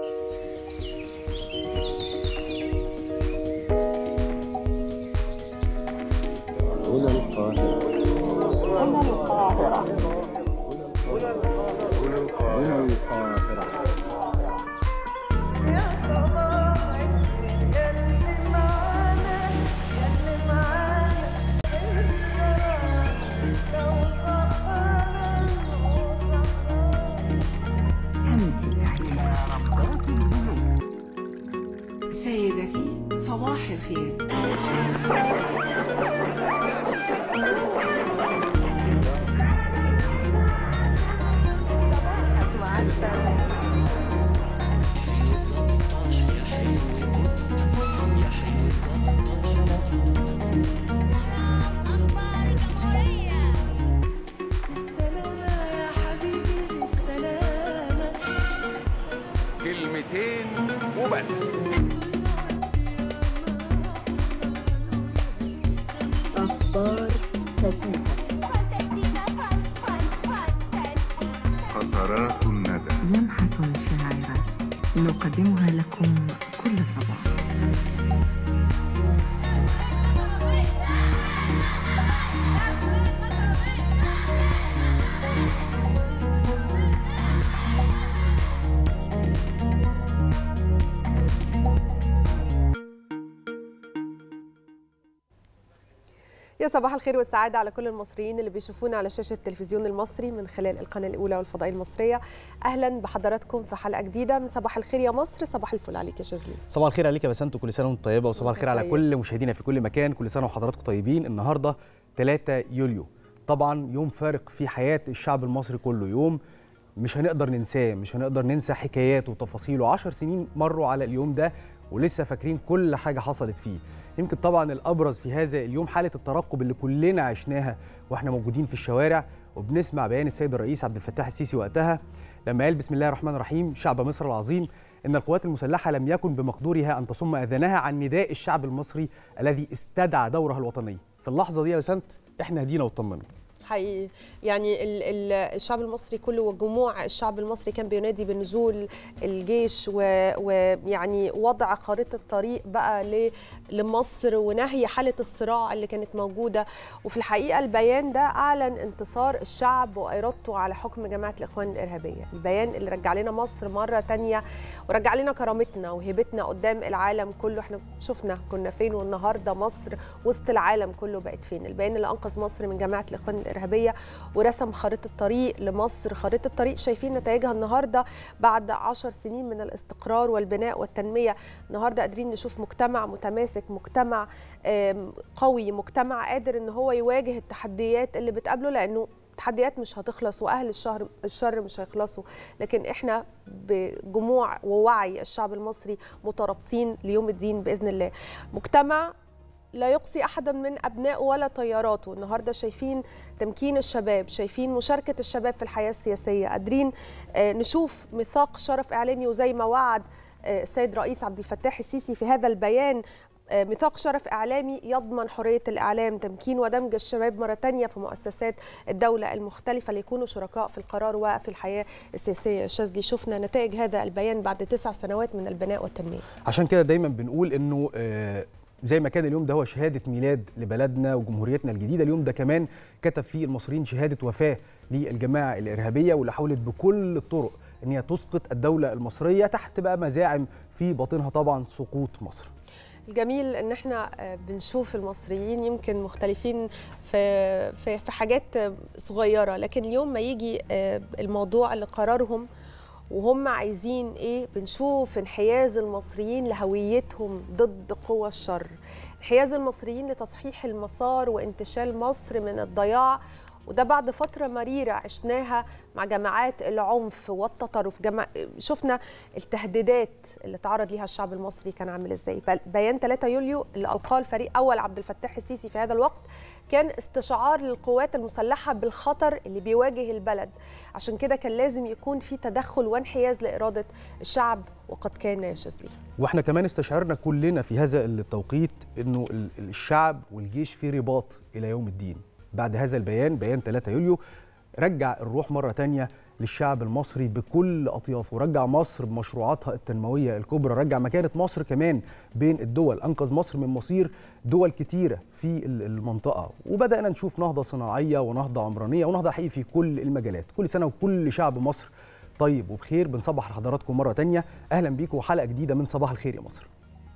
هنا القاهرة هنا القاهرة هنا القاهرة سيدتي صباح الخير أخبار الجمهورية سلامة يا حبيبي سلامة كلمتين وبس أخبار خفيفة قطرات الندى لمحة شاعرة نقدمها لكم كل صباح يا صباح الخير والسعادة على كل المصريين اللي بيشوفونا على شاشة التلفزيون المصري من خلال القناة الأولى والفضائية المصرية أهلا بحضراتكم في حلقة جديدة من صباح الخير يا مصر صباح الفل عليك يا شاذلي صباح الخير عليك يا بسنت كل سنه وانت طيبه وصباح الخير على طيب. كل مشاهدينا في كل مكان كل سنه وحضراتكم طيبين النهارده 3 يوليو طبعا يوم فارق في حياه الشعب المصري كله يوم مش هنقدر ننساه مش هنقدر ننسى حكاياته وتفاصيله 10 سنين مروا على اليوم ده ولسه فاكرين كل حاجه حصلت فيه يمكن طبعا الابرز في هذا اليوم حاله الترقب اللي كلنا عشناها واحنا موجودين في الشوارع وبنسمع بيان السيد الرئيس عبد الفتاح السيسي وقتها لما قال بسم الله الرحمن الرحيم شعب مصر العظيم ان القوات المسلحه لم يكن بمقدورها ان تصم اذانها عن نداء الشعب المصري الذي استدعى دورها الوطني في اللحظه دي يا بسنت احنا هدينا واطمنا حقيقي يعني ال- ال- الشعب المصري كله وجموع الشعب المصري كان بينادي بنزول الجيش و- ويعني وضع خريطة طريق بقى ل- لمصر ونهي حالة الصراع اللي كانت موجودة وفي الحقيقة البيان ده أعلن انتصار الشعب وإرادته على حكم جماعة الإخوان الإرهابية البيان اللي رجع لنا مصر مرة تانية ورجع لنا كرامتنا وهيبتنا قدام العالم كله احنا شفنا كنا فين والنهارده مصر وسط العالم كله بقت فين البيان اللي انقذ مصر من جماعه الاخوان الارهابيه ورسم خريطه طريق لمصر خريطه طريق شايفين نتائجها النهارده بعد عشر سنين من الاستقرار والبناء والتنميه النهارده قادرين نشوف مجتمع متماسك مجتمع آم، قوي مجتمع قادر ان هو يواجه التحديات اللي بتقابله لانه التحديات مش هتخلص واهل الشهر الشر مش هيخلصوا لكن احنا بجموع ووعي الشعب المصري مترابطين ليوم الدين باذن الله مجتمع لا يقصي احدا من ابنائه ولا طياراته النهارده شايفين تمكين الشباب شايفين مشاركه الشباب في الحياه السياسيه قادرين آه، نشوف ميثاق شرف اعلامي وزي ما وعد آه، السيد رئيس عبد الفتاح السيسي في هذا البيان آه، ميثاق شرف إعلامي يضمن حرية الإعلام تمكين ودمج الشباب مرة تانية في مؤسسات الدولة المختلفة ليكونوا شركاء في القرار وفي الحياة السياسية شاذلي شفنا نتائج هذا البيان بعد تسع سنوات من البناء والتنمية عشان كده دايما بنقول انه آه، زي ما كان اليوم ده هو شهاده ميلاد لبلدنا وجمهوريتنا الجديده اليوم ده كمان كتب فيه المصريين شهاده وفاه للجماعه الارهابيه واللي حاولت بكل الطرق ان هي تسقط الدوله المصريه تحت بقى مزاعم في باطنها طبعا سقوط مصر الجميل ان احنا آه، بنشوف المصريين يمكن مختلفين في في في حاجات آه، صغيره لكن اليوم ما يجي آه، الموضوع لقرارهم وهم عايزين ايه بنشوف انحياز المصريين لهويتهم ضد قوى الشر انحياز المصريين لتصحيح المسار وانتشال مصر من الضياع وده بعد فترة مريرة عشناها مع جماعات العنف والتطرف جما... شفنا التهديدات اللي تعرض ليها الشعب المصري كان عامل ازاي بل- بيان 3 يوليو اللي ألقاه الفريق أول عبد الفتاح السيسي في هذا الوقت كان استشعار للقوات المسلحة بالخطر اللي بيواجه البلد عشان كده كان لازم يكون في تدخل وانحياز لإرادة الشعب وقد كان يا شاذلي واحنا كمان استشعرنا كلنا في هذا التوقيت انه ال- الشعب والجيش في رباط الى يوم الدين بعد هذا البيان بيان 3 يوليو رجع الروح مره تانية للشعب المصري بكل اطيافه رجع مصر بمشروعاتها التنمويه الكبرى رجع مكانه مصر كمان بين الدول انقذ مصر من مصير دول كتيره في ال- المنطقه وبدانا نشوف نهضه صناعيه ونهضه عمرانيه ونهضه حقيقي في كل المجالات كل سنه وكل شعب مصر طيب وبخير بنصبح لحضراتكم مره تانية اهلا بيكم وحلقه جديده من صباح الخير يا مصر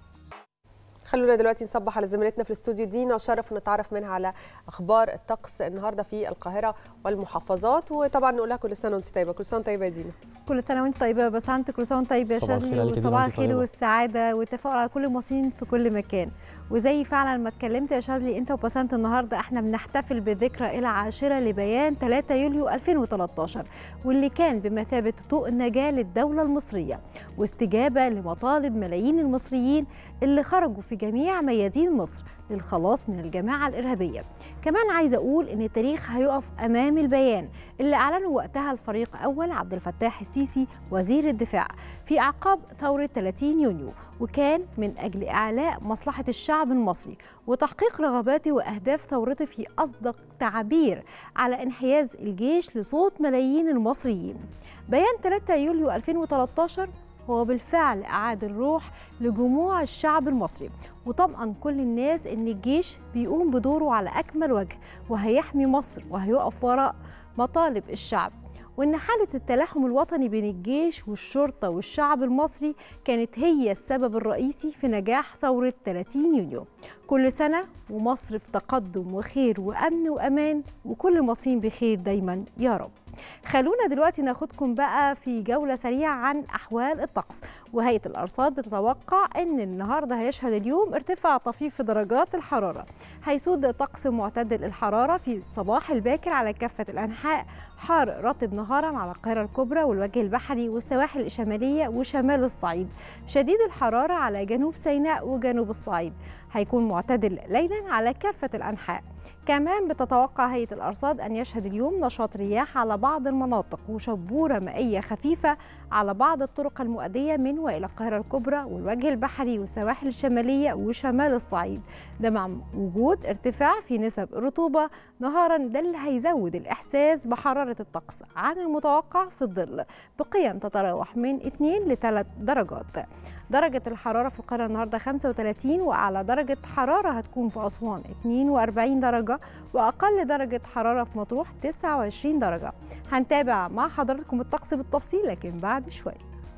خلونا دلوقتي نصبح على زميلتنا في الاستوديو دينا شرف نتعرف منها على اخبار الطقس النهارده في القاهره والمحافظات وطبعا نقول لها كل سنه وانت طيبه كل سنه وانت طيبه يا دينا كل سنه وانت طيبه يا بسنت كل سنه وانت طيبه يا صباح الخير شاذلي عليك يا دينا وصباح وانت الخير طيبة. والسعاده والتفاؤل على كل المصريين في كل مكان وزي فعلا ما اتكلمت يا شاذلي انت وبسنت النهارده احنا بنحتفل بالذكرى العاشره لبيان 3 يوليو 2013 واللي كان بمثابه ضوء النجاه للدوله المصريه واستجابه لمطالب ملايين المصريين اللي خرجوا في جميع ميادين مصر للخلاص من الجماعه الارهابيه كمان عايزه اقول ان التاريخ هيقف امام البيان اللي اعلنه وقتها الفريق اول عبد الفتاح السيسي وزير الدفاع في اعقاب ثوره 30 يونيو وكان من اجل اعلاء مصلحه الشعب المصري وتحقيق رغباته واهداف ثورته في اصدق تعبير على انحياز الجيش لصوت ملايين المصريين بيان 3 يوليو 2013 هو بالفعل أعاد الروح لجموع الشعب المصري وطمأن كل الناس إن الجيش بيقوم بدوره على أكمل وجه وهيحمي مصر وهيقف وراء مطالب الشعب وإن حالة التلاحم الوطني بين الجيش والشرطة والشعب المصري كانت هي السبب الرئيسي في نجاح ثورة 30 يونيو كل سنة ومصر في تقدم وخير وأمن وأمان وكل المصريين بخير دايما يا رب خلونا دلوقتي ناخدكم بقى في جولة سريعة عن أحوال الطقس وهيئة الأرصاد بتتوقع أن النهاردة هيشهد اليوم ارتفاع طفيف في درجات الحرارة هيسود طقس معتدل الحرارة في الصباح الباكر على كافة الأنحاء حار رطب نهارا على القاهرة الكبرى والوجه البحري والسواحل الشمالية وشمال الصعيد شديد الحرارة على جنوب سيناء وجنوب الصعيد هيكون معتدل ليلا على كافة الأنحاء كمان بتتوقع هيئة الأرصاد أن يشهد اليوم نشاط رياح على بعض المناطق وشبورة مائية خفيفة على بعض الطرق المؤدية من وإلى القاهرة الكبرى والوجه البحري والسواحل الشمالية وشمال الصعيد ده مع وجود ارتفاع في نسب الرطوبة نهارا ده اللي هيزود الإحساس بحرارة الطقس عن المتوقع في الظل بقيم تتراوح من 2 ل 3 درجات درجة الحرارة في القاهرة النهاردة 35 وأعلى درجة حرارة هتكون في أسوان 42 درجة وأقل درجة حرارة في مطروح 29 درجة هنتابع مع حضراتكم الطقس بالتفصيل لكن بعد شوية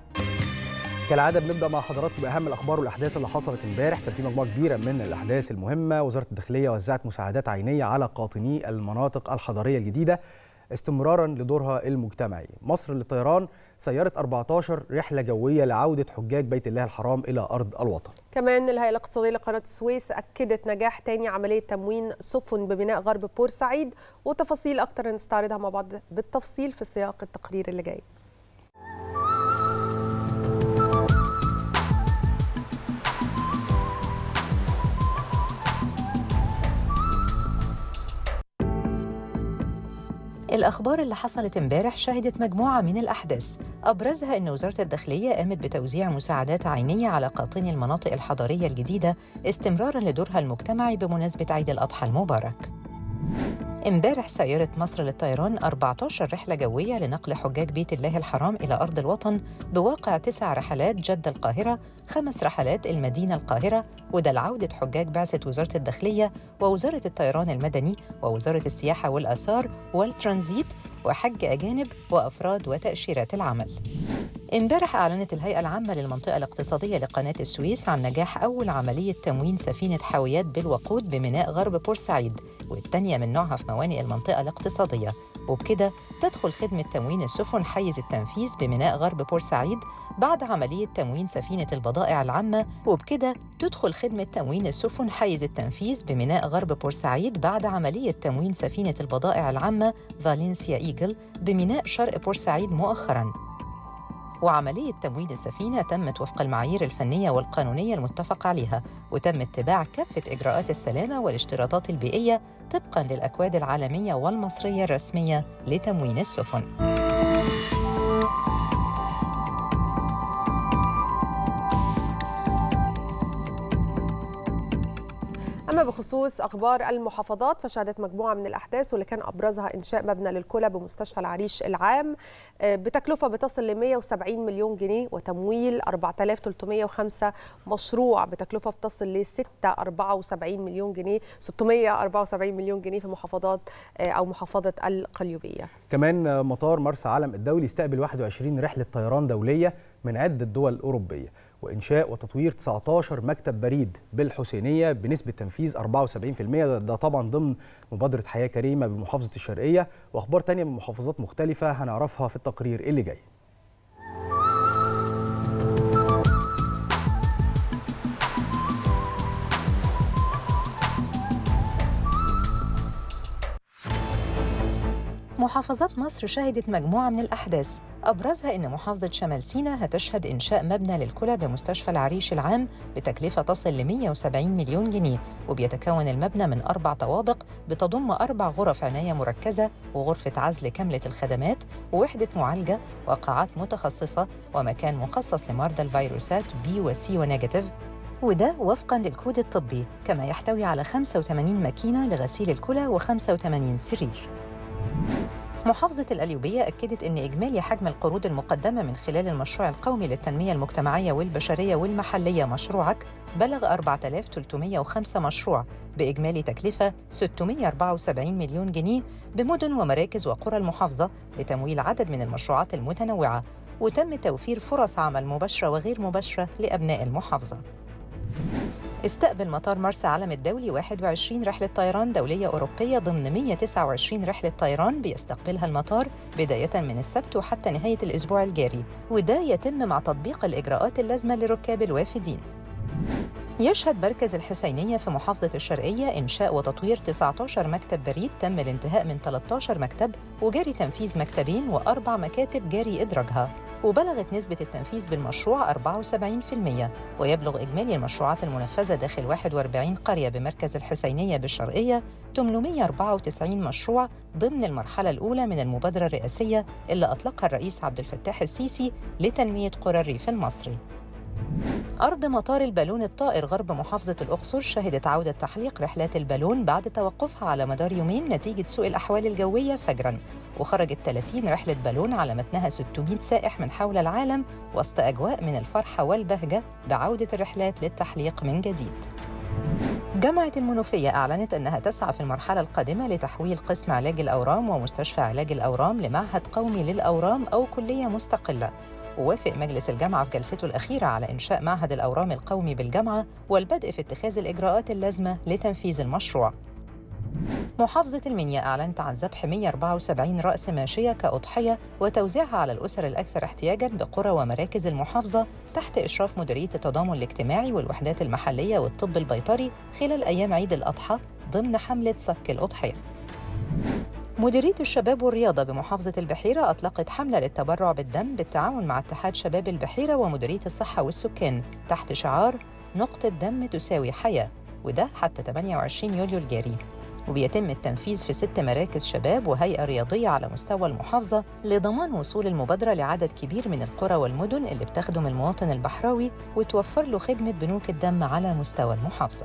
كالعاده بنبدا مع حضراتكم باهم الاخبار والاحداث اللي حصلت امبارح كان في مجموعه كبيره من الاحداث المهمه وزاره الداخليه وزعت مساعدات عينيه على قاطني المناطق الحضريه الجديده استمرارا لدورها المجتمعي مصر للطيران سيرت 14 رحله جويه لعوده حجاج بيت الله الحرام الى ارض الوطن كمان الهيئه الاقتصاديه لقناه السويس اكدت نجاح تاني عمليه تموين سفن ببناء غرب بورسعيد وتفاصيل اكتر نستعرضها مع بعض بالتفصيل في سياق التقرير اللي جاي الأخبار اللي حصلت امبارح شهدت مجموعة من الأحداث أبرزها أن وزارة الداخلية قامت بتوزيع مساعدات عينية على قاطني المناطق الحضرية الجديدة استمرارا لدورها المجتمعي بمناسبة عيد الأضحى المبارك امبارح سيرت مصر للطيران 14 رحلة جوية لنقل حجاج بيت الله الحرام إلى أرض الوطن بواقع تسع رحلات جدة القاهرة خمس رحلات المدينة القاهرة وده لعودة حجاج بعثة وزارة الداخلية ووزارة الطيران المدني ووزارة السياحة والآثار والترانزيت وحج أجانب وأفراد وتأشيرات العمل امبارح أعلنت الهيئة العامة للمنطقة الاقتصادية لقناة السويس عن نجاح أول عملية تموين سفينة حاويات بالوقود بميناء غرب بورسعيد والثانية من نوعها في موانئ المنطقة الاقتصادية وبكده تدخل خدمة تموين السفن حيز التنفيذ بميناء غرب بورسعيد بعد عملية تموين سفينة البضائع العامة وبكده تدخل خدمة تموين السفن حيز التنفيذ بميناء غرب بورسعيد بعد عملية تموين سفينة البضائع العامة فالنسيا إيجل بميناء شرق بورسعيد مؤخراً وعملية تموين السفينة تمت وفق المعايير الفنية والقانونية المتفق عليها وتم اتباع كافة إجراءات السلامة والاشتراطات البيئية طبقاً للأكواد العالمية والمصرية الرسمية لتموين السفن أما أما بخصوص أخبار المحافظات فشهدت مجموعة من الأحداث واللي كان أبرزها إنشاء مبنى للكلى بمستشفى العريش العام آه، بتكلفة بتصل ل 170 مليون جنيه وتمويل 4305 مشروع بتكلفة بتصل ل 674 مليون جنيه 674 مليون جنيه في محافظات آه، أو محافظة القليوبية كمان مطار مرسى علم الدولي استقبل 21 رحلة طيران دولية من عدة دول أوروبية وإنشاء وتطوير 19 مكتب بريد بالحسينية بنسبة تنفيذ 74% ده, ده طبعا ضمن مبادرة حياة كريمة بمحافظة الشرقية وأخبار تانية من محافظات مختلفة هنعرفها في التقرير اللي جاي محافظات مصر شهدت مجموعة من الأحداث أبرزها أن محافظة شمال سيناء هتشهد إنشاء مبنى للكلى بمستشفى العريش العام بتكلفة تصل ل 170 مليون جنيه وبيتكون المبنى من أربع طوابق بتضم أربع غرف عناية مركزة وغرفة عزل كاملة الخدمات ووحدة معالجة وقاعات متخصصة ومكان مخصص لمرضى الفيروسات بي وسي ونيجاتيف وده وفقا للكود الطبي كما يحتوي على 85 ماكينة لغسيل الكلى و85 سرير محافظة القليوبية أكدت أن إجمالي حجم القروض المقدمة من خلال المشروع القومي للتنمية المجتمعية والبشرية والمحلية مشروعك بلغ 4305 مشروع بإجمالي تكلفة 674 مليون جنيه بمدن ومراكز وقرى المحافظة لتمويل عدد من المشروعات المتنوعة وتم توفير فرص عمل مباشرة وغير مباشرة لأبناء المحافظة استقبل مطار مرسى علم الدولي 21 رحلة طيران دولية أوروبية ضمن 129 رحلة طيران بيستقبلها المطار بداية من السبت وحتى نهاية الأسبوع الجاري وده يتم مع تطبيق الإجراءات اللازمة لركاب الوافدين يشهد مركز الحسينية في محافظة الشرقية إنشاء وتطوير 19 مكتب بريد تم الانتهاء من 13 مكتب وجاري تنفيذ مكتبين وأربع مكاتب جاري إدراجها وبلغت نسبة التنفيذ بالمشروع 74% ويبلغ إجمالي المشروعات المنفذة داخل 41 قرية بمركز الحسينية بالشرقية 894 مشروع ضمن المرحلة الأولى من المبادرة الرئاسية اللي أطلقها الرئيس عبد الفتاح السيسي لتنمية قرى الريف المصري أرض مطار البالون الطائر غرب محافظة الأقصر شهدت عودة تحليق رحلات البالون بعد توقفها على مدار يومين نتيجة سوء الأحوال الجوية فجراً وخرجت 30 رحلة بالون على متنها 600 سائح من حول العالم وسط أجواء من الفرحة والبهجة بعودة الرحلات للتحليق من جديد جامعة المنوفية أعلنت أنها تسعى في المرحلة القادمة لتحويل قسم علاج الأورام ومستشفى علاج الأورام لمعهد قومي للأورام أو كلية مستقلة ووافق مجلس الجامعة في جلسته الأخيرة على إنشاء معهد الأورام القومي بالجامعة والبدء في اتخاذ الإجراءات اللازمة لتنفيذ المشروع محافظة المنيا أعلنت عن ذبح 174 رأس ماشية كأضحية وتوزيعها على الأسر الأكثر احتياجاً بقرى ومراكز المحافظة تحت إشراف مديرية التضامن الاجتماعي والوحدات المحلية والطب البيطري خلال أيام عيد الأضحى ضمن حملة صك الأضحية. مديرية الشباب والرياضة بمحافظة البحيرة أطلقت حملة للتبرع بالدم بالتعاون مع اتحاد شباب البحيرة ومديرية الصحة والسكان تحت شعار نقطة دم تساوي حياة وده حتى 28 يوليو الجاري وبيتم التنفيذ في ست مراكز شباب وهيئة رياضية على مستوى المحافظة لضمان وصول المبادرة لعدد كبير من القرى والمدن اللي بتخدم المواطن البحراوي وتوفر له خدمة بنوك الدم على مستوى المحافظة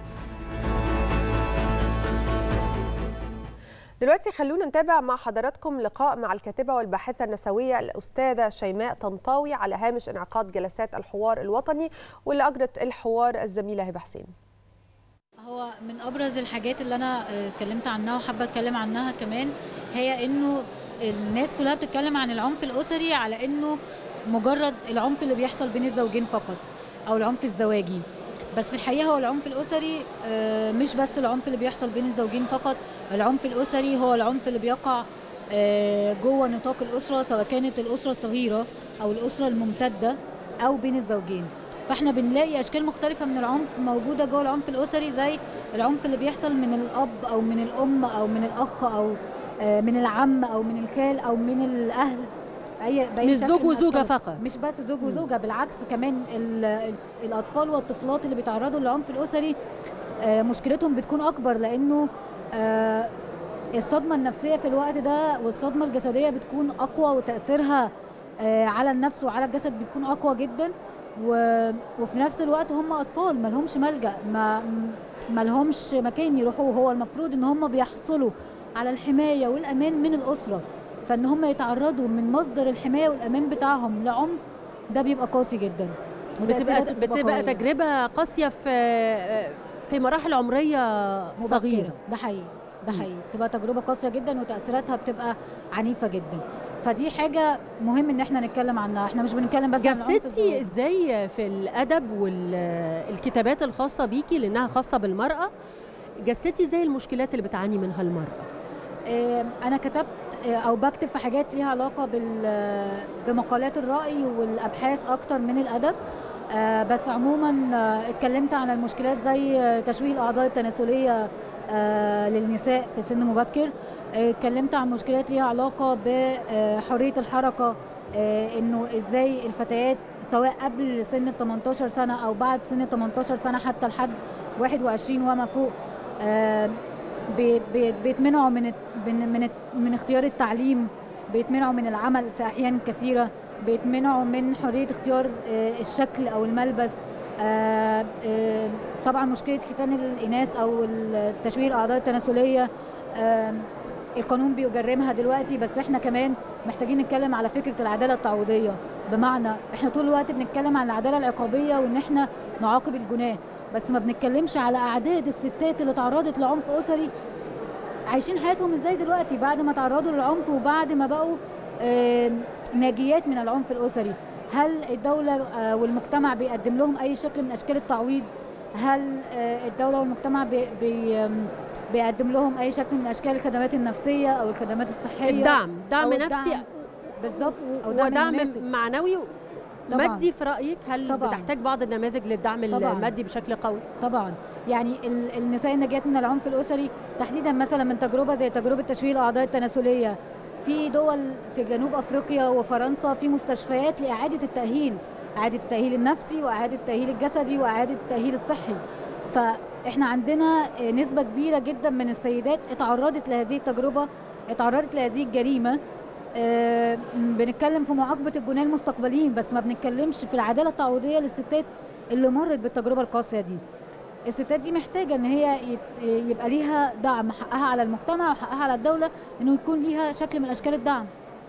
دلوقتي خلونا نتابع مع حضراتكم لقاء مع الكاتبة والباحثة النسوية الأستاذة شيماء طنطاوي على هامش انعقاد جلسات الحوار الوطني واللي أجرت الحوار الزميلة هبة حسين هو من ابرز الحاجات اللي انا آه، اتكلمت عنها وحابه اتكلم عنها كمان هي انه الناس كلها بتتكلم عن العنف الاسري على انه مجرد العنف اللي بيحصل بين الزوجين فقط او العنف الزواجي بس في الحقيقه هو العنف الاسري آه، مش بس العنف اللي بيحصل بين الزوجين فقط العنف الاسري هو العنف اللي بيقع آه، جوه نطاق الاسره سواء كانت الاسره الصغيره او الاسره الممتده او بين الزوجين فاحنا بنلاقي اشكال مختلفه من العنف موجوده جوه العنف الاسري زي العنف اللي بيحصل من الاب او من الام او من الاخ او آه، من العم او من الخال او من الاهل اي بأي مش شكل زوج من وزوجة الأشكال. فقط. مش بس زوج وزوجه بالعكس كمان ال- ال- الاطفال والطفلات اللي بيتعرضوا للعنف الاسري آه، مشكلتهم بتكون اكبر لانه آه، الصدمه النفسيه في الوقت ده والصدمه الجسديه بتكون اقوى وتاثيرها آه، على النفس وعلى الجسد بيكون اقوى جدا و... وفي نفس الوقت هم اطفال ما لهمش ملجا ما ما لهمش مكان يروحوه هو المفروض ان هم بيحصلوا على الحمايه والامان من الاسره فان هم يتعرضوا من مصدر الحمايه والامان بتاعهم لعنف ده بيبقى قاسي جدا بتبقى وتأثيراته بتبقى قوية. تجربه قاسيه في في مراحل عمريه صغيره مبكرة. ده حقيقي ده حقيقي بتبقى تجربه قاسيه جدا وتاثيراتها بتبقى عنيفه جدا فدي حاجه مهم ان احنا نتكلم عنها احنا مش بنتكلم بس عن العنف جسدتي الزوجي. ازاي في الادب والكتابات الخاصه بيكي لانها خاصه بالمراه جسدتي ازاي المشكلات اللي بتعاني منها المراه آه، انا كتبت آه، او بكتب في حاجات ليها علاقه بال بمقالات الراي والابحاث اكتر من الادب آه، بس عموما آه، اتكلمت عن المشكلات زي آه، تشويه الاعضاء التناسليه آه، للنساء في سن مبكر آه، اتكلمت عن مشكلات ليها علاقه بحريه الحركه آه، انه ازاي الفتيات سواء قبل سن ال 18 سنه او بعد سن ال 18 سنه حتى لحد 21 وما فوق آه، بي- بي- بيتمنعوا من الت- من من الت- من اختيار التعليم بيتمنعوا من العمل في احيان كثيره بيتمنعوا من حريه اختيار آه، الشكل او الملبس آه، آه، طبعا مشكله ختان الاناث او التشويه الاعضاء التناسليه آه، القانون بيجرمها دلوقتي بس احنا كمان محتاجين نتكلم على فكره العداله التعويضيه بمعنى احنا طول الوقت بنتكلم عن العداله العقابيه وان احنا نعاقب الجناه بس ما بنتكلمش على اعداد الستات اللي تعرضت لعنف اسري عايشين حياتهم ازاي دلوقتي بعد ما تعرضوا للعنف وبعد ما بقوا آم، ناجيات من العنف الاسري هل الدوله آه، والمجتمع بيقدم لهم اي شكل من اشكال التعويض هل آه، الدوله والمجتمع بي بي آم، بيقدم لهم اي شكل من اشكال الخدمات النفسيه او الخدمات الصحيه الدعم دعم أو نفسي الدعم بالظبط او دعم, ودعم مناسب. معنوي طبعاً. مادي في رايك هل طبعاً. بتحتاج بعض النماذج للدعم طبعاً. المادي بشكل قوي طبعا يعني ال- النساء الناجيات من العنف الاسري تحديدا مثلا من تجربه زي تجربه تشويه الاعضاء التناسليه في دول في جنوب افريقيا وفرنسا في مستشفيات لاعاده التاهيل اعاده التاهيل النفسي واعاده التاهيل الجسدي واعاده التاهيل الصحي فاحنا عندنا نسبه كبيره جدا من السيدات اتعرضت لهذه التجربه اتعرضت لهذه الجريمه آه، بنتكلم في معاقبه الجناه المستقبليين بس ما بنتكلمش في العداله التعويضيه للستات اللي مرت بالتجربه القاسيه دي الستات دي محتاجه ان هي يت- يبقى ليها دعم حقها على المجتمع وحقها على الدوله انه يكون ليها شكل من اشكال الدعم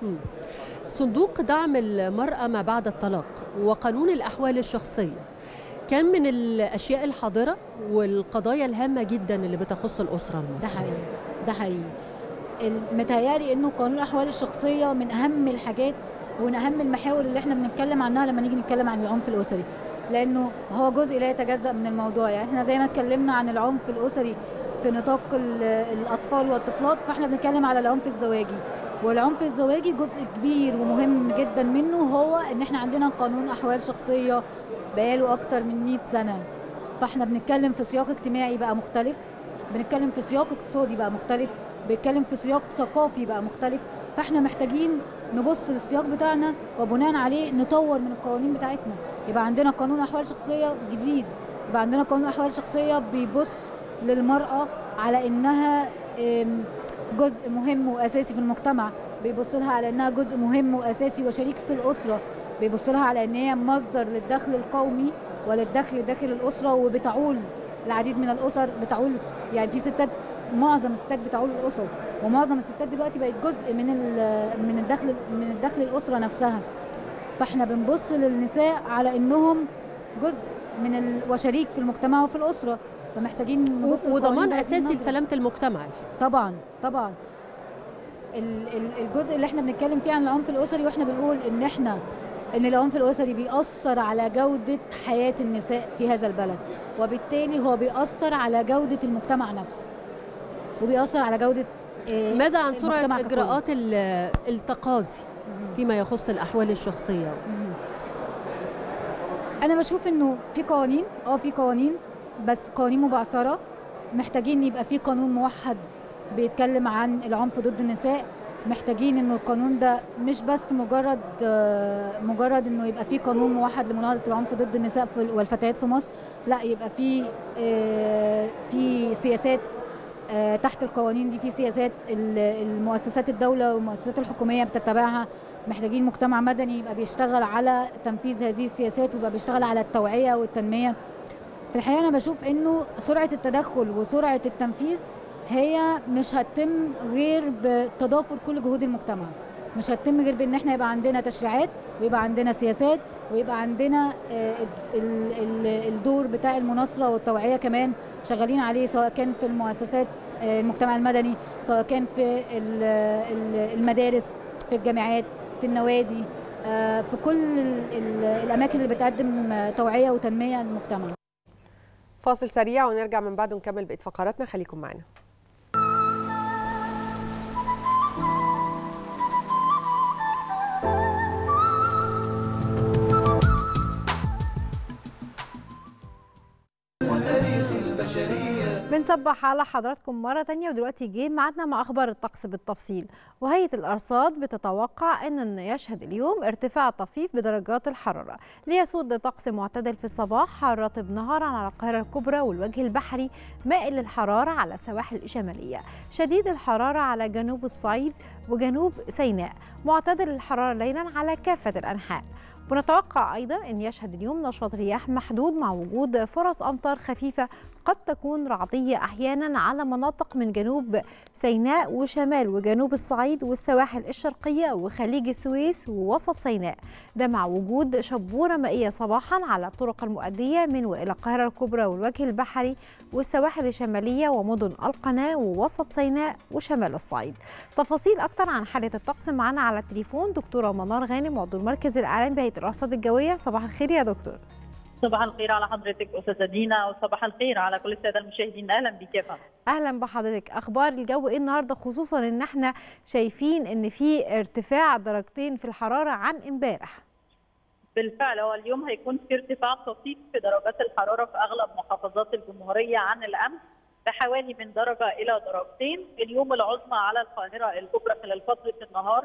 صندوق دعم المرأة ما بعد الطلاق وقانون الأحوال الشخصية كان من الأشياء الحاضرة والقضايا الهامة جدا اللي بتخص الأسرة ده المصرية حقيقي ده حقيقي ال- متهيألي انه قانون الاحوال الشخصيه من اهم الحاجات ومن اهم المحاور اللي احنا بنتكلم عنها لما نيجي نتكلم عن العنف الاسري لانه هو جزء لا يتجزا من الموضوع يعني احنا زي ما اتكلمنا عن العنف الاسري في نطاق ال- الاطفال والطفلات فاحنا بنتكلم على العنف الزواجي والعنف الزواجي جزء كبير ومهم جدا منه هو ان احنا عندنا قانون احوال شخصيه بقاله اكتر من 100 سنه فاحنا بنتكلم في سياق اجتماعي بقى مختلف بنتكلم في سياق اقتصادي بقى مختلف بنتكلم في سياق ثقافي بقى مختلف فاحنا محتاجين نبص للسياق بتاعنا وبناء عليه نطور من القوانين بتاعتنا يبقى عندنا قانون احوال شخصيه جديد يبقى عندنا قانون احوال شخصيه بيبص للمراه على انها آم، جزء مهم واساسي في المجتمع بيبص لها على انها جزء مهم واساسي وشريك في الاسره بيبص لها على ان هي مصدر للدخل القومي وللدخل داخل الاسره وبتعول العديد من الاسر بتعول يعني في ستات معظم الستات بتعول الاسر ومعظم الستات دلوقتي بقت جزء من ال- من الدخل من الدخل الاسره نفسها فاحنا بنبص للنساء على انهم جزء من ال... وشريك في المجتمع وفي الاسره فمحتاجين نبص و- وضمان للقوانين بهذه أساسي النظرة. لسلامة المجتمع طبعا طبعا ال- ال- الجزء اللي احنا بنتكلم فيه عن العنف الاسري واحنا بنقول ان احنا ان العنف الاسري بيأثر على جودة حياة النساء في هذا البلد وبالتالي هو بيأثر على جودة المجتمع نفسه وبيأثر على جودة آه، ماذا عن سرعة المجتمع ككل. إجراءات ال- التقاضي فيما يخص الأحوال الشخصية انا بشوف انه في قوانين اه في قوانين بس قوانين مبعثره محتاجين يبقى في قانون موحد بيتكلم عن العنف ضد النساء محتاجين انه القانون ده مش بس مجرد آه، مجرد انه يبقى في قانون موحد لمناهضه العنف ضد النساء في- والفتيات في مصر لا يبقى في آه، في سياسات آه، تحت القوانين دي في سياسات ال- المؤسسات الدوله والمؤسسات الحكوميه بتتبعها محتاجين مجتمع مدني يبقى بيشتغل على تنفيذ هذه السياسات ويبقى بيشتغل على التوعيه والتنميه في الحقيقه انا بشوف انه سرعه التدخل وسرعه التنفيذ هي مش هتتم غير بتضافر كل جهود المجتمع مش هتتم غير بان احنا يبقى عندنا تشريعات ويبقى عندنا سياسات ويبقى عندنا آه، ال- ال- الدور بتاع المناصره والتوعيه كمان شغالين عليه سواء كان في المؤسسات آه، المجتمع المدني سواء كان في ال- ال- المدارس في الجامعات في النوادي آه، في كل ال- ال- الاماكن اللي بتقدم آه، توعيه وتنميه للمجتمع فاصل سريع ونرجع من بعده نكمل بقيه فقراتنا خليكم معانا بنصبح على حضراتكم مرة تانية ودلوقتي جه ميعادنا مع أخبار الطقس بالتفصيل وهيئة الأرصاد بتتوقع أن يشهد اليوم ارتفاع طفيف بدرجات الحرارة ليسود طقس معتدل في الصباح رطب نهارا على القاهرة الكبرى والوجه البحري مائل للحرارة على السواحل الشمالية شديد الحرارة على جنوب الصعيد وجنوب سيناء معتدل الحرارة ليلا على كافة الأنحاء ونتوقع أيضا أن يشهد اليوم نشاط رياح محدود مع وجود فرص أمطار خفيفة قد تكون رعدية أحيانا على مناطق من جنوب سيناء وشمال وجنوب الصعيد والسواحل الشرقية وخليج السويس ووسط سيناء ده مع وجود شبورة مائية صباحا على الطرق المؤدية من وإلى القاهرة الكبرى والوجه البحري والسواحل الشمالية ومدن القناة ووسط سيناء وشمال الصعيد تفاصيل أكتر عن حالة الطقس معنا على التليفون دكتورة منار غانم عضو المركز الإعلامي بهيئة الأرصاد الجوية صباح الخير يا دكتور صباح الخير على حضرتك استاذه دينا وصباح الخير على كل الساده المشاهدين اهلا بك يا فندم اهلا بحضرتك اخبار الجو ايه النهارده خصوصا ان احنا شايفين ان في ارتفاع درجتين في الحراره عن امبارح بالفعل هو اليوم هيكون في ارتفاع طفيف في درجات الحراره في اغلب محافظات الجمهوريه عن الامس بحوالي من درجه الى درجتين اليوم العظمى على القاهره الكبرى خلال فتره النهار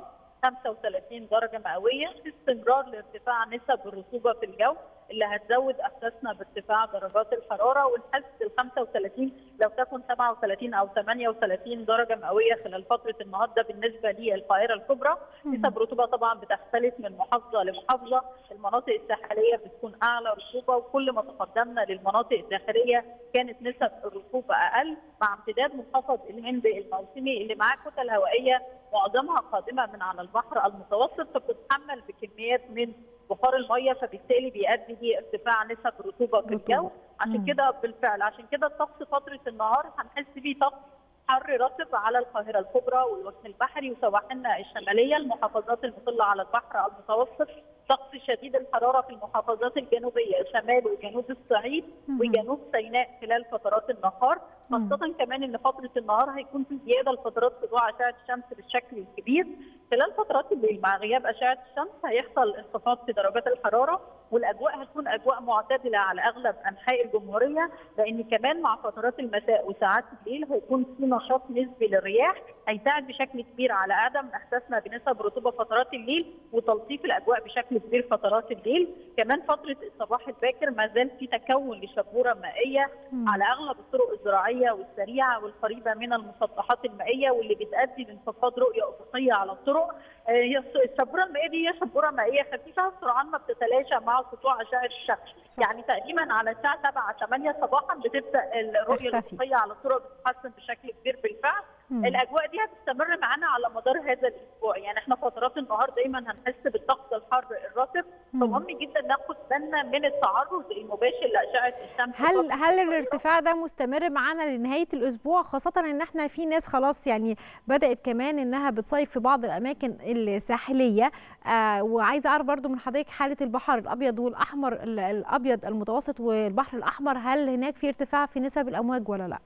35 درجه مئويه في استمرار لارتفاع نسب الرطوبه في الجو اللي هتزود احساسنا بارتفاع درجات الحراره ونحس ال 35 لو تكن 37 او 38 درجه مئويه خلال فتره النهار ده بالنسبه للقاهره الكبرى نسب الرطوبه طبعا بتختلف من محافظه لمحافظه المناطق الساحليه بتكون اعلى رطوبه وكل ما تقدمنا للمناطق الداخليه كانت نسب الرطوبه اقل مع امتداد منخفض الهند الموسمي اللي معاه كتل هوائيه معظمها قادمه من على البحر المتوسط فبتتحمل بكميات من بخار الميه فبالتالي بيؤدي لارتفاع نسب الرطوبه في الجو عشان كده بالفعل عشان كده الطقس فتره النهار هنحس بيه طقس حر رطب على القاهره الكبرى والوجه البحري وسواحلنا الشماليه المحافظات المطله على البحر المتوسط طقس شديد الحراره في المحافظات الجنوبيه شمال وجنوب الصعيد وجنوب سيناء خلال فترات النهار خاصه كمان ان فتره النهار هيكون في زياده لفترات طلوع اشعه الشمس بالشكل الكبير خلال فترات الليل مع غياب اشعه الشمس هيحصل انخفاض في درجات الحراره والاجواء هتكون اجواء معتدله على اغلب انحاء الجمهوريه لان كمان مع فترات المساء وساعات الليل هيكون في نشاط نسبي للرياح هيساعد بشكل كبير على عدم احساسنا بنسب رطوبه فترات الليل وتلطيف الاجواء بشكل كبير فترات الليل كمان فتره الصباح الباكر ما زال في تكون لشبوره مائيه على اغلب الطرق الزراعيه والسريعه والقريبه من المسطحات المائيه واللي بتؤدي لانخفاض رؤيه افقيه على الطرق آه، هي الشبوره المائيه دي هي شبوره مائيه خفيفه سرعان ما بتتلاشى مع سطوع اشعه الشمس يعني تقريبا على الساعه 7 8 صباحا بتبدا الرؤيه تختفي. الافقيه على الطرق بتتحسن بشكل كبير بالفعل مم. الاجواء دي هتستمر معانا على مدار هذا الاسبوع يعني احنا فترات النهار دايما هنحس بالطقس الحر الرطب فمهم جدا ناخد بالنا من التعرض المباشر لاشعه الشمس هل هل الارتفاع ده مستمر معانا لنهايه الاسبوع خاصه ان احنا في ناس خلاص يعني بدات كمان انها بتصيف في بعض الاماكن الساحليه آه وعايزه اعرف برضو من حضرتك حاله البحر الابيض والاحمر ال- الابيض المتوسط والبحر الاحمر هل هناك في ارتفاع في نسب الامواج ولا لا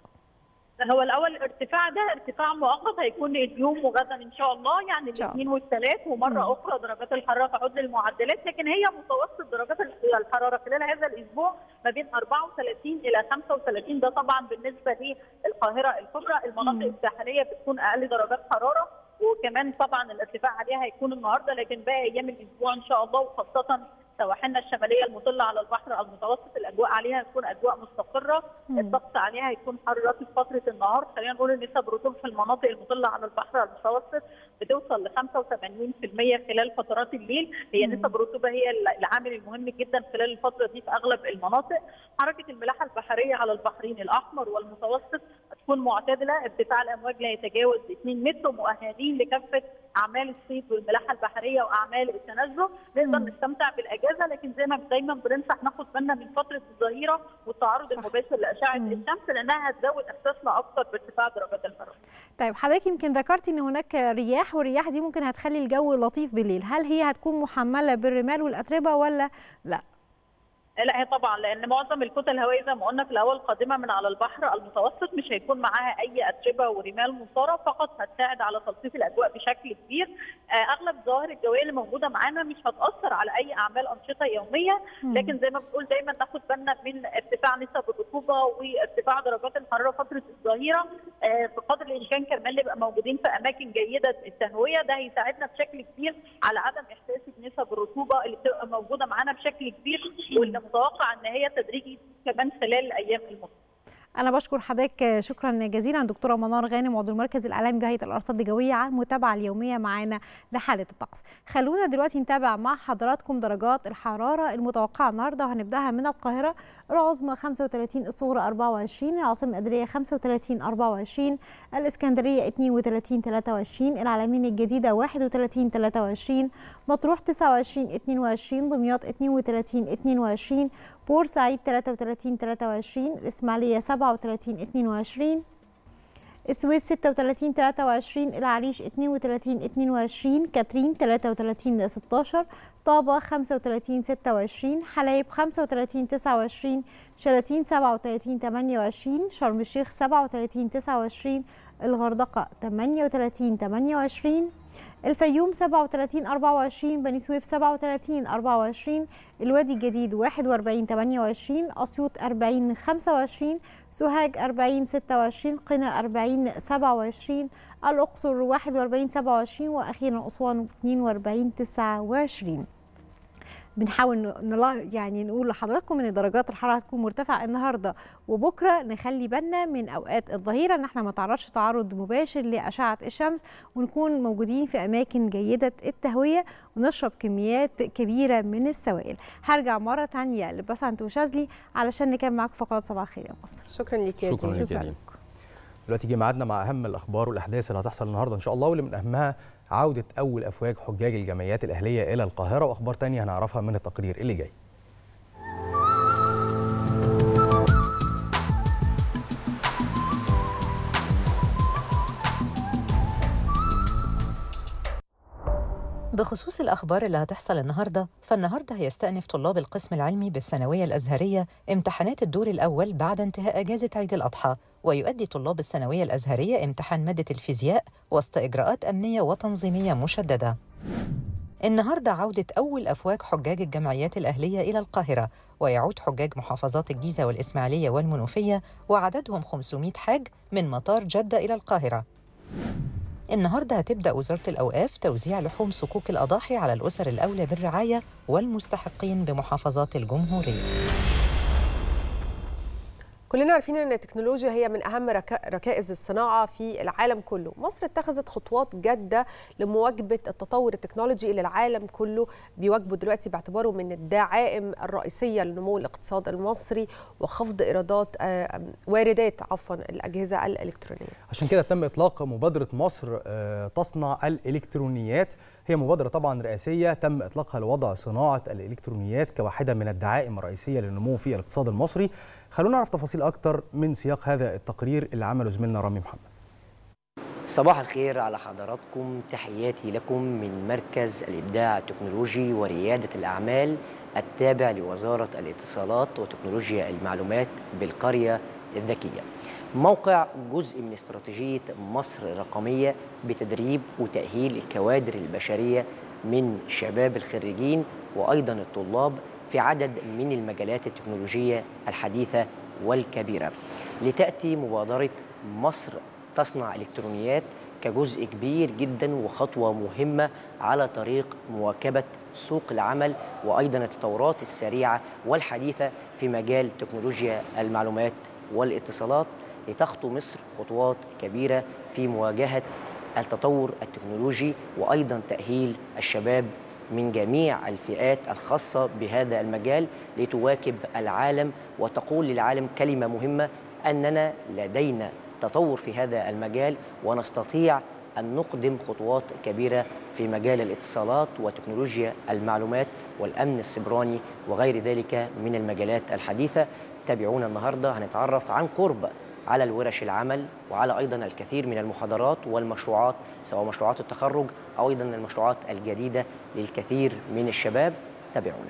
هو الاول الارتفاع ده ارتفاع مؤقت هيكون اليوم وغدا ان شاء الله يعني الاثنين والثلاث ومره اخرى درجات الحراره تعود للمعدلات لكن هي متوسط درجات الحراره خلال هذا الاسبوع ما بين 34 الى 35 ده طبعا بالنسبه للقاهره الكبرى المناطق الساحليه بتكون اقل درجات حراره وكمان طبعا الارتفاع عليها هيكون النهارده لكن باقي ايام الاسبوع ان شاء الله وخاصه سواحلنا الشماليه المطله على البحر المتوسط الاجواء عليها هتكون اجواء مستقره مم. الطقس عليها هيكون حر رطب فتره النهار خلينا نقول ان نسب الرطوبه في المناطق المطله على البحر المتوسط بتوصل ل 85% خلال فترات الليل هي مم. نسب الرطوبه هي العامل المهم جدا خلال الفتره دي في اغلب المناطق حركه الملاحه البحريه على البحرين الاحمر والمتوسط هتكون معتدله ارتفاع الامواج لا يتجاوز 2 متر مؤهلين لكافه اعمال الصيد والملاحه البحريه واعمال التنزه نقدر مم. نستمتع بالاجازه لكن زي ما دايما بننصح ناخد بالنا من فتره الظهيره والتعرض صح. المباشر لاشعه مم. الشمس لانها هتزود احساسنا اكثر بارتفاع درجات الحراره طيب حضرتك يمكن ذكرتي ان هناك رياح والرياح دي ممكن هتخلي الجو لطيف بالليل هل هي هتكون محمله بالرمال والاتربه ولا لا لا هي طبعا لان معظم الكتل الهوائيه زي ما قلنا في الاول قادمه من على البحر المتوسط مش هيكون معاها اي اتربه ورمال مثاره فقط هتساعد على تلطيف الاجواء بشكل كبير آه، اغلب الظواهر الجويه اللي موجوده معانا مش هتاثر على اي اعمال انشطه يوميه مم. لكن زي ما بتقول دايما ناخد بالنا من ارتفاع نسب الرطوبه وارتفاع درجات الحراره فتره الظهيره آه، بقدر الامكان كمان نبقى موجودين في اماكن جيده التهويه ده هيساعدنا بشكل كبير على عدم احساس بنسب الرطوبه اللي بتبقى موجوده معانا بشكل كبير واللي متوقع ان هي تدريجي كمان خلال الايام المقبله انا بشكر حضرتك شكرا جزيلا دكتوره منار غانم عضو المركز الاعلامي بهيئه الارصاد الجويه على المتابعه اليوميه معانا لحاله الطقس خلونا دلوقتي نتابع مع حضراتكم درجات الحراره المتوقعه النهارده وهنبداها من القاهره العظمى 35 الصغرى 24 العاصمه الاداريه 35 24 الاسكندريه 32 23 العلمين الجديده 31 23 مطروح 29 22 دمياط 32 22 بورسعيد 33 23 الإسماعيلية 37 22 السويس 36 23 العريش 32 22 كاترين 33 16 طابة 35 26 حلايب 35 29 شلاتين 37 28 شرم الشيخ 37 29 الغردقة 38 28 الفيوم 37 24 بني سويف 37 24 الوادي الجديد 41 28 اسيوط 40 25 سوهاج 40 26 قنا 40 27 الاقصر 41 27 واخيرا اسوان 42 29 بنحاول نلا يعني نقول لحضراتكم ان درجات الحراره هتكون مرتفعه النهارده وبكره نخلي بالنا من اوقات الظهيره ان احنا ما تعرضش تعرض مباشر لاشعه الشمس ونكون موجودين في اماكن جيده التهويه ونشرب كميات كبيره من السوائل هرجع مره ثانيه لبسنت وشاذلي علشان نكمل معاكم فقرات صباح الخير يا مصر شكرا ليك يا شكرا دينا. لك يا دينا دلوقتي جه ميعادنا مع اهم الاخبار والاحداث اللي هتحصل النهارده ان شاء الله واللي من اهمها عوده اول افواج حجاج الجمعيات الاهليه الى القاهره واخبار تانية هنعرفها من التقرير اللي جاي بخصوص الأخبار اللي هتحصل النهاردة فالنهاردة هيستأنف طلاب القسم العلمي بالثانوية الأزهرية امتحانات الدور الأول بعد انتهاء أجازة عيد الأضحى ويؤدي طلاب الثانوية الأزهرية امتحان مادة الفيزياء وسط إجراءات أمنية وتنظيمية مشددة النهارده عودة أول أفواج حجاج الجمعيات الأهلية إلى القاهرة ويعود حجاج محافظات الجيزة والإسماعيلية والمنوفية وعددهم 500 حاج من مطار جدة إلى القاهرة النهارده هتبدأ وزارة الأوقاف توزيع لحوم صكوك الأضاحي على الأسر الأولى بالرعاية والمستحقين بمحافظات الجمهورية كلنا عارفين ان التكنولوجيا هي من اهم ركا- ركائز الصناعه في العالم كله مصر اتخذت خطوات جاده لمواكبه التطور التكنولوجي اللي العالم كله بيواجهه دلوقتي باعتباره من الدعائم الرئيسيه لنمو الاقتصاد المصري وخفض ايرادات آه، واردات عفوا الاجهزه الالكترونيه عشان كده تم اطلاق مبادره مصر آه، تصنع الالكترونيات هي مبادره طبعا رئاسيه تم اطلاقها لوضع صناعه الالكترونيات كواحده من الدعائم الرئيسيه للنمو في الاقتصاد المصري خلونا نعرف تفاصيل اكتر من سياق هذا التقرير اللي عمله زميلنا رامي محمد صباح الخير على حضراتكم تحياتي لكم من مركز الإبداع التكنولوجي وريادة الأعمال التابع لوزارة الاتصالات وتكنولوجيا المعلومات بالقرية الذكية موقع جزء من استراتيجية مصر الرقمية بتدريب وتأهيل الكوادر البشرية من شباب الخريجين وأيضا الطلاب في عدد من المجالات التكنولوجية الحديثة والكبيرة لتأتي مبادرة مصر تصنع إلكترونيات كجزء كبير جدا وخطوة مهمة على طريق مواكبة سوق العمل وأيضا التطورات السريعة والحديثة في مجال تكنولوجيا المعلومات والاتصالات لتخطو مصر خطوات كبيرة في مواجهة التطور التكنولوجي وأيضا تأهيل الشباب من جميع الفئات الخاصة بهذا المجال لتواكب العالم وتقول للعالم كلمة مهمة أننا لدينا تطور في هذا المجال ونستطيع أن نقدم خطوات كبيرة في مجال الاتصالات وتكنولوجيا المعلومات والأمن السبراني وغير ذلك من المجالات الحديثة تابعونا النهاردة هنتعرف عن قرب على الورش العمل وعلى أيضا الكثير من المحاضرات والمشروعات سواء مشروعات التخرج أو أيضا المشروعات الجديدة للكثير من الشباب تابعونا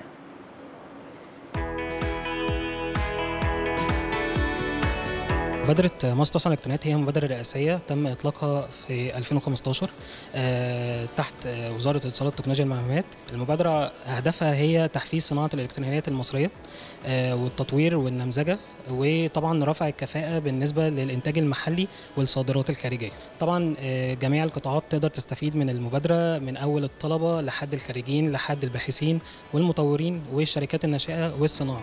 مبادرة مصر تصنع الإلكترونيات هي مبادرة رئاسية تم إطلاقها في 2015 آه، تحت آه، وزارة الاتصالات وتكنولوجيا المعلومات المبادرة هدفها هي تحفيز صناعة الإلكترونيات المصرية آه، والتطوير والنمذجة وطبعا رفع الكفاءة بالنسبة للإنتاج المحلي والصادرات الخارجية طبعا آه، جميع القطاعات تقدر تستفيد من المبادرة من أول الطلبة لحد الخريجين لحد الباحثين والمطورين والشركات الناشئة والصناعة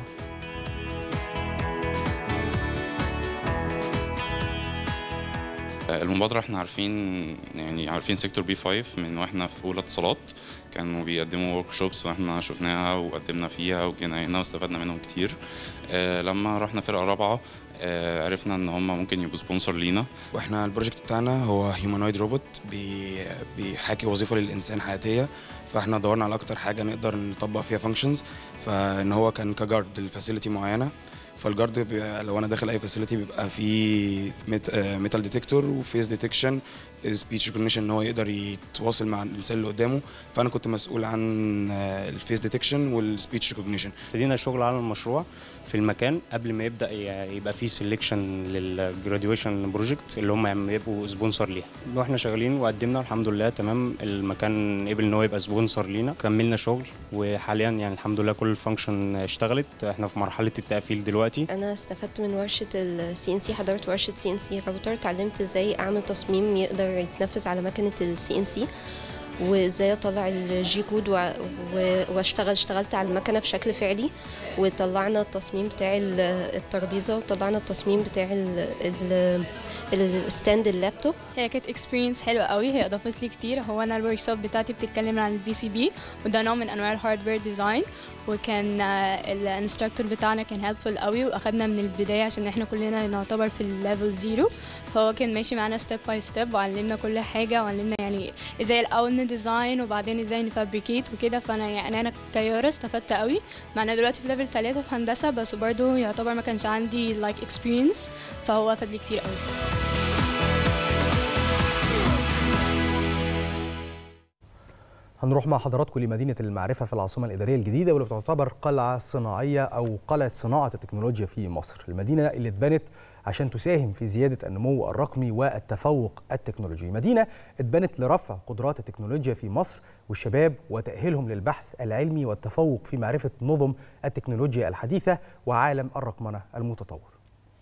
المبادرة احنا عارفين يعني عارفين سيكتور بي 5 من واحنا في أولى اتصالات كانوا بيقدموا ورك شوبس واحنا شفناها وقدمنا فيها وجينا هنا واستفدنا منهم كتير آه لما رحنا فرقة رابعة آه عرفنا ان هم ممكن يبقوا سبونسر لينا واحنا البروجكت بتاعنا هو هيومانويد روبوت بي بيحاكي وظيفه للانسان حياتيه فاحنا دورنا على اكتر حاجه نقدر نطبق فيها فانكشنز فان هو كان كجارد لفاسيلتي معينه فالجارد بيبقى لو انا داخل اي فاسيلتي بيبقى في ميتال ديتكتور وفيس ديتكشن سبيتش ريكوجنيشن ان هو يقدر يتواصل مع الانسان اللي قدامه فانا كنت مسؤول عن الفيس ديتكشن والسبيتش ريكوجنيشن ابتدينا شغل على المشروع في المكان قبل ما يبدا ي- يبقى فيه سيلكشن للجراديويشن بروجكت اللي هم يبقوا سبونسر ليها واحنا شغالين وقدمنا الحمد لله تمام المكان قبل ان هو يبقى سبونسر لينا كملنا شغل وحاليا يعني الحمد لله كل الفانكشن اشتغلت احنا في مرحله التقفيل دلوقتي انا استفدت من ورشه السي ان سي حضرت ورشه سي ان سي راوتر اتعلمت ازاي اعمل تصميم يقدر يتنفذ على مكنه السي ان سي وازاي اطلع الجي كود و- و- واشتغل اشتغلت على المكنه بشكل فعلي وطلعنا التصميم بتاع ال- الترابيزه وطلعنا التصميم بتاع ال- ال- الستاند اللابتوب هي كانت اكسبيرينس حلوه قوي هي اضافت لي كتير هو انا الورك شوب بتاعتي بتتكلم عن البي سي بي وده نوع من انواع الهاردوير ديزاين وكان الانستراكتور بتاعنا كان هيلبفول قوي واخدنا من البدايه عشان احنا كلنا نعتبر في الليفل زيرو فهو كان ماشي معانا ستيب باي ستيب وعلمنا كل حاجه وعلمنا يعني ازاي الاول نديزاين وبعدين ازاي نفابريكيت وكده فانا يعني انا كيارة استفدت قوي مع انا دلوقتي في ليفل 3 في هندسه بس برضه يعتبر ما كانش عندي لايك like اكسبيرينس فهو فاد لي كتير قوي هنروح مع حضراتكم لمدينة المعرفة في العاصمة الإدارية الجديدة واللي بتعتبر قلعة صناعية أو قلعة صناعة التكنولوجيا في مصر المدينة اللي اتبنت عشان تساهم في زيادة النمو الرقمي والتفوق التكنولوجي مدينة اتبنت لرفع قدرات التكنولوجيا في مصر والشباب وتأهيلهم للبحث العلمي والتفوق في معرفة نظم التكنولوجيا الحديثة وعالم الرقمنة المتطور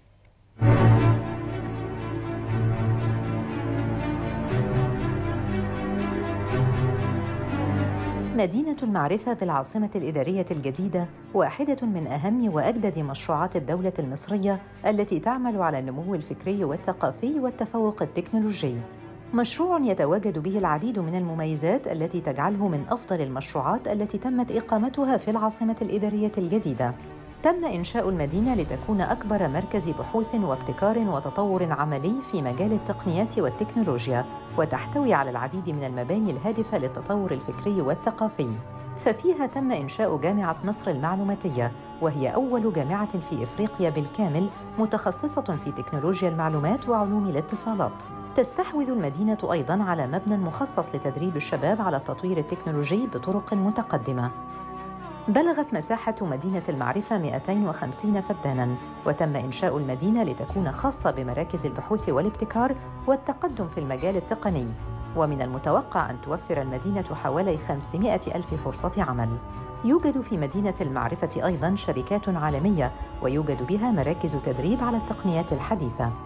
مدينة المعرفة بالعاصمة الإدارية الجديدة واحدة من أهم وأجدد مشروعات الدولة المصرية التي تعمل على النمو الفكري والثقافي والتفوق التكنولوجي. مشروع يتواجد به العديد من المميزات التي تجعله من أفضل المشروعات التي تمت إقامتها في العاصمة الإدارية الجديدة. تم إنشاء المدينة لتكون أكبر مركز بحوث وابتكار وتطور عملي في مجال التقنيات والتكنولوجيا، وتحتوي على العديد من المباني الهادفة للتطور الفكري والثقافي. ففيها تم إنشاء جامعة مصر المعلوماتية، وهي أول جامعة في إفريقيا بالكامل متخصصة في تكنولوجيا المعلومات وعلوم الاتصالات. تستحوذ المدينة أيضاً على مبنى مخصص لتدريب الشباب على التطوير التكنولوجي بطرق متقدمة. بلغت مساحة مدينة المعرفة 250 فداناً، وتم إنشاء المدينة لتكون خاصة بمراكز البحوث والابتكار والتقدم في المجال التقني. ومن المتوقع أن توفر المدينة حوالي 500 ألف فرصة عمل. يوجد في مدينة المعرفة أيضاً شركات عالمية، ويوجد بها مراكز تدريب على التقنيات الحديثة.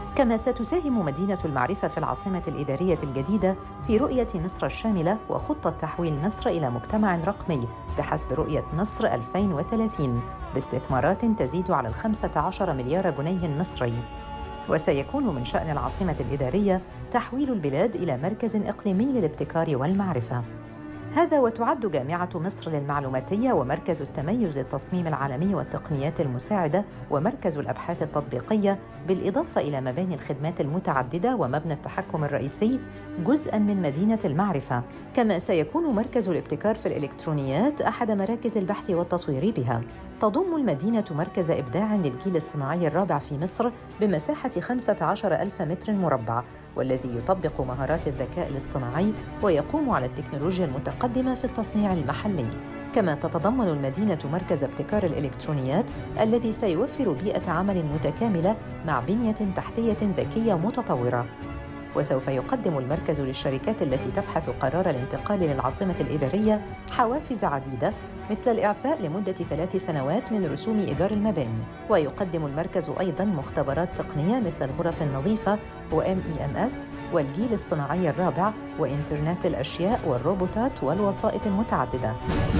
كما ستساهم مدينة المعرفة في العاصمة الإدارية الجديدة في رؤية مصر الشاملة وخطة تحويل مصر إلى مجتمع رقمي بحسب رؤية مصر 2030 باستثمارات تزيد على الخمسة عشر مليار جنيه مصري وسيكون من شأن العاصمة الإدارية تحويل البلاد إلى مركز إقليمي للابتكار والمعرفة هذا وتعد جامعة مصر للمعلوماتية ومركز التميز التصميم العالمي والتقنيات المساعدة ومركز الأبحاث التطبيقية بالإضافة إلى مباني الخدمات المتعددة ومبنى التحكم الرئيسي جزءاً من مدينة المعرفة كما سيكون مركز الابتكار في الإلكترونيات أحد مراكز البحث والتطوير بها تضم المدينة مركز إبداع للجيل الصناعي الرابع في مصر بمساحة 15 ألف متر مربع والذي يطبق مهارات الذكاء الاصطناعي ويقوم على التكنولوجيا المتقدمة في التصنيع المحلي كما تتضمن المدينة مركز ابتكار الإلكترونيات الذي سيوفر بيئة عمل متكاملة مع بنية تحتية ذكية متطورة وسوف يقدم المركز للشركات التي تبحث قرار الانتقال للعاصمة الإدارية حوافز عديدة مثل الإعفاء لمدة ثلاث سنوات من رسوم إيجار المباني ويقدم المركز أيضاً مختبرات تقنية مثل الغرف النظيفة و MEMS والجيل الصناعي الرابع وإنترنت الأشياء والروبوتات والوسائط المتعددة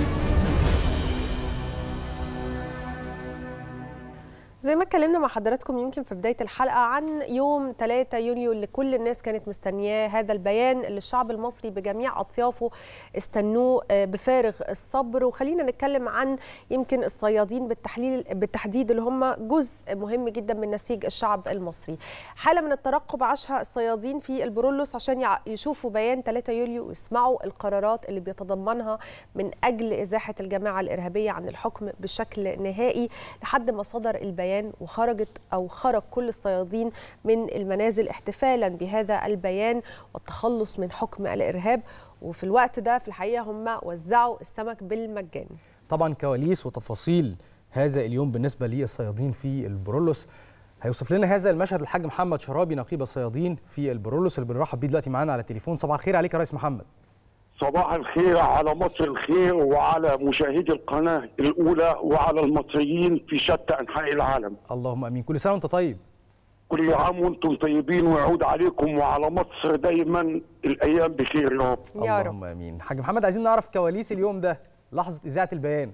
زي ما اتكلمنا مع حضراتكم يمكن في بدايه الحلقه عن يوم 3 يونيو اللي كل الناس كانت مستنياه هذا البيان اللي الشعب المصري بجميع اطيافه استنوه بفارغ الصبر وخلينا نتكلم عن يمكن الصيادين بالتحليل بالتحديد اللي هم جزء مهم جدا من نسيج الشعب المصري حاله من الترقب عاشها الصيادين في البرولوس عشان يشوفوا بيان 3 يوليو ويسمعوا القرارات اللي بيتضمنها من اجل ازاحه الجماعه الارهابيه عن الحكم بشكل نهائي لحد ما صدر البيان البيان وخرجت او خرج كل الصيادين من المنازل احتفالا بهذا البيان والتخلص من حكم الارهاب وفي الوقت ده في الحقيقه هم وزعوا السمك بالمجان. طبعا كواليس وتفاصيل هذا اليوم بالنسبه للصيادين في البرولوس هيوصف لنا هذا المشهد الحاج محمد شرابي نقيب الصيادين في البرولوس اللي بنرحب بيه دلوقتي معانا على التليفون صباح الخير عليك يا ريس محمد. صباح الخير على مصر الخير وعلى مشاهدي القناة الأولى وعلى المصريين في شتى أنحاء العالم اللهم امين كل سنه وانت طيب كل عام وانتم طيبين ويعود عليكم وعلى مصر دايما الأيام بخير يا رب يا اللهم امين حاج محمد عايزين نعرف كواليس اليوم ده لحظه اذاعه البيان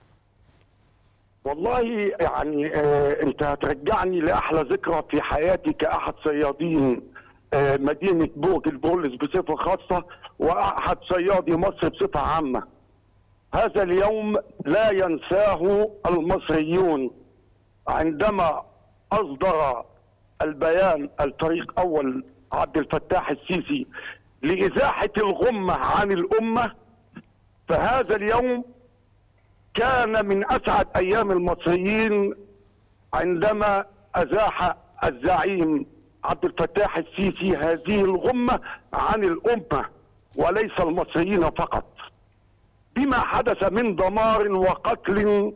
والله يعني آه انت هترجعني لاحلى ذكرى في حياتي كاحد صيادين آه مدينه برج البولس بصفه خاصه واحد صيادي مصر بصفه عامه. هذا اليوم لا ينساه المصريون عندما اصدر البيان الفريق اول عبد الفتاح السيسي لازاحه الغمه عن الامه فهذا اليوم كان من اسعد ايام المصريين عندما ازاح الزعيم عبد الفتاح السيسي هذه الغمه عن الامه وليس المصريين فقط بما حدث من دمار وقتل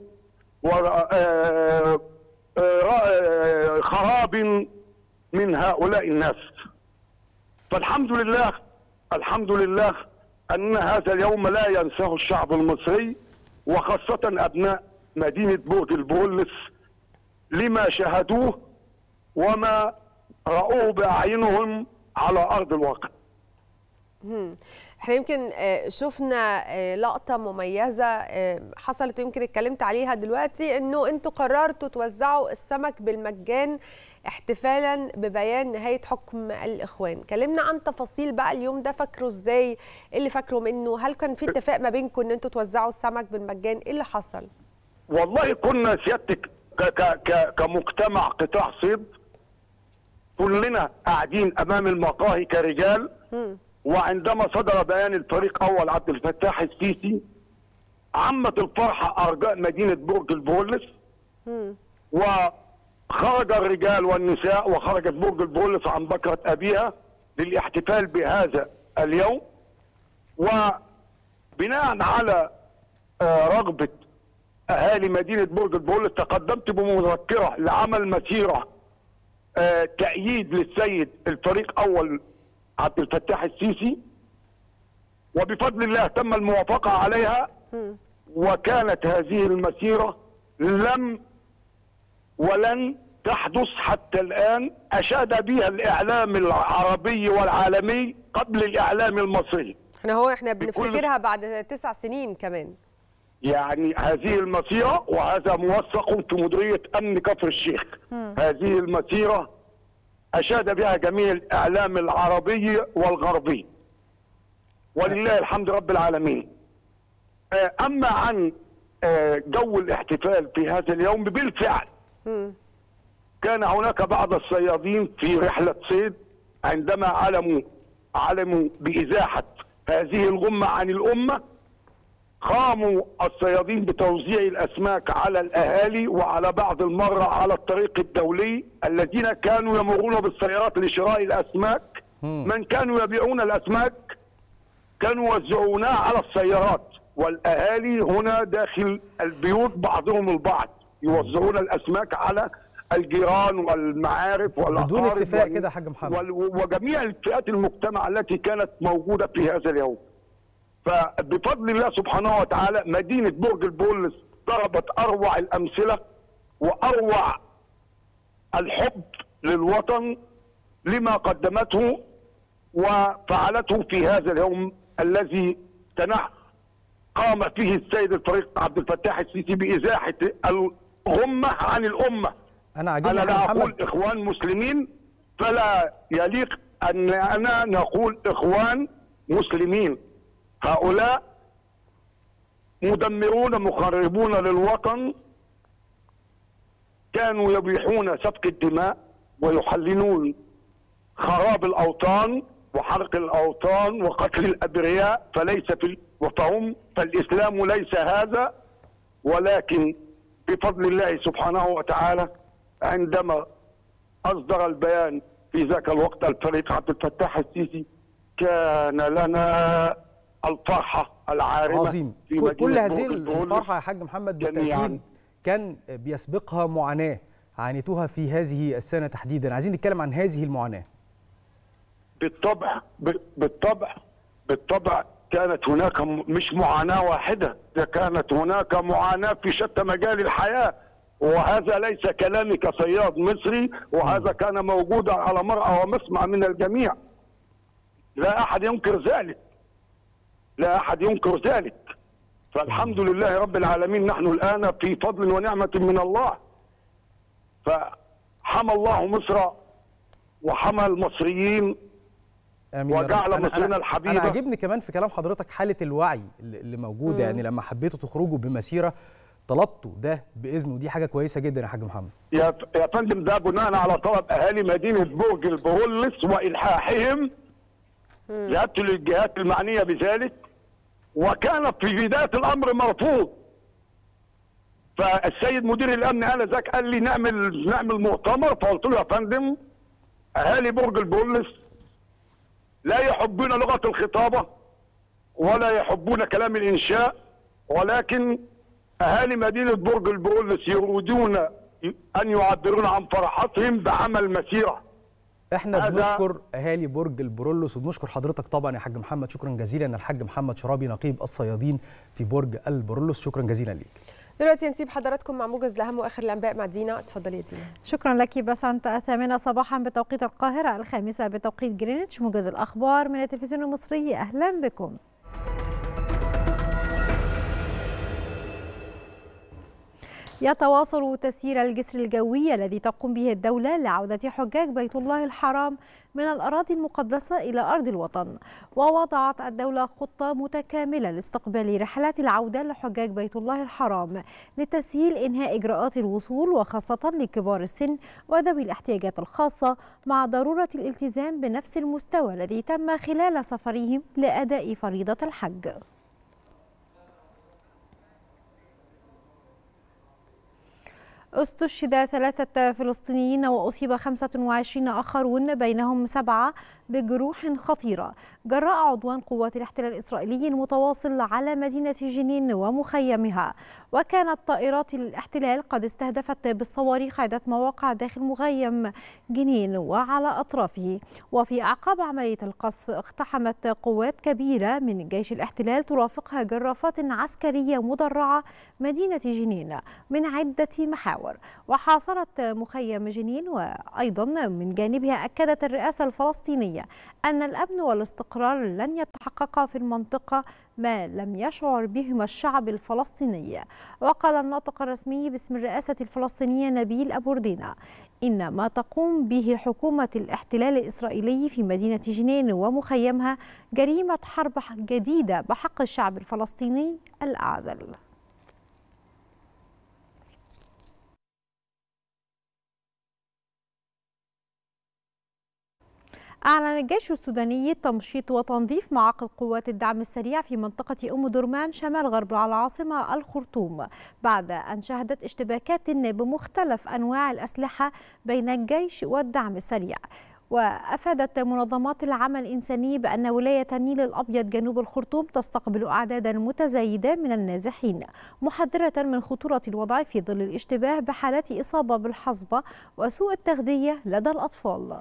وخراب من هؤلاء الناس فالحمد لله الحمد لله ان هذا اليوم لا ينساه الشعب المصري وخاصة أبناء مدينة برج البرولس لما شاهدوه وما رأوه بأعينهم على أرض الواقع احنا يمكن شفنا لقطة مميزة حصلت ويمكن اتكلمت عليها دلوقتي انه انتوا قررتوا توزعوا السمك بالمجان احتفالا ببيان نهايه حكم الاخوان كلمنا عن تفاصيل بقى اليوم ده فاكره ازاي ايه اللي فاكره منه هل كان في اتفاق ما بينكم ان انتوا توزعوا السمك بالمجان ايه اللي حصل والله كنا سيادتك كمجتمع قطاع صيد كلنا قاعدين امام المقاهي كرجال م. وعندما صدر بيان الفريق اول عبد الفتاح السيسي عمت الفرحه ارجاء مدينه برج البولس و خرج الرجال والنساء وخرجت برج البولس عن بكرة أبيها للاحتفال بهذا اليوم وبناء على رغبة أهالي مدينة برج البولس تقدمت بمذكرة لعمل مسيرة تأييد للسيد الفريق أول عبد الفتاح السيسي وبفضل الله تم الموافقة عليها وكانت هذه المسيرة لم ولن تحدث حتى الآن أشاد بها الإعلام العربي والعالمي قبل الإعلام المصري احنا هو احنا بنفتكرها بعد تسع سنين كمان يعني هذه المسيرة وهذا موثق في مديرية أمن كفر الشيخ مم. هذه المسيرة أشاد بها جميع الإعلام العربي والغربي ولله الحمد رب العالمين آه، أما عن آه، جو الاحتفال في هذا اليوم بالفعل كان هناك بعض الصيادين في رحلة صيد عندما علموا علموا بإزاحة هذه الغمة عن الأمة قاموا الصيادين بتوزيع الأسماك على الأهالي وعلى بعض المرة على الطريق الدولي الذين كانوا يمرون بالسيارات لشراء الأسماك من كانوا يبيعون الأسماك كانوا يوزعونها على السيارات والأهالي هنا داخل البيوت بعضهم البعض يوزعون الأسماك على الجيران والمعارف والأقارب بدون اتفاق وال- كده يا حاج محمد وال- وجميع الفئات المجتمع التي كانت موجودة في هذا اليوم فبفضل الله سبحانه وتعالى مدينة برج البولس ضربت أروع الأمثلة وأروع الحب للوطن لما قدمته وفعلته في هذا اليوم الذي تنح قام فيه السيد الفريق عبد الفتاح السيسي بإزاحة الغمة عن الأمة انا عاجبني أنا يا حاج لا أقول محمد إخوان مسلمين فلا يليق أن أنا نقول إخوان مسلمين هؤلاء مدمرون مخربون للوطن كانوا يبيحون سفك الدماء ويحللون خراب الأوطان وحرق الأوطان وقتل الأبرياء فليس في فهم فالإسلام ليس هذا ولكن بفضل الله سبحانه وتعالى عندما أصدر البيان في ذاك الوقت الفريق عبد الفتاح السيسي كان لنا الفرحة العارمة عظيم في كل- مدينة كل هذه برج البولس. الفرحه يا حاج محمد جميعاً. بالتاكيد كان بيسبقها معاناه عانيتوها في هذه السنه تحديدا عايزين نتكلم عن هذه المعاناه بالطبع ب- بالطبع بالطبع كانت هناك م- مش معاناة واحدة ده كانت هناك معاناة في شتى مجال الحياة وهذا ليس كلامي كصياد مصري وهذا كان موجودا على مرأى ومسمع من الجميع لا أحد ينكر ذلك لا أحد ينكر ذلك فالحمد لله رب العالمين نحن الآن في فضل ونعمة من الله فحمى الله مصر وحمى المصريين امين يا رب. وجعل أنا- مصرنا أنا- الحبيبة. انا عاجبني كمان في كلام حضرتك حاله الوعي اللي اللي موجوده مم. يعني لما حبيتوا تخرجوا بمسيره طلبتوا ده باذن ودي حاجه كويسه جدا يا حاج محمد يا يا فندم ده بناء على طلب اهالي مدينه برج البرولس والحاحهم ذهبت للجهات المعنيه بذلك وكان في بدايه الامر مرفوض فالسيد مدير الامن انذاك قال لي نعمل نعمل مؤتمر فقلت له يا فندم اهالي برج البرولس لا يحبون لغه الخطابه ولا يحبون كلام الانشاء ولكن اهالي مدينه برج البرولس يريدون ان يعبرون عن فرحتهم بعمل مسيره احنا هذا- بنشكر اهالي برج البرولوس وبنشكر حضرتك طبعا يا حاج محمد شكرا جزيلا الحاج محمد شرابي نقيب الصيادين في برج البرولوس شكرا جزيلا ليك دلوقتي نسيب حضراتكم مع موجز لاهم واخر الانباء مع دينا اتفضلي يا دينا شكرا لك بسنت الثامنة صباحا بتوقيت القاهرة الخامسة بتوقيت جرينتش موجز الأخبار من التلفزيون المصري أهلا بكم يتواصل تسيير الجسر الجوي الذي تقوم به الدولة لعودة حجاج بيت الله الحرام من الأراضي المقدسة إلى أرض الوطن ووضعت الدولة خطة متكاملة لاستقبال رحلات العودة لحجاج بيت الله الحرام لتسهيل إنهاء إجراءات الوصول وخاصة لكبار السن وذوي الاحتياجات الخاصة مع ضرورة الالتزام بنفس المستوى الذي تم خلال سفرهم لأداء فريضة الحج استشهد ثلاثة فلسطينيين وأصيب 25 آخرون بينهم سبعة بجروح خطيرة جراء عدوان قوات الاحتلال الإسرائيلي المتواصل على مدينة جنين ومخيمها وكانت طائرات الاحتلال قد استهدفت بالصواريخ عدة مواقع داخل مخيم جنين وعلى أطرافه وفي أعقاب عملية القصف اقتحمت قوات كبيرة من جيش الاحتلال ترافقها جرافات عسكرية مدرعة مدينة جنين من عدة محاور المحاور وحاصرت مخيم جنين وأيضا من جانبها أكدت الرئاسة الفلسطينية أن الأمن والاستقرار لن يتحققا في المنطقة ما لم يشعر بهما الشعب الفلسطيني وقال الناطق الرسمي باسم الرئاسة الفلسطينية نبيل أبو ردينة إن ما تقوم به حكومة الاحتلال الإسرائيلي في مدينة جنين ومخيمها جريمة حرب جديدة بحق الشعب الفلسطيني الأعزل أعلن الجيش السوداني تمشيط وتنظيف معاقل قوات الدعم السريع في منطقة أم درمان شمال غرب العاصمة الخرطوم بعد أن شهدت اشتباكات بمختلف أنواع الأسلحة بين الجيش والدعم السريع وأفادت منظمات العمل الإنساني بأن ولاية النيل الأبيض جنوب الخرطوم تستقبل أعدادا متزايدة من النازحين محذرة من خطورة الوضع في ظل الاشتباه بحالات إصابة بالحصبة وسوء التغذية لدى الأطفال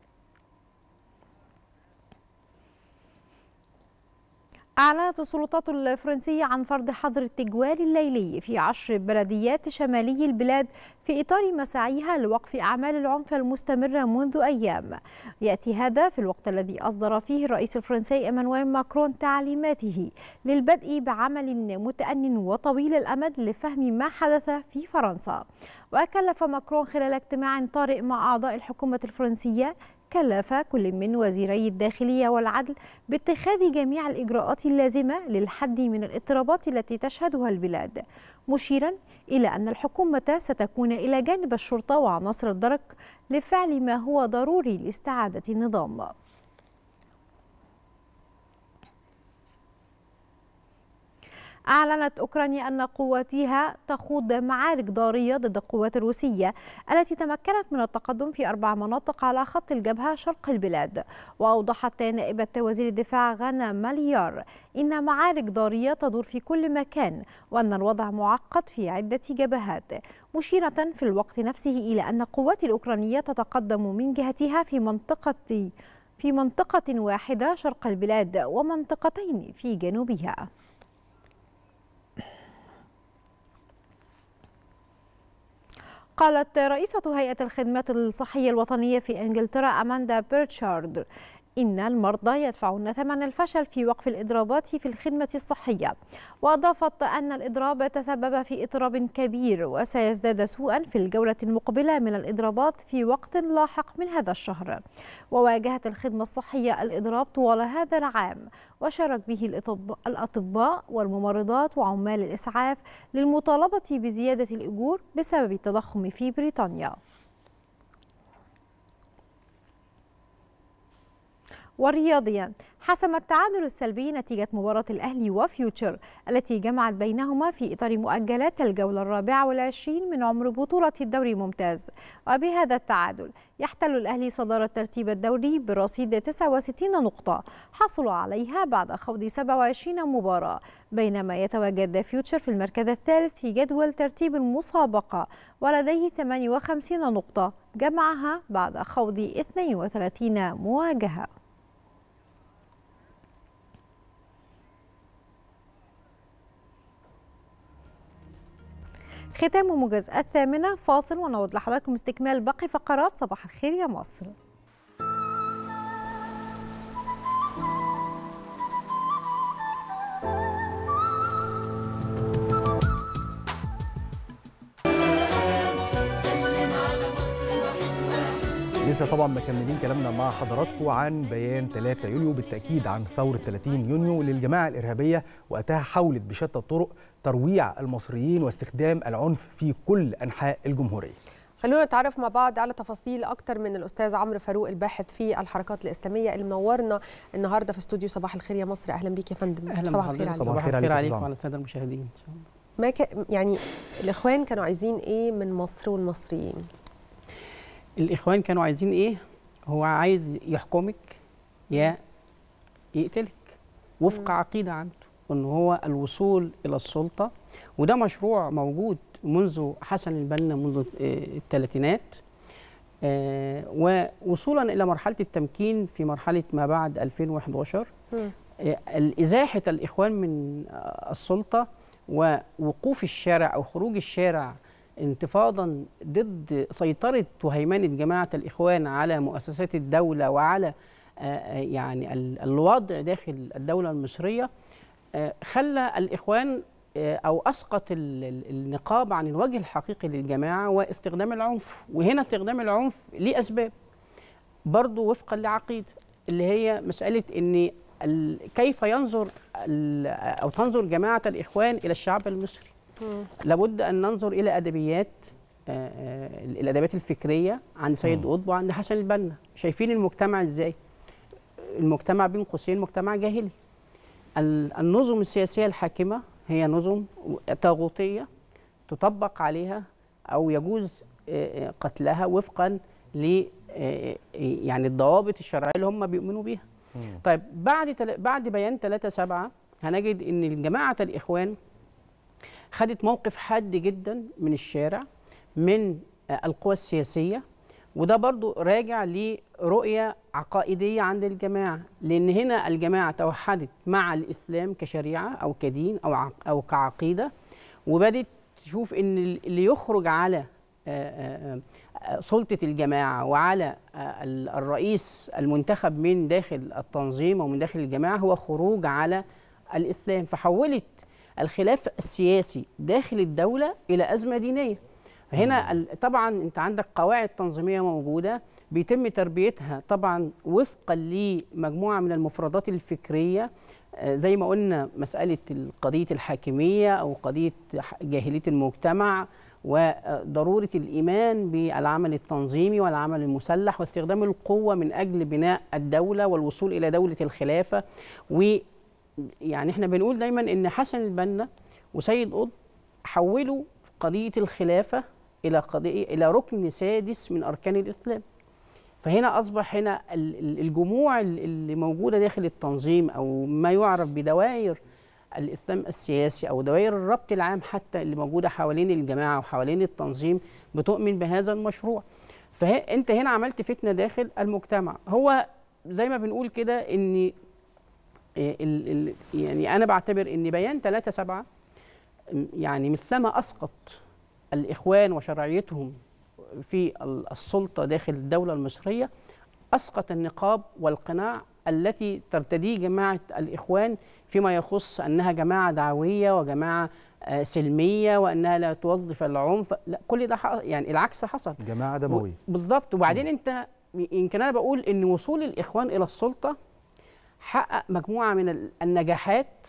أعلنت السلطات الفرنسية عن فرض حظر التجوال الليلي في عشر بلديات شمالي البلاد في إطار مساعيها لوقف أعمال العنف المستمرة منذ أيام يأتي هذا في الوقت الذي أصدر فيه الرئيس الفرنسي إيمانويل ماكرون تعليماته للبدء بعمل متأن وطويل الأمد لفهم ما حدث في فرنسا وكلف ماكرون خلال اجتماع طارئ مع أعضاء الحكومة الفرنسية كلف كل من وزيري الداخلية والعدل باتخاذ جميع الإجراءات اللازمة للحد من الاضطرابات التي تشهدها البلاد مشيرا إلى أن الحكومة ستكون إلى جانب الشرطة وعناصر الدرك لفعل ما هو ضروري لاستعادة النظام أعلنت أوكرانيا أن قواتها تخوض معارك ضارية ضد القوات الروسية التي تمكنت من التقدم في أربع مناطق على خط الجبهة شرق البلاد وأوضحت نائبة وزير الدفاع غانا ماليار إن معارك ضارية تدور في كل مكان وأن الوضع معقد في عدة جبهات مشيرة في الوقت نفسه إلى أن القوات الأوكرانية تتقدم من جهتها في منطقة في منطقة واحدة شرق البلاد ومنطقتين في جنوبها قالت رئيسة هيئة الخدمات الصحية الوطنية في إنجلترا أماندا بيرتشارد إن المرضى يدفعون ثمن الفشل في وقف الإضرابات في الخدمة الصحية وأضافت أن الإضراب تسبب في إضراب كبير وسيزداد سوءا في الجولة المقبلة من الإضرابات في وقت لاحق من هذا الشهر وواجهت الخدمة الصحية الإضراب طوال هذا العام وشارك به الأطباء والممرضات وعمال الإسعاف للمطالبة بزيادة الأجور بسبب التضخم في بريطانيا ورياضيا حسم التعادل السلبي نتيجة مباراة الأهلي وفيوتشر التي جمعت بينهما في إطار مؤجلات الجولة الرابعة والعشرين من عمر بطولة الدوري الممتاز وبهذا التعادل يحتل الأهلي صدارة ترتيب الدوري برصيد 69 نقطة حصل عليها بعد خوض 27 مباراة بينما يتواجد فيوتشر في المركز الثالث في جدول ترتيب المسابقة ولديه 58 نقطة جمعها بعد خوض 32 مواجهة ختام موجز الثامنة فاصل ونعود لحضراتكم استكمال باقي فقرات صباح الخير يا مصر لسه طبعا مكملين كلامنا مع حضراتكم عن بيان 3 يوليو بالتاكيد عن ثوره 30 يونيو للجماعه الارهابيه وقتها حاولت بشتى الطرق ترويع المصريين واستخدام العنف في كل انحاء الجمهوريه. خلونا نتعرف مع بعض على تفاصيل اكتر من الاستاذ عمرو فاروق الباحث في الحركات الاسلاميه اللي منورنا النهارده في استوديو صباح الخير يا مصر اهلا بيك يا فندم اهلا صباح الخير عليك صباح الخير عليك وعلى الساده المشاهدين ما ك... يعني الاخوان كانوا عايزين ايه من مصر والمصريين الاخوان كانوا عايزين ايه هو عايز يحكمك يا يقتلك وفق عقيده عنده ان هو الوصول الى السلطه وده مشروع موجود منذ حسن البنا منذ الثلاثينات ووصولا الى مرحله التمكين في مرحله ما بعد 2011 ازاحه الاخوان من السلطه ووقوف الشارع او خروج الشارع انتفاضا ضد سيطرة وهيمنة جماعة الإخوان على مؤسسات الدولة وعلى آه، آه، يعني ال- الوضع داخل الدولة المصرية آه، خلى الإخوان آه، أو أسقط ال- ال- النقاب عن الوجه الحقيقي للجماعة واستخدام العنف وهنا استخدام العنف ليه أسباب برضو وفقا لعقيدة اللي هي مسألة أن ال- كيف ينظر ال- أو تنظر جماعة الإخوان إلى الشعب المصري لابد ان ننظر الى ادبيات آه، آه، الادبيات الفكريه عند سيد قطب وعند حسن البنا شايفين المجتمع ازاي المجتمع بين قوسين مجتمع جاهلي ال- النظم السياسيه الحاكمه هي نظم طاغوتيه تطبق عليها او يجوز آه، آه، قتلها وفقا ل آه، يعني الضوابط الشرعيه اللي هم بيؤمنوا بيها طيب بعد تل... بعد بيان 3 7 هنجد ان جماعه الاخوان خدت موقف حاد جدا من الشارع من آه، القوى السياسيه وده برضو راجع لرؤيه عقائديه عند الجماعه لان هنا الجماعه توحدت مع الاسلام كشريعه او كدين او عق- او كعقيده وبدت تشوف ان اللي يخرج على آه، آه، آه، سلطه الجماعه وعلى آه، ال- الرئيس المنتخب من داخل التنظيم ومن داخل الجماعه هو خروج على الاسلام فحولت الخلاف السياسي داخل الدوله الى ازمه دينيه هنا ال- طبعا انت عندك قواعد تنظيميه موجوده بيتم تربيتها طبعا وفقا لمجموعه من المفردات الفكريه آه، زي ما قلنا مساله قضيه الحاكميه او قضيه ح- جاهليه المجتمع وضروره الايمان بالعمل التنظيمي والعمل المسلح واستخدام القوه من اجل بناء الدوله والوصول الى دوله الخلافه و يعني احنا بنقول دايما ان حسن البنا وسيد قطب حولوا قضيه الخلافه الى قضيه الى ركن سادس من اركان الاسلام فهنا اصبح هنا ال- ال- الجموع ال- اللي موجوده داخل التنظيم او ما يعرف بدوائر الاسلام السياسي او دوائر الربط العام حتى اللي موجوده حوالين الجماعه وحوالين التنظيم بتؤمن بهذا المشروع فانت هنا عملت فتنه داخل المجتمع هو زي ما بنقول كده ان ال ال يعني انا بعتبر ان بيان 3 7 يعني مثلما اسقط الاخوان وشرعيتهم في ال- السلطه داخل الدوله المصريه اسقط النقاب والقناع التي ترتديه جماعه الاخوان فيما يخص انها جماعه دعويه وجماعه آه، سلميه وانها لا توظف العنف لا كل ده ح- يعني العكس حصل جماعه دمويه بالظبط وبعدين انت يمكن انا بقول ان وصول الاخوان الى السلطه حقق مجموعه من ال- النجاحات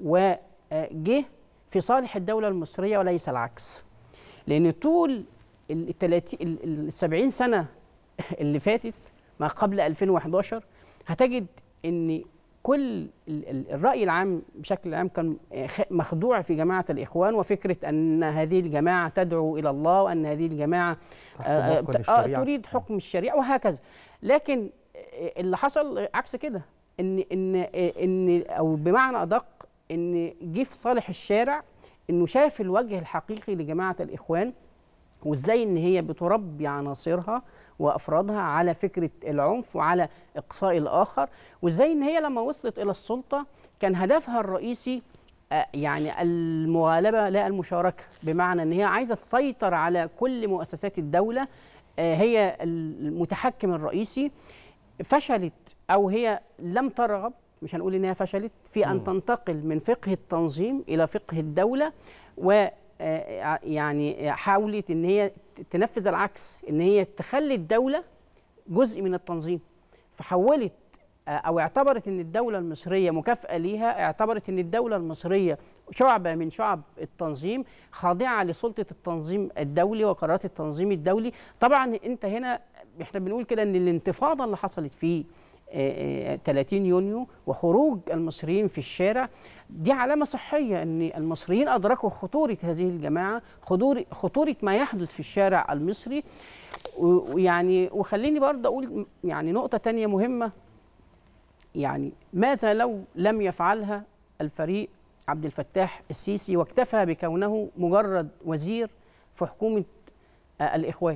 وجه في صالح الدوله المصريه وليس العكس لان طول ال 30 ال- ال 70 سنه اللي فاتت ما قبل 2011 هتجد ان كل ال- ال- الراي العام بشكل عام كان خ- مخدوع في جماعه الاخوان وفكره ان هذه الجماعه تدعو الى الله وان هذه الجماعه تحكم آه، وفقاً آه، للشريعة. تريد حكم الشريعه وهكذا لكن اللي حصل عكس كده ان ان ان او بمعنى ادق ان جه في صالح الشارع انه شاف الوجه الحقيقي لجماعه الاخوان وازاي ان هي بتربي عناصرها وافرادها على فكره العنف وعلى اقصاء الاخر وازاي ان هي لما وصلت الى السلطه كان هدفها الرئيسي آه، يعني المغالبه لا المشاركه بمعنى ان هي عايزه تسيطر على كل مؤسسات الدوله آه، هي المتحكم الرئيسي فشلت او هي لم ترغب مش هنقول انها فشلت في ان تنتقل من فقه التنظيم الى فقه الدوله و آه، يعني حاولت ان هي تنفذ العكس ان هي تخلي الدوله جزء من التنظيم فحولت آه، او اعتبرت ان الدوله المصريه مكافاه ليها اعتبرت ان الدوله المصريه شعبه من شعب التنظيم خاضعه لسلطه التنظيم الدولي وقرارات التنظيم الدولي طبعا انت هنا احنا بنقول كده ان الانتفاضه اللي حصلت في آه، آه، 30 يونيو وخروج المصريين في الشارع دي علامة صحية أن المصريين أدركوا خطورة هذه الجماعة خطورة, خطورة ما يحدث في الشارع المصري و- ويعني وخليني برضه أقول يعني نقطة تانية مهمة يعني ماذا لو لم يفعلها الفريق عبد الفتاح السيسي واكتفى بكونه مجرد وزير في حكومة آه، الإخوان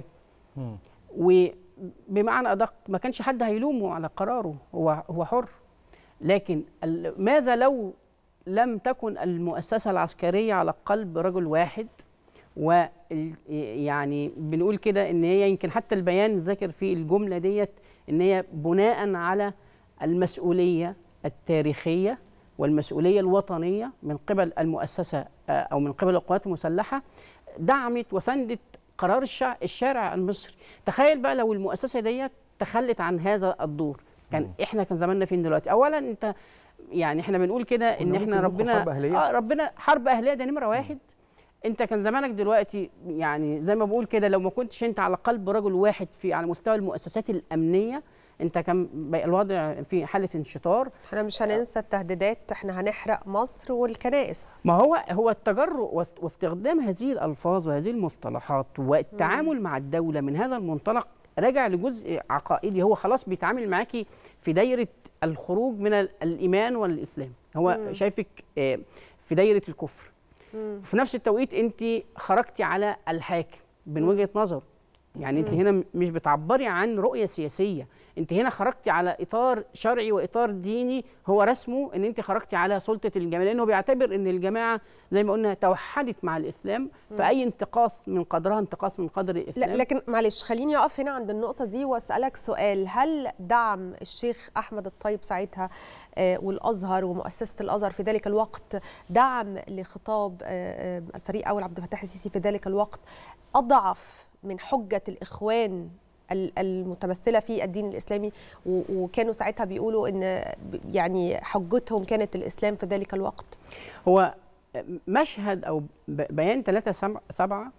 وبمعنى ادق ما كانش حد هيلومه على قراره هو هو حر لكن ال- ماذا لو لم تكن المؤسسه العسكريه على قلب رجل واحد ال- يعني بنقول كده ان هي يمكن حتى البيان ذكر في الجمله ديت ان هي بناء على المسؤوليه التاريخيه والمسؤوليه الوطنيه من قبل المؤسسه آه، او من قبل القوات المسلحه دعمت وسندت قرار الشع... الشارع المصري تخيل بقى لو المؤسسه ديت تخلت عن هذا الدور كان احنا كان زماننا فين دلوقتي اولا انت يعني احنا بنقول كده ان كنا احنا ممكن ندخل ربنا حرب أهلية. اه ربنا حرب اهليه ده نمره واحد انت كان زمانك دلوقتي يعني زي ما بقول كده لو ما كنتش انت على قلب رجل واحد في على مستوى المؤسسات الامنيه انت كان بقى الوضع في حاله انشطار احنا مش هننسى التهديدات احنا هنحرق مصر والكنائس ما هو هو التجرؤ واست- واستخدام هذه الالفاظ وهذه المصطلحات والتعامل مع الدوله من هذا المنطلق راجع لجزء عقائدي هو خلاص بيتعامل معاكي في دايره الخروج من ال- الايمان والاسلام هو مم. شايفك آه، في دايره الكفر في نفس التوقيت انت خرجتي على الحاكم من وجهه نظر يعني انت مم. هنا مش بتعبري عن رؤيه سياسيه انت هنا خرجتي على اطار شرعي واطار ديني هو رسمه ان انت خرجتي على سلطه الجماعه لانه بيعتبر ان الجماعه زي ما قلنا توحدت مع الاسلام مم. فاي انتقاص من قدرها انتقاص من قدر الاسلام لا لكن معلش خليني اقف هنا عند النقطه دي واسالك سؤال هل دعم الشيخ احمد الطيب ساعتها آه، والازهر ومؤسسه الازهر في ذلك الوقت دعم لخطاب آه، آه، الفريق اول عبد الفتاح السيسي في ذلك الوقت اضعف من حجه الاخوان ال- المتمثله في الدين الاسلامي و- وكانوا ساعتها بيقولوا ان ب- يعني حجتهم كانت الاسلام في ذلك الوقت هو مشهد او ب- بيان 3 7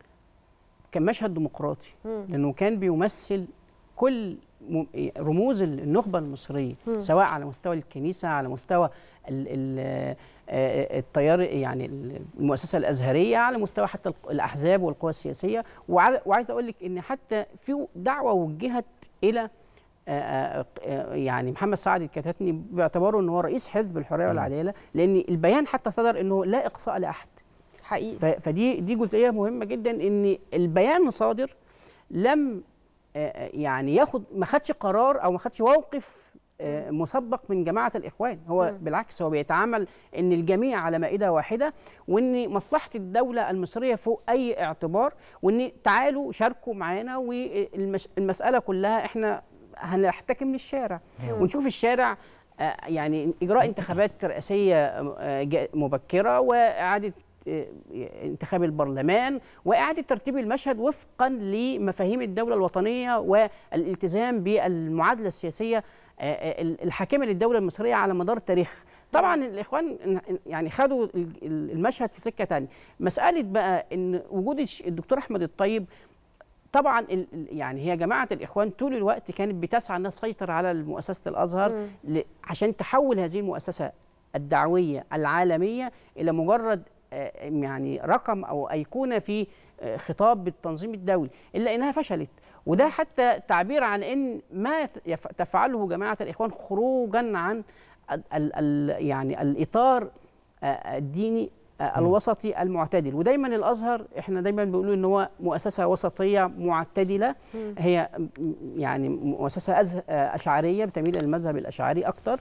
كان مشهد ديمقراطي مم. لانه كان بيمثل كل م- رموز النخبه المصريه مم. سواء على مستوى الكنيسه على مستوى ال- ال- آه، التيار يعني المؤسسه الازهريه على مستوى حتى الق- الاحزاب والقوى السياسيه وعلى- وعايز اقول لك ان حتى في دعوه وجهت الى آه، آه، آه، يعني محمد سعد الكتاتني باعتباره ان هو رئيس حزب الحريه والعداله لان البيان حتى صدر انه لا اقصاء لاحد حقيقي ف- فدي دي جزئيه مهمه جدا ان البيان صادر لم آه، آه، يعني ياخد ما خدش قرار او ما خدش موقف آه، مسبق من جماعه الاخوان هو مم. بالعكس هو بيتعامل ان الجميع على مائده واحده وان مصلحه الدوله المصريه فوق اي اعتبار وان تعالوا شاركوا معانا والمساله كلها احنا هنحتكم للشارع مم. ونشوف الشارع آه، يعني اجراء انتخابات رئاسيه آه، جا- مبكره واعاده آه، انتخاب البرلمان واعاده ترتيب المشهد وفقا لمفاهيم الدوله الوطنيه والالتزام بالمعادله السياسيه آه، آه، الحاكمه للدوله المصريه على مدار التاريخ طبعا الاخوان يعني خدوا ال- ال- المشهد في سكه ثانيه مساله بقى ان وجود الش- الدكتور احمد الطيب طبعا ال- ال- يعني هي جماعه الاخوان طول الوقت كانت بتسعى انها تسيطر على مؤسسه الازهر مم. ل- عشان تحول هذه المؤسسه الدعويه العالميه الى مجرد آه، يعني رقم او ايقونه في آه، خطاب بالتنظيم الدولي الا انها فشلت وده حتى تعبير عن ان ما ت- يف- تفعله جماعه الاخوان خروجا عن ال ال ال يعني الاطار آه، الديني آه، الوسطي المعتدل ودايما الازهر احنا دايما بنقول ان هو مؤسسه وسطيه معتدله مم. هي م- يعني مؤسسه أز- آه، اشعريه بتميل الى المذهب الاشعري اكتر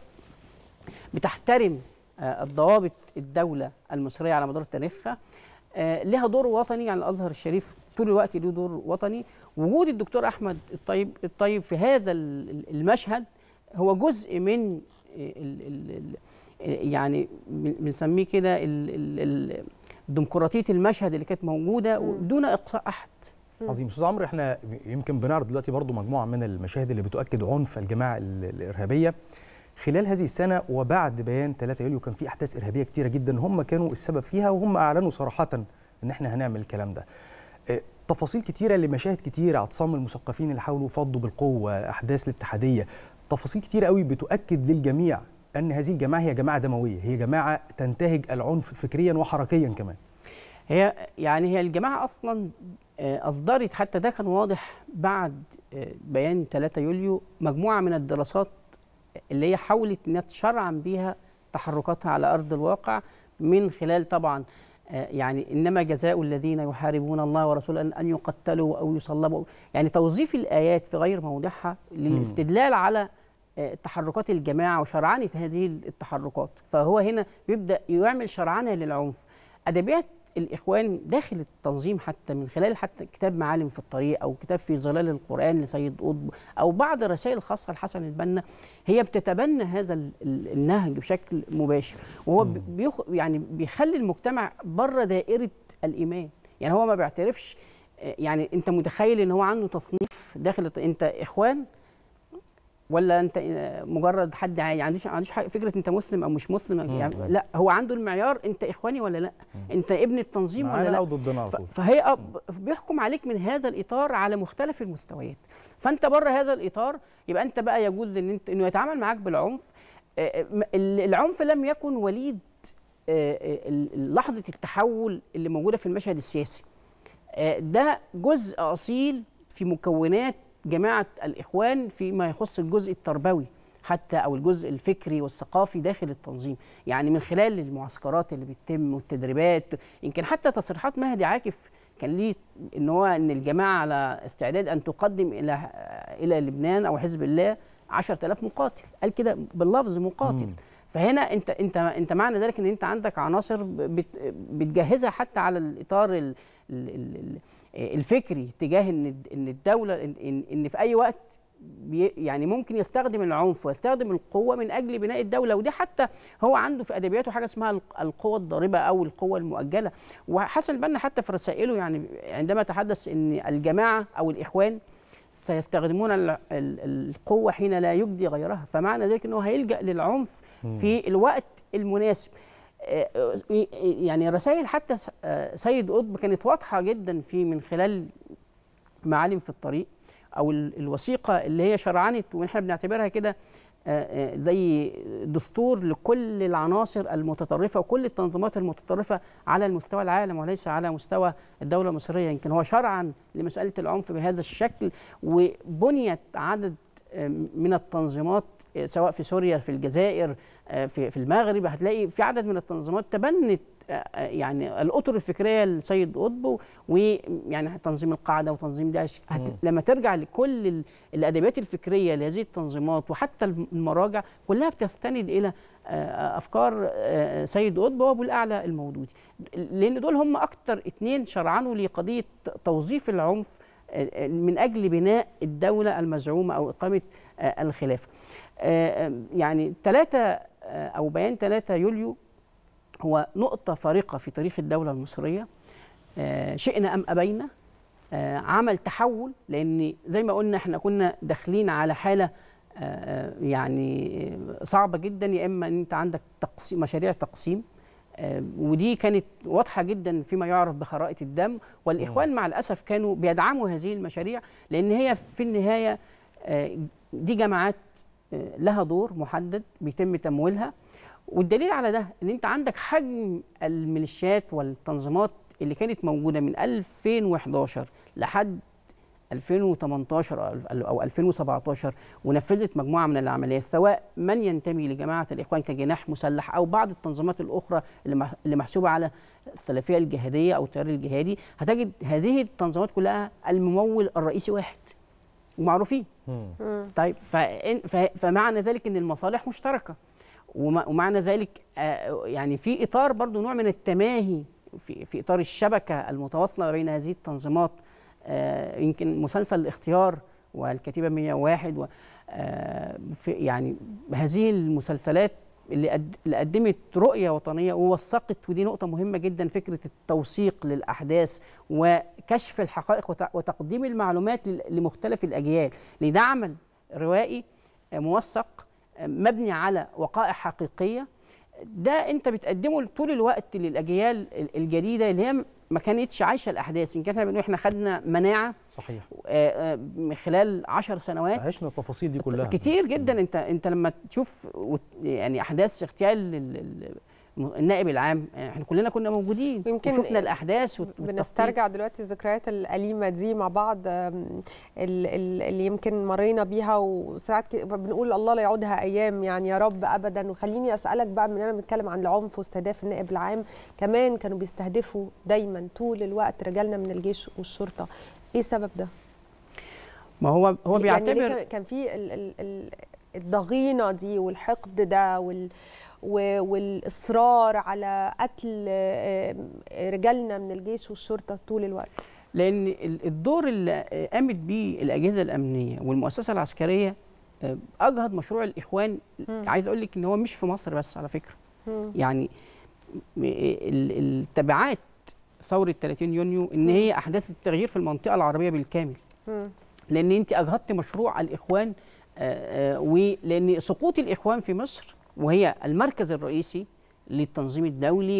بتحترم آه، الضوابط الدوله المصريه على مدار تاريخها آه، لها دور وطني يعني الازهر الشريف طول الوقت له دور وطني وجود الدكتور احمد الطيب الطيب في هذا ال- ال- المشهد هو جزء من ال ال ال يعني بن- بنسميه كده ال- ال- ال- ديمقراطيه المشهد اللي كانت موجوده دون اقصاء احد عظيم استاذ عمرو احنا يمكن بنعرض دلوقتي برضو مجموعه من المشاهد اللي بتؤكد عنف الجماعه ال- الارهابيه خلال هذه السنه وبعد بيان 3 يوليو كان في احداث ارهابيه كتيره جدا هم كانوا السبب فيها وهم اعلنوا صراحه ان احنا هنعمل الكلام ده اه، تفاصيل كتيره لمشاهد كتيره اعتصام المثقفين اللي حاولوا يفضوا بالقوه احداث الاتحاديه تفاصيل كتيره قوي بتؤكد للجميع ان هذه الجماعه هي جماعه دمويه هي جماعه تنتهج العنف فكريا وحركيا كمان هي يعني هي الجماعه اصلا آه، اصدرت حتى ده كان واضح بعد آه، بيان 3 يوليو مجموعه من الدراسات اللي هي حاولت انها تشرعن بيها تحركاتها على ارض الواقع من خلال طبعا آه، يعني انما جزاء الذين يحاربون الله ورسوله ان أن يقتلوا او يصلبوا يعني توظيف الايات في غير موضعها للاستدلال على آه، تحركات الجماعه وشرعنه هذه التحركات فهو هنا بيبدا يعمل شرعنه للعنف ادبيات الاخوان داخل التنظيم حتى من خلال حتى كتاب معالم في الطريق او كتاب في ظلال القران لسيد قطب او بعض الرسائل الخاصه لحسن البنا هي بتتبنى هذا ال- ال- النهج بشكل مباشر وهو بي- بيخ يعني بيخلي المجتمع بره دائره الايمان يعني هو ما بيعترفش آه، يعني انت متخيل ان هو عنده تصنيف داخل الت- انت اخوان ولا انت آه، مجرد حد عادي عنديش عنديش حاجة- فكره انت مسلم او مش مسلم يعني لا هو عنده المعيار انت اخواني ولا لا انت ابن التنظيم ولا معانا لا او ضدنا على ف- طول فهي آه، بيحكم عليك من هذا الاطار على مختلف المستويات فانت بره هذا الاطار يبقى انت بقى يجوز ان انت انه يتعامل معاك بالعنف آه، م- ال- العنف لم يكن وليد آه، آه، ال- لحظه التحول اللي موجوده في المشهد السياسي آه، ده جزء اصيل في مكونات جماعه الاخوان فيما يخص الجزء التربوي حتى او الجزء الفكري والثقافي داخل التنظيم يعني من خلال المعسكرات اللي بتتم والتدريبات يمكن حتى تصريحات مهدي عاكف كان ليه ان هو ان الجماعه على استعداد ان تقدم الى الى لبنان او حزب الله 10000 مقاتل قال كده باللفظ مقاتل فهنا انت انت انت معنى ذلك ان انت عندك عناصر بت بتجهزها حتى على الاطار ال ال ال الفكري تجاه ان ان الدوله ان, إن, إن في اي وقت بي يعني ممكن يستخدم العنف ويستخدم القوه من اجل بناء الدوله ودي حتى هو عنده في ادبياته حاجه اسمها الق- القوه الضاربه او القوه المؤجله وحسن البنا حتى في رسائله يعني عندما تحدث ان الجماعه او الاخوان سيستخدمون ال- ال- القوه حين لا يجدي غيرها فمعنى ذلك انه هيلجا للعنف مم. في الوقت المناسب آه، آه، يعني رسائل حتى س- آه، سيد قطب كانت واضحه جدا في من خلال معالم في الطريق او ال- الوثيقه اللي هي شرعنت واحنا بنعتبرها كده آه، آه، زي دستور لكل العناصر المتطرفه وكل التنظيمات المتطرفه على المستوى العالم وليس على مستوى الدوله المصريه يمكن هو شرعا لمساله العنف بهذا الشكل وبنيت عدد آه، من التنظيمات آه، سواء في سوريا في الجزائر آه، في في المغرب هتلاقي في عدد من التنظيمات تبنت آه، آه، يعني الاطر الفكريه لسيد قطب ويعني تنظيم القاعده وتنظيم داعش هت... لما ترجع لكل ال- الادبيات الفكريه لهذه التنظيمات وحتى المراجع كلها بتستند الى آه، افكار آه، سيد قطب وابو الاعلى المودودي لان دول هم اكتر اتنين شرعنوا لقضيه توظيف العنف آه، آه، من اجل بناء الدوله المزعومه او اقامه آه، الخلافه آه، آه، يعني ثلاثة أو بيان 3 يوليو هو نقطة فارقة في تاريخ الدولة المصرية آه، شئنا أم أبينا آه، عمل تحول لأن زي ما قلنا احنا كنا داخلين على حالة آه، يعني صعبة جدا يا إما أن أنت عندك تقسيم مشاريع تقسيم آه، ودي كانت واضحة جدا فيما يعرف بخرائط الدم والإخوان مع الأسف كانوا بيدعموا هذه المشاريع لأن هي في النهاية آه، دي جماعات آه، لها دور محدد بيتم تمويلها والدليل على ده ان انت عندك حجم الميليشيات والتنظيمات اللي كانت موجوده من 2011 لحد 2018 أو- او 2017 ونفذت مجموعه من العمليات سواء من ينتمي لجماعه الاخوان كجناح مسلح او بعض التنظيمات الاخرى اللي مح- اللي محسوبه على السلفيه الجهاديه او التيار الجهادي هتجد هذه التنظيمات كلها الممول الرئيسي واحد ومعروفين طيب فإن- ف- فمعنى ذلك ان المصالح مشتركه وما- ومعنى ذلك آه، يعني في اطار برضو نوع من التماهي في, في اطار الشبكه المتواصله بين هذه التنظيمات آه، يمكن مسلسل الاختيار والكتيبه 101 و آه، في يعني هذه المسلسلات اللي قد- اللي قدمت رؤيه وطنيه ووثقت ودي نقطه مهمه جدا فكره التوثيق للاحداث وكشف الحقائق وت- وتقديم المعلومات لل- لمختلف الاجيال لان ده عمل روائي آه، موثق آه، مبني على وقائع حقيقيه ده انت بتقدمه طول الوقت للاجيال ال- الجديده اللي هي ما كانتش عايشه الاحداث يمكن احنا بنقول احنا خدنا مناعه صحيح آه، آه، من خلال عشر سنوات عشنا التفاصيل دي كلها كتير جدا انت انت لما تشوف وت- يعني احداث اغتيال ال- ال- النائب العام احنا كلنا كنا موجودين يمكن وشفنا الاحداث والت- والتخطيط. بنسترجع دلوقتي الذكريات الأليمة دي مع بعض آم، ال- ال- اللي يمكن مرينا بيها وساعات ك- بنقول الله لا يعودها أيام يعني يا رب أبدا وخليني أسألك بقى من أنا بنتكلم عن العنف واستهداف النائب العام كمان كانوا بيستهدفوا دايما طول الوقت رجالنا من الجيش والشرطة إيه السبب ده؟ ما هو هو يعني ليه بيعتبر كان- كان في ال ال ال الضغينه دي والحقد ده وال و- والاصرار على قتل آه، رجالنا من الجيش والشرطه طول الوقت لان ال- الدور اللي قامت بيه الاجهزه الامنيه والمؤسسه العسكريه آه، اجهض مشروع الاخوان عايز اقول لك ان هو مش في مصر بس على فكره يعني م- ال- التبعات ثوره 30 يونيو ان هي احداث التغيير في المنطقه العربيه بالكامل لان انت اجهضت مشروع الاخوان آه، آه، ولان سقوط الاخوان في مصر وهي المركز الرئيسي للتنظيم الدولي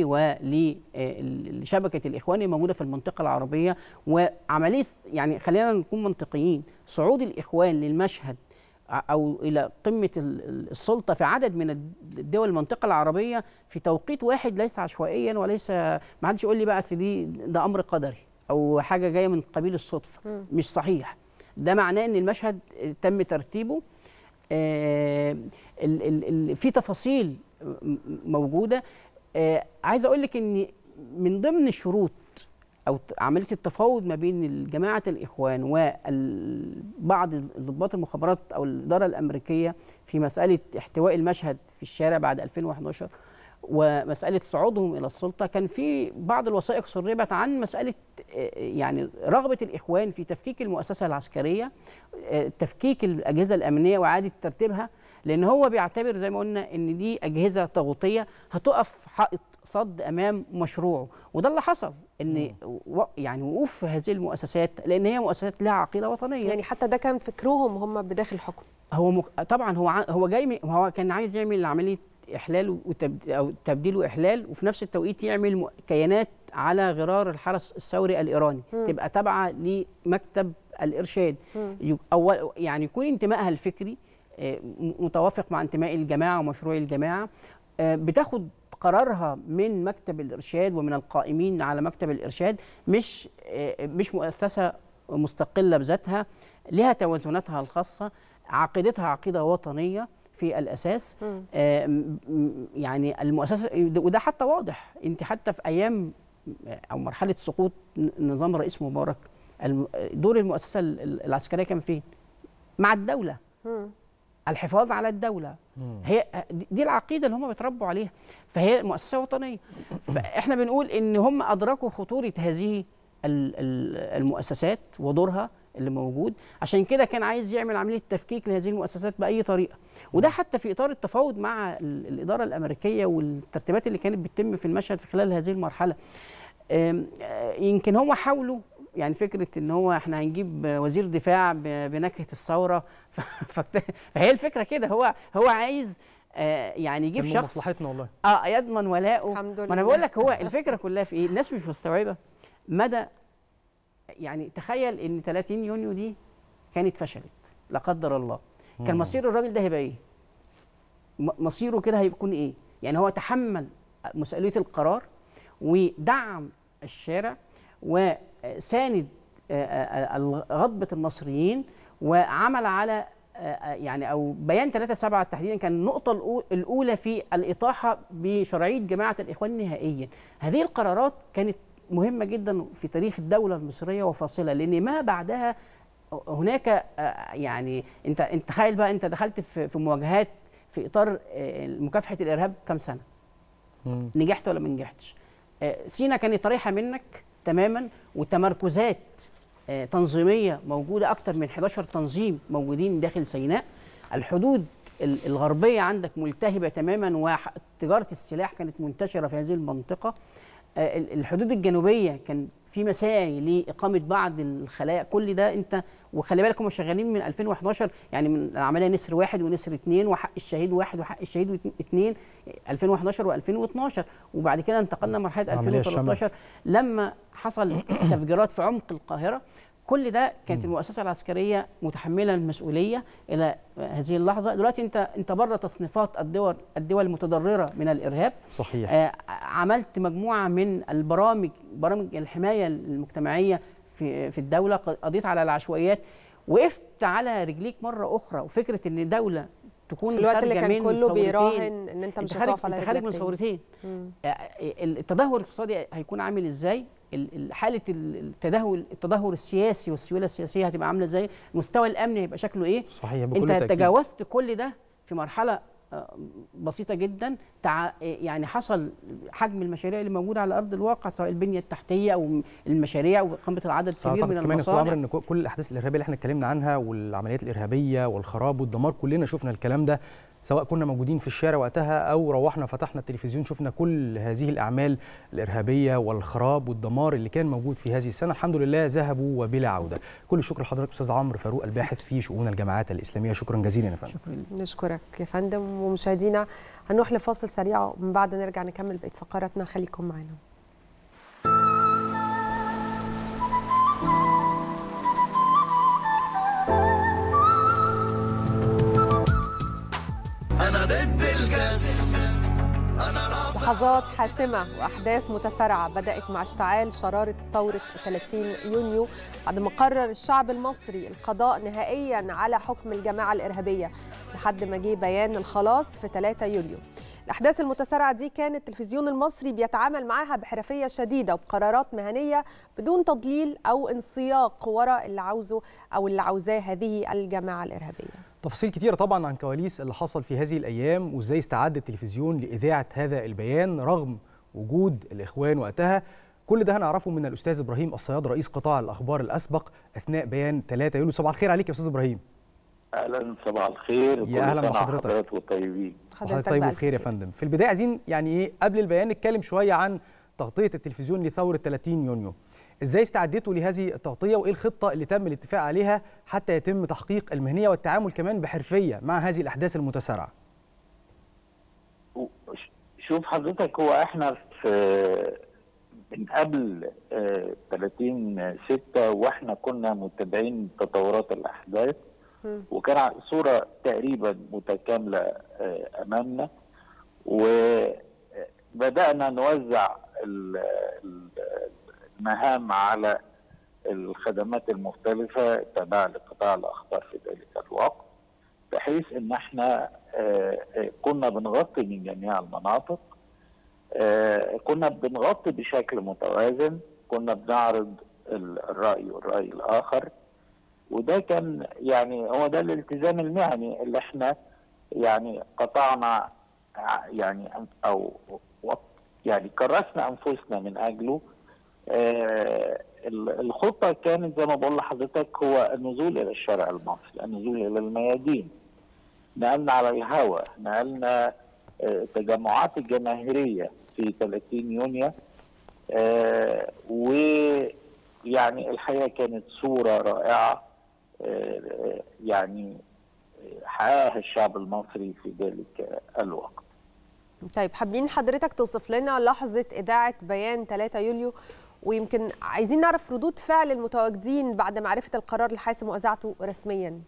ولشبكه الاخوان الموجوده في المنطقه العربيه وعمليه يعني خلينا نكون منطقيين صعود الاخوان للمشهد ع- او الى قمه ال- ال- السلطه في عدد من الدول المنطقه العربيه في توقيت واحد ليس عشوائيا وليس ما حدش يقول لي بقى أصل دي ده امر قدري او حاجه جايه من قبيل الصدفه مش صحيح ده معناه ان المشهد تم ترتيبه آه، ال- ال- ال- في تفاصيل م- موجوده آه، عايز اقول لك ان من ضمن الشروط او ت- عمليه التفاوض ما بين جماعه الاخوان وبعض ضباط المخابرات او الاداره الامريكيه في مساله احتواء المشهد في الشارع بعد 2011 ومساله صعودهم الى السلطه كان في بعض الوثائق سربت عن مساله آه، يعني رغبه الاخوان في تفكيك المؤسسه العسكريه آه، تفكيك الاجهزه الامنيه واعاده ترتيبها لان هو بيعتبر زي ما قلنا ان دي اجهزه طاغوتيه هتقف حائط صد امام مشروعه وده اللي حصل ان و- يعني وقوف هذه المؤسسات لان هي مؤسسات لها عقيده وطنيه يعني حتى ده كان فكرهم هم بداخل الحكم هو مك... طبعا هو ع... هو جاي م... هو كان عايز يعمل عمليه احلال وتب... او تبديل واحلال وفي نفس التوقيت يعمل م... كيانات على غرار الحرس الثوري الايراني مم. تبقى تابعه لمكتب الارشاد مم. ي... أول... يعني يكون انتمائها الفكري آه، م- متوافق مع انتماء الجماعه ومشروع الجماعه آه، بتاخد قرارها من مكتب الارشاد ومن القائمين على مكتب الارشاد مش آه، مش مؤسسه مستقله بذاتها لها توازناتها الخاصه عقيدتها عقيده وطنيه في الاساس آه، م- م- يعني المؤسسه وده حتى واضح انت حتى في ايام او مرحله سقوط ن- نظام الرئيس مبارك الم- دور المؤسسه ال- ال- العسكريه كان فين؟ مع الدوله الحفاظ على الدوله هي دي- دي العقيده اللي هم بيتربوا عليها فهي مؤسسه وطنيه فاحنا بنقول ان هم ادركوا خطوره هذه ال- ال- المؤسسات ودورها اللي موجود عشان كده كان عايز يعمل عمليه تفكيك لهذه المؤسسات باي طريقه وده حتى في اطار التفاوض مع ال- الاداره الامريكيه والترتيبات اللي كانت بتتم في المشهد في خلال هذه المرحله أم، آه، يمكن هم حاولوا يعني فكره ان هو احنا هنجيب وزير دفاع ب- بنكهه الثوره ف- فاكت- فهي الفكره كده هو هو عايز آه، يعني يجيب من شخص مصلحتنا والله اه يضمن ولاءه الحمد ما انا لله. بقول لك هو الفكره كلها في ايه الناس مش مستوعبه مدى يعني تخيل ان 30 يونيو دي كانت فشلت لا قدر الله كان مم. مصير الراجل ده هيبقى ايه م- مصيره كده هيكون ايه يعني هو تحمل مسؤوليه القرار ودعم الشارع وساند آه، آه، آه، غضبه المصريين وعمل على آه، آه، يعني او بيان 3 7 تحديدا كان النقطه الأو- الاولى في الاطاحه بشرعيه جماعه الاخوان نهائيا هذه القرارات كانت مهمه جدا في تاريخ الدوله المصريه وفاصله لان ما بعدها هناك آه، يعني انت انت تخيل بقى انت دخلت في في مواجهات في اطار آه، مكافحه الارهاب كام سنه نجحت ولا ما نجحتش آه، سينا كانت رايحه منك تماما وتمركزات آه، تنظيميه موجوده اكتر من 11 تنظيم موجودين داخل سيناء الحدود ال- الغربيه عندك ملتهبه تماما وتجاره السلاح كانت منتشره في هذه المنطقه آه، ال- الحدود الجنوبيه كان في مساعي لاقامه بعض الخلايا كل ده انت وخلي بالك هم شغالين من 2011 يعني من العمليه نسر واحد ونسر اثنين وحق الشهيد واحد وحق الشهيد اثنين 2011 و2012 وبعد كده انتقلنا مرحله عملية 2013 لما حصل تفجيرات في عمق القاهره كل ده كانت المؤسسه العسكريه متحمله المسؤوليه الى هذه اللحظه دلوقتي انت انت بره تصنيفات الدول الدول المتضرره من الارهاب صحيح آه، عملت مجموعه من البرامج برامج الحمايه المجتمعيه في في الدوله قضيت على العشوائيات وقفت على رجليك مره اخرى وفكره ان دوله تكون في الوقت اللي خارجة كان من كله ثورتين. بيراهن ان انت مش خارج هتقف على انت خارج رجلك من تاني. ثورتين مم. آه، التدهور الاقتصادي هيكون عامل ازاي ال- ال- حاله ال- التدهور التدهور السياسي والسيوله السياسيه هتبقى عامله ازاي المستوى الامني هيبقى شكله ايه صحيح بكل انت تأكيد. تجاوزت كل ده في مرحله آه، بسيطه جدا تع... يعني حصل حجم المشاريع اللي موجوده على ارض الواقع سواء البنيه التحتيه او المشاريع وقامه العدد بس كبير من اعتقد كمان يا استاذ عمرو المصانع ان كل الاحداث الارهابيه اللي احنا اتكلمنا عنها والعمليات الارهابيه والخراب والدمار كلنا شفنا الكلام ده سواء كنا موجودين في الشارع وقتها او روحنا فتحنا التلفزيون شفنا كل هذه الاعمال الارهابيه والخراب والدمار اللي كان موجود في هذه السنه الحمد لله ذهبوا وبلا عوده كل الشكر لحضرتك استاذ عمرو فاروق الباحث في شؤون الجامعات الاسلاميه شكرا جزيلا يا فندم نشكرك يا فندم ومشاهدينا هنروح لفاصل سريع ومن بعد نرجع نكمل بقيه فقراتنا خليكم معنا انا ضد الجاز لحظات حاسمة وأحداث متسارعة بدأت مع اشتعال شرارة ثورة 30 يونيو بعد ما قرر الشعب المصري القضاء نهائيا على حكم الجماعة الإرهابية لحد ما جه بيان الخلاص في 3 يوليو الأحداث المتسارعة دي كان التلفزيون المصري بيتعامل معاها بحرفية شديدة وبقرارات مهنية بدون تضليل أو انسياق وراء اللي عاوزه أو اللي عاوزاه هذه الجماعة الإرهابية تفاصيل كتيرة طبعا عن كواليس اللي حصل في هذه الأيام وإزاي استعد التلفزيون لإذاعة هذا البيان رغم وجود الإخوان وقتها كل ده هنعرفه من الأستاذ إبراهيم الصياد رئيس قطاع الأخبار الأسبق أثناء بيان 3 يوليو صباح الخير عليك يا أستاذ إبراهيم اهلا صباح الخير يا أهلا كل سنة بحضرتك. وحضراتكم طيبين حضرتك طيب وبخير يا فندم في البداية عايزين يعني إيه قبل البيان نتكلم شوية عن تغطية التلفزيون لثورة 30 يونيو ازاي استعدتوا لهذه التغطيه وايه الخطه اللي تم الاتفاق عليها حتى يتم تحقيق المهنيه والتعامل كمان بحرفيه مع هذه الاحداث المتسارعه شوف حضرتك هو احنا في من قبل آه، 30 6 واحنا كنا متابعين تطورات الاحداث وكان صوره تقريبا متكامله آه، امامنا وبدانا نوزع ال- ال- المهام على الخدمات المختلفه التابعه لقطاع الاخبار في ذلك الوقت بحيث ان احنا آه، آه، كنا بنغطي من جميع المناطق آه، كنا بنغطي بشكل متوازن كنا بنعرض ال- الرأي والرأي الآخر وده كان يعني هو ده الالتزام المهني اللي احنا يعني قطعنا ع- يعني أن- او و- يعني كرسنا انفسنا من اجله آه، ال- الخطه كانت زي ما بقول لحضرتك هو النزول الى الشارع المصري، النزول الى الميادين. نقلنا على الهواء، نقلنا آه، التجمعات الجماهيريه في 30 يونيو آه، ويعني الحقيقه كانت صوره رائعه آه، يعني حققها الشعب المصري في ذلك الوقت. طيب حابين حضرتك توصف لنا لحظة إذاعة بيان 3 يوليو ويمكن عايزين نعرف ردود فعل المتواجدين بعد معرفة القرار الحاسم وإذاعته رسميا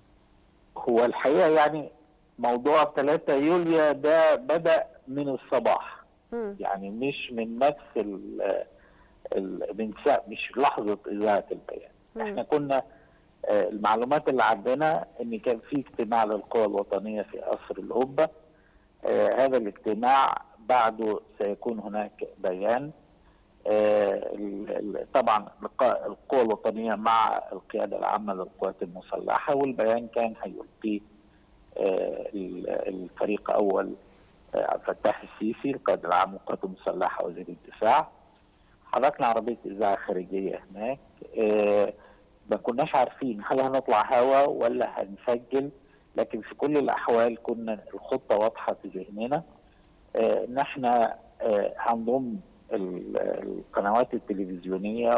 هو الحقيقه يعني موضوع 3 يوليو ده بدا من الصباح مم. يعني مش من نفس ال ال من سا- مش لحظه اذاعه البيان احنا كنا آه، المعلومات اللي عندنا ان كان في اجتماع للقوى الوطنيه في قصر القبه آه، هذا الاجتماع بعده سيكون هناك بيان آه، ال- ال- طبعا لقاء القوى الوطنيه مع القياده العامه للقوات المسلحه والبيان كان هيلقيه آه، ال- الفريق اول آه، عبد الفتاح السيسي القائد العام للقوات المسلحه وزير الدفاع حركنا عربيه اذاعه خارجيه هناك آه، ما كناش عارفين هل هنطلع هوا ولا هنسجل لكن في كل الاحوال كنا الخطه واضحه في ذهننا آه، ان احنا آه، هنضم ال- القنوات التلفزيونيه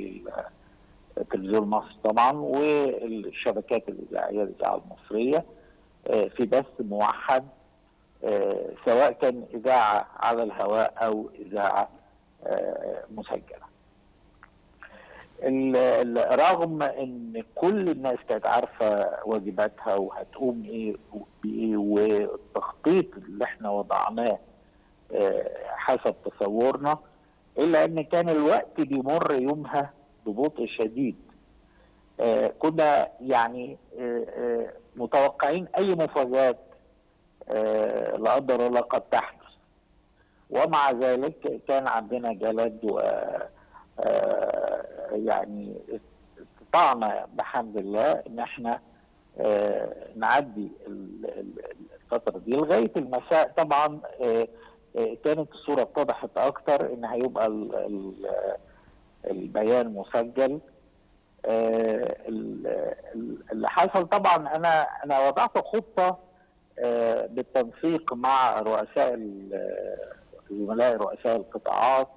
والتلفزيون مصر طبعا والشبكات الاذاعيه الاذاعه المصريه آه، في بث موحد آه، سواء كان اذاعه على الهواء او اذاعه آه، مسجله. ال- ال- رغم ان كل الناس كانت عارفه واجباتها وهتقوم ايه بايه والتخطيط اللي احنا وضعناه آه، حسب تصورنا الا ان كان الوقت بيمر يومها ببطء شديد آه، كنا يعني آه، آه، متوقعين اي مفاجات آه، لا قدر الله قد تحدث ومع ذلك كان عندنا جلد و آه، يعني استطعنا بحمد الله ان احنا آه، نعدي ال- ال- الفتره دي لغايه المساء طبعا آه، آه، كانت الصوره اتضحت اكتر ان هيبقى ال- ال- البيان مسجل آه، ال- ال- اللي حصل طبعا انا انا وضعت خطه آه، بالتنسيق مع رؤساء ال- زملاء رؤساء القطاعات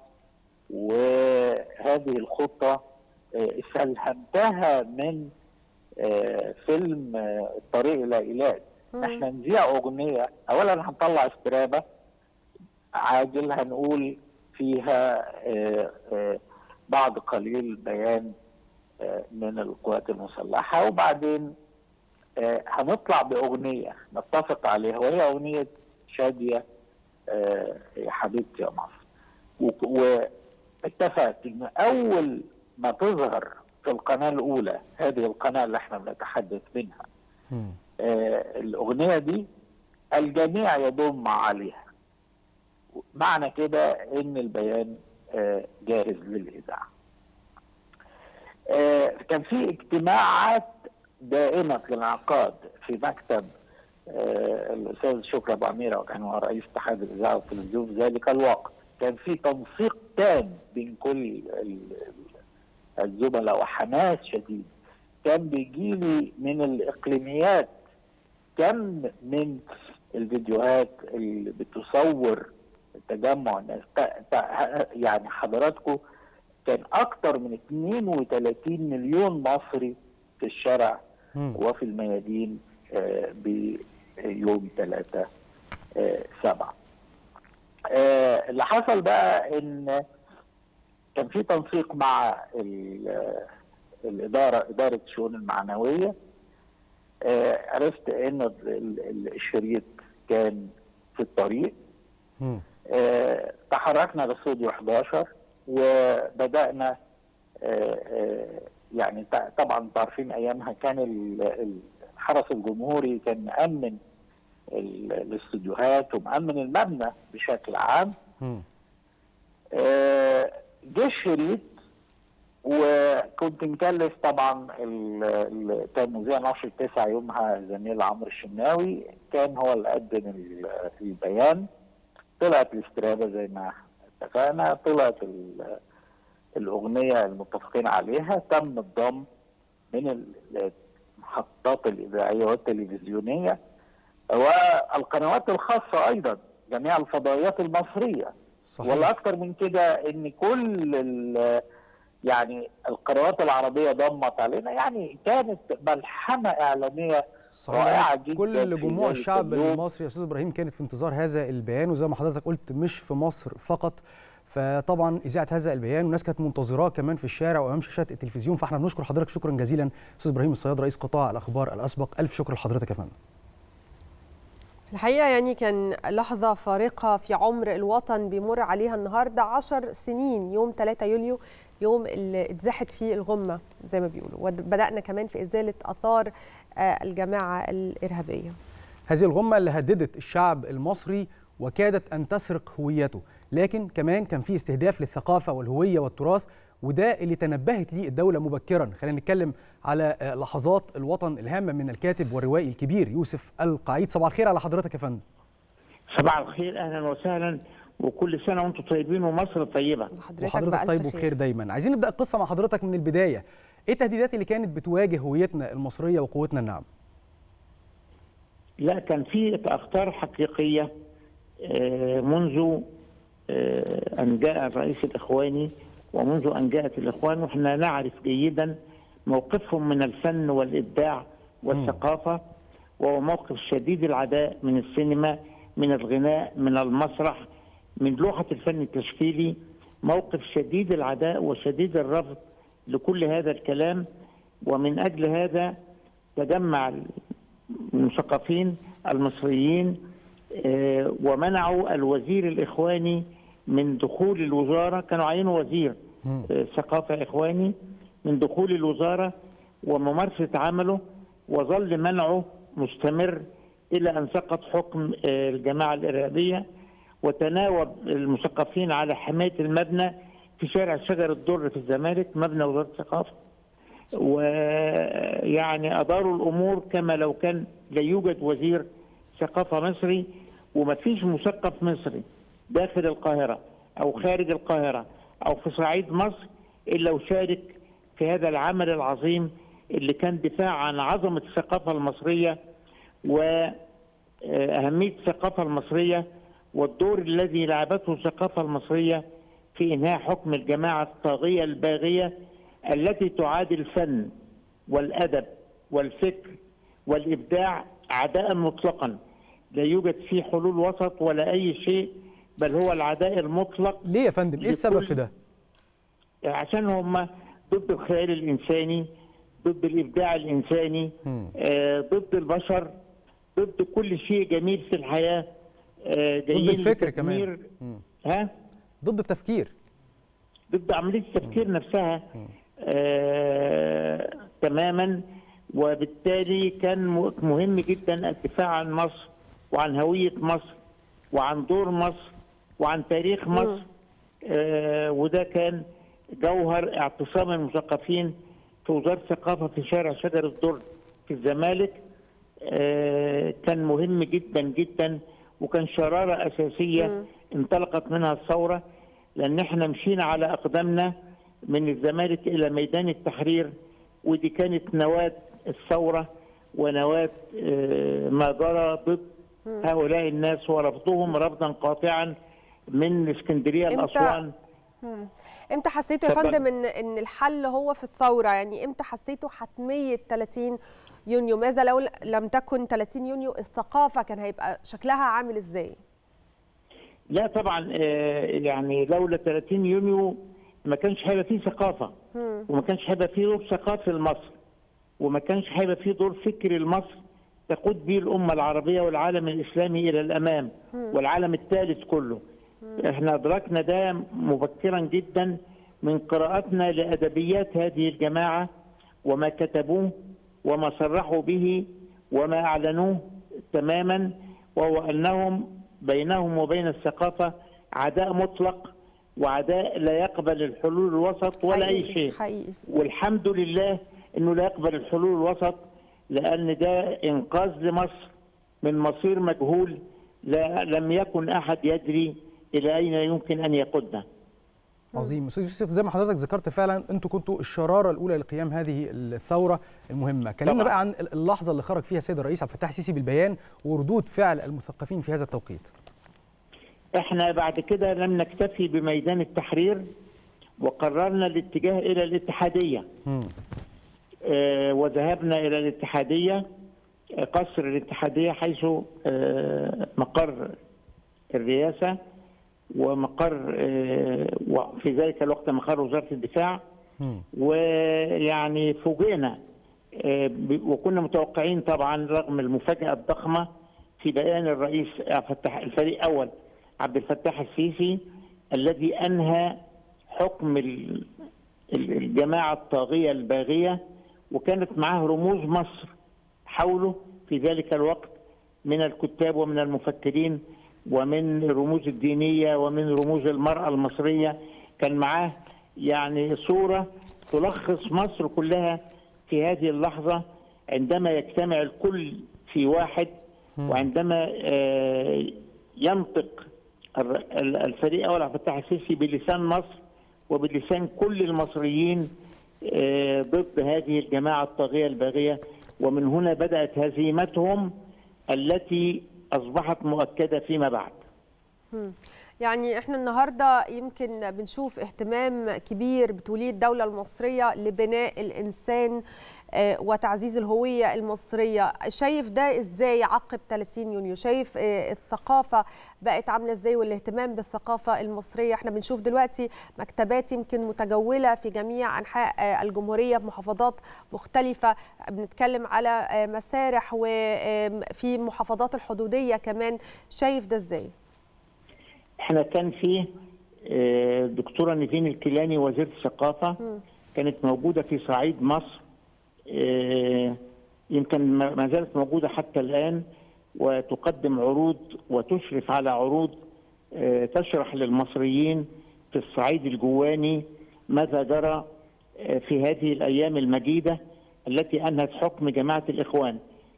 وهذه الخطه آه، استلهمتها من آه، فيلم آه، الطريق الى ايلات احنا نذيع اغنيه اولا هنطلع استرابه عاجل هنقول فيها آه، آه، بعض قليل بيان آه، من القوات المسلحه وبعدين آه، هنطلع باغنيه نتفق عليها وهي اغنيه شاديه آه، يا حبيبتي يا مصر و- واتفقت ان اول ما تظهر في القناه الاولى هذه القناه اللي احنا بنتحدث منها آه، الاغنيه دي الجميع يضم عليها معنى كده ان البيان آه، جاهز للاذاعه آه، كان في اجتماعات دائمه الانعقاد في مكتب آه، الاستاذ شكري ابو عميره وكان هو رئيس اتحاد الاذاعه والتلفزيون في ذلك الوقت كان في تنسيق تام بين كل ال- الزملاء وحماس شديد كان بيجيلي من الاقليميات كم من الفيديوهات اللي بتصور تجمع الناس ت- ت- يعني حضراتكم كان اكتر من 32 مليون مصري في الشارع وفي الميادين آه، بيوم 3 7 اللي حصل بقى ان كان في تنسيق مع ال- الاداره اداره الشؤون المعنويه آه، عرفت ان ال- ال- الشريط كان في الطريق آه، تحركنا لاستوديو 11 وبدانا آه، آه، يعني ط- طبعا انتوا عارفين ايامها كان ال- ال- الحرس الجمهوري كان مأمن ال- الاستوديوهات ومأمن المبنى بشكل عام آه، جه الشريط وكنت مكلف طبعا ال- ال- كان مذيع نشر تسعة يومها زميل عمرو الشناوي كان هو اللي قدم ال- البيان طلعت الاسترابه زي ما اتفقنا طلعت ال- الاغنيه المتفقين عليها تم الضم من ال- المحطات الاذاعيه والتلفزيونيه والقنوات الخاصه ايضا جميع الفضائيات المصريه صحيح. ولا اكتر من كده ان كل ال- يعني القنوات العربيه ضمت علينا يعني كانت ملحمه اعلاميه رائعه جدا كل في جموع ذلك الشعب اليوم. المصري يا استاذ ابراهيم كانت في انتظار هذا البيان وزي ما حضرتك قلت مش في مصر فقط فطبعا اذاعه هذا البيان والناس كانت منتظراه كمان في الشارع وامام شاشات التلفزيون فاحنا بنشكر حضرتك شكرا جزيلا استاذ ابراهيم الصياد رئيس قطاع الاخبار الاسبق الف شكر لحضرتك يا فندم الحقيقة يعني كان لحظة فارقة في عمر الوطن بيمر عليها النهاردة عشر سنين يوم 3 يوليو يوم اللي اتزحت فيه الغمة زي ما بيقولوا وبدأنا كمان في إزالة آثار آه، الجماعة الإرهابية هذه الغمة اللي هددت الشعب المصري وكادت أن تسرق هويته لكن كمان كان في استهداف للثقافة والهوية والتراث وده اللي تنبهت ليه الدولة مبكرا خلينا نتكلم على آه، لحظات الوطن الهامة من الكاتب والروائي الكبير يوسف القعيد صباح الخير على حضرتك يا فندم صباح الخير اهلا وسهلا وكل سنه وانتم طيبين ومصر طيبه وحضرتك طيب وبخير دايما عايزين نبدأ القصة مع حضرتك من البداية ايه التهديدات اللي كانت بتواجه هويتنا المصرية وقوتنا الناعمة لا كان في اخطار حقيقيه آه، منذ آه، ان جاء الرئيس الاخواني ومنذ ان جاءت الاخوان واحنا نعرف جيدا موقفهم من الفن والابداع والثقافه وهو موقف شديد العداء من السينما من الغناء من المسرح من لوحه الفن التشكيلي موقف شديد العداء وشديد الرفض لكل هذا الكلام ومن اجل هذا تجمع المثقفين المصريين آه، ومنعوا الوزير الاخواني من دخول الوزاره كانوا عينوا وزير آه، ثقافه اخواني من دخول الوزاره وممارسه عمله وظل منعه مستمر الى ان سقط حكم آه، الجماعه الارهابيه وتناوب المثقفين على حمايه المبنى في شارع شجر الدر في الزمالك مبنى وزاره الثقافه ويعني اداروا الامور كما لو كان لا يوجد وزير ثقافه مصري ومفيش مثقف مصري داخل القاهره او خارج القاهره او في صعيد مصر الا وشارك في هذا العمل العظيم اللي كان دفاع عن عظمه الثقافه المصريه واهميه الثقافه المصريه والدور الذي لعبته الثقافه المصريه في انهاء حكم الجماعه الطاغيه الباغيه التي تعادي الفن والادب والفكر والابداع عداء مطلقا لا يوجد فيه حلول وسط ولا اي شيء بل هو العداء المطلق ليه يا فندم ايه السبب في ده عشان هم ضد الخيال الانساني ضد الابداع الانساني آه ضد البشر ضد كل شيء جميل في الحياه آه ضد الفكر كمان مم. ها ضد التفكير ضد عمليه التفكير نفسها آه تماما وبالتالي كان مهم جدا الدفاع عن مصر وعن هويه مصر وعن دور مصر وعن تاريخ مصر آه وده كان جوهر اعتصام المثقفين في وزاره الثقافه في شارع شجر الدر في الزمالك آه كان مهم جدا جدا وكان شراره اساسيه مم. انطلقت منها الثوره لان احنا مشينا على اقدامنا من الزمالك الى ميدان التحرير ودي كانت نواه الثوره ونواه آه ما جرى ضد هؤلاء الناس ورفضهم رفضا قاطعا من اسكندريه إمتى- لاسوان مم. امتى حسيتوا يا اتفضل. فندم ان ان الحل هو في الثوره يعني امتى حسيتوا حتميه 30 يونيو ماذا لو لم تكن 30 يونيو الثقافه كان هيبقى شكلها عامل ازاي لا طبعا آه، يعني لولا 30 يونيو ما كانش هيبقى فيه ثقافه مم. وما كانش هيبقى فيه دور ثقافي لمصر وما كانش هيبقى فيه دور فكري لمصر تقود به الامه العربيه والعالم الاسلامي الى الامام مم. والعالم الثالث كله احنا ادركنا ده مبكرا جدا من قراءتنا لادبيات هذه الجماعه وما كتبوه وما صرحوا به وما اعلنوه تماما وهو انهم بينهم وبين الثقافه عداء مطلق وعداء لا يقبل الحلول الوسط ولا اي حقيقي- شيء حقيقي والحمد لله انه لا يقبل الحلول الوسط لان ده انقاذ لمصر من مصير مجهول لا لم يكن احد يدري الى اين يمكن ان يقودنا. عظيم استاذ يوسف زي ما حضرتك ذكرت فعلا انتوا كنتوا الشراره الاولى لقيام هذه الثوره المهمه كلمنا طبعاً. بقى عن اللحظه اللي خرج فيها السيد الرئيس عبد الفتاح السيسي بالبيان وردود فعل المثقفين في هذا التوقيت احنا بعد كده لم نكتفي بميدان التحرير وقررنا الاتجاه الى الاتحاديه آه، وذهبنا الى الاتحاديه آه، قصر الاتحاديه حيث آه، مقر الرئاسه ومقر آه، وفي ذلك الوقت مقر وزاره الدفاع ويعني فوجئنا آه، ب- وكنا متوقعين طبعا رغم المفاجاه الضخمه في بيان الرئيس عبد الفتاح الفريق الاول عبد الفتاح السيسي الذي انهى حكم ال- ال- الجماعه الطاغيه الباغيه وكانت معه رموز مصر حوله في ذلك الوقت من الكتاب ومن المفكرين ومن الرموز الدينيه ومن رموز المراه المصريه كان معاه يعني صوره تلخص مصر كلها في هذه اللحظه عندما يجتمع الكل في واحد وعندما آه، ينطق الر- ال- الفريق الاول عبد الفتاح السيسي بلسان مصر وبلسان كل المصريين آه، ضد هذه الجماعه الطاغيه الباغيه ومن هنا بدات هزيمتهم التي اصبحت مؤكده فيما بعد. مم. يعني احنا النهارده يمكن بنشوف اهتمام كبير بتوليد الدوله المصريه لبناء الانسان آه، وتعزيز الهويه المصريه شايف ده ازاي عقب 30 يونيو شايف آه، الثقافه بقت عامله ازاي والاهتمام بالثقافه المصريه احنا بنشوف دلوقتي مكتبات يمكن متجوله في جميع انحاء آه، الجمهوريه بمحافظات مختلفه بنتكلم على آه، مسارح وفي محافظات الحدوديه كمان شايف ده ازاي احنا كان فيه آه، دكتوره نيفين الكيلاني وزيره الثقافه كانت موجوده في صعيد مصر آه، يمكن ما ما زالت موجوده حتى الان وتقدم عروض وتشرف على عروض آه، تشرح للمصريين في الصعيد الجواني ماذا جرى آه، في هذه الايام المجيده التي انهت حكم جماعه الاخوان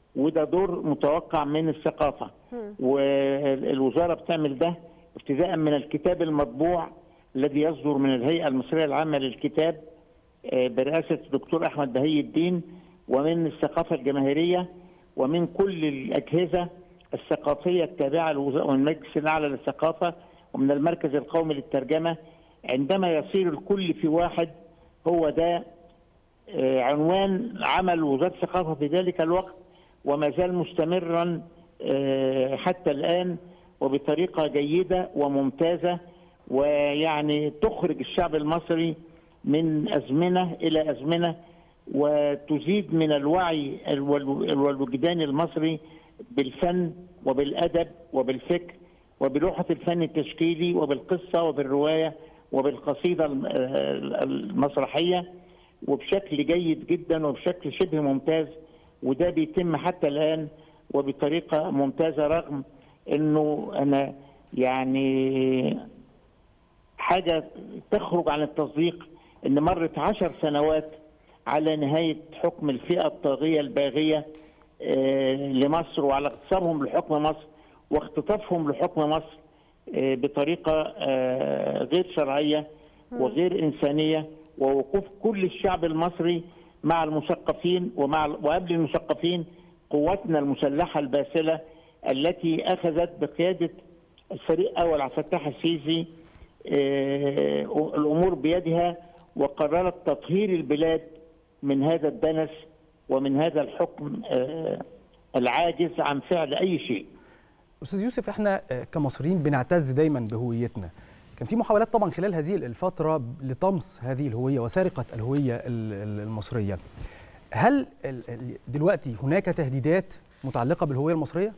وده دور متوقع من الثقافه والوزاره بتعمل ده ابتداء من الكتاب المطبوع الذي يصدر من الهيئه المصريه العامه للكتاب آه، برئاسه الدكتور احمد بهي الدين ومن الثقافه الجماهيريه ومن كل الاجهزه الثقافيه التابعه للوزاره ومن المجلس الاعلى للثقافه ومن المركز القومي للترجمه عندما يصير الكل في واحد هو ده آه، عنوان عمل وزاره الثقافه في ذلك الوقت وما زال مستمرا آه، حتى الان وبطريقه جيده وممتازه ويعني تخرج الشعب المصري من ازمنه الى ازمنه وتزيد من الوعي والو- والوجدان المصري بالفن وبالادب وبالفكر وبلوحه الفن التشكيلي وبالقصه وبالروايه وبالقصيده الم- آه، المسرحيه وبشكل جيد جدا وبشكل شبه ممتاز وده بيتم حتى الان وبطريقه ممتازه رغم انه انا يعني حاجه تخرج عن التصديق ان مرت عشر سنوات على نهايه حكم الفئه الطاغيه الباغيه آه، لمصر وعلى اغتصابهم لحكم مصر واختطافهم لحكم مصر آه، بطريقه آه، غير شرعيه وغير انسانيه ووقوف كل الشعب المصري مع المثقفين ومع وقبل المثقفين قواتنا المسلحه الباسله التي اخذت بقياده الفريق اول عبد الفتاح السيسي آه، الامور بيدها وقررت تطهير البلاد من هذا الدنس ومن هذا الحكم آه، العاجز عن فعل اي شيء. استاذ يوسف احنا آه، كمصريين بنعتز دايما بهويتنا كان في محاولات طبعا خلال هذه الفتره لطمس هذه الهويه وسرقه الهويه ال- ال- المصريه هل ال- ال- دلوقتي هناك تهديدات متعلقه بالهويه المصريه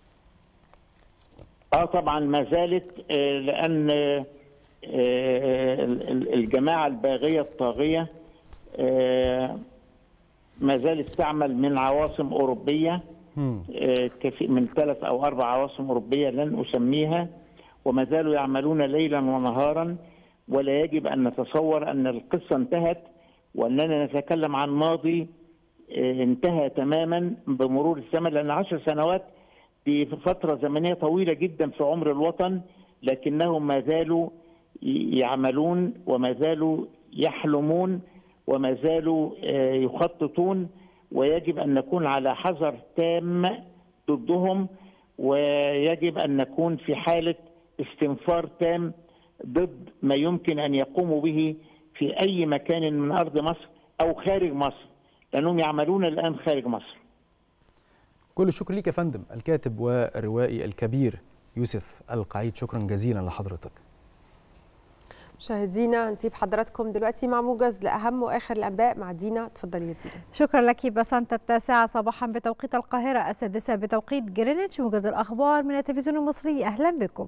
اه طبعا ما زالت آه، لان آه، آه، ال- ال- الجماعه الباغيه الطاغيه آه، ما زالت تعمل من عواصم اوروبيه آه، كثير من ثلاث او اربع عواصم اوروبيه لن اسميها وما زالوا يعملون ليلا ونهارا ولا يجب ان نتصور ان القصه انتهت واننا نتكلم عن ماضي آه، انتهى تماما بمرور الزمن لان عشر سنوات دي فتره زمنيه طويله جدا في عمر الوطن لكنهم ما زالوا ي- يعملون وما زالوا يحلمون وما زالوا آه، يخططون ويجب ان نكون على حذر تام ضدهم ويجب ان نكون في حاله استنفار تام ضد ما يمكن ان يقوموا به في اي مكان من ارض مصر او خارج مصر لانهم يعملون الان خارج مصر كل الشكر ليك يا فندم الكاتب والروائي الكبير يوسف القعيد شكرا جزيلا لحضرتك مشاهدينا هنسيب حضراتكم دلوقتي مع موجز لاهم واخر الانباء مع دينا اتفضلي يا دينا شكرا لك بسنت التاسعة صباحا بتوقيت القاهرة السادسة بتوقيت جرينتش موجز الأخبار من التلفزيون المصري أهلا بكم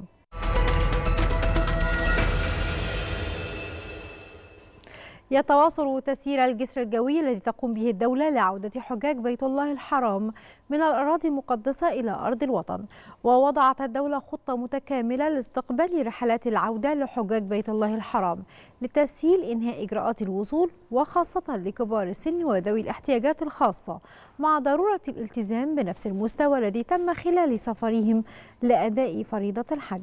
يتواصل تسيير الجسر الجوي الذي تقوم به الدولة لعودة حجاج بيت الله الحرام من الأراضي المقدسة إلى أرض الوطن ووضعت الدولة خطة متكاملة لاستقبال رحلات العودة لحجاج بيت الله الحرام لتسهيل إنهاء إجراءات الوصول وخاصة لكبار السن وذوي الاحتياجات الخاصة مع ضرورة الالتزام بنفس المستوى الذي تم خلال سفرهم لأداء فريضة الحج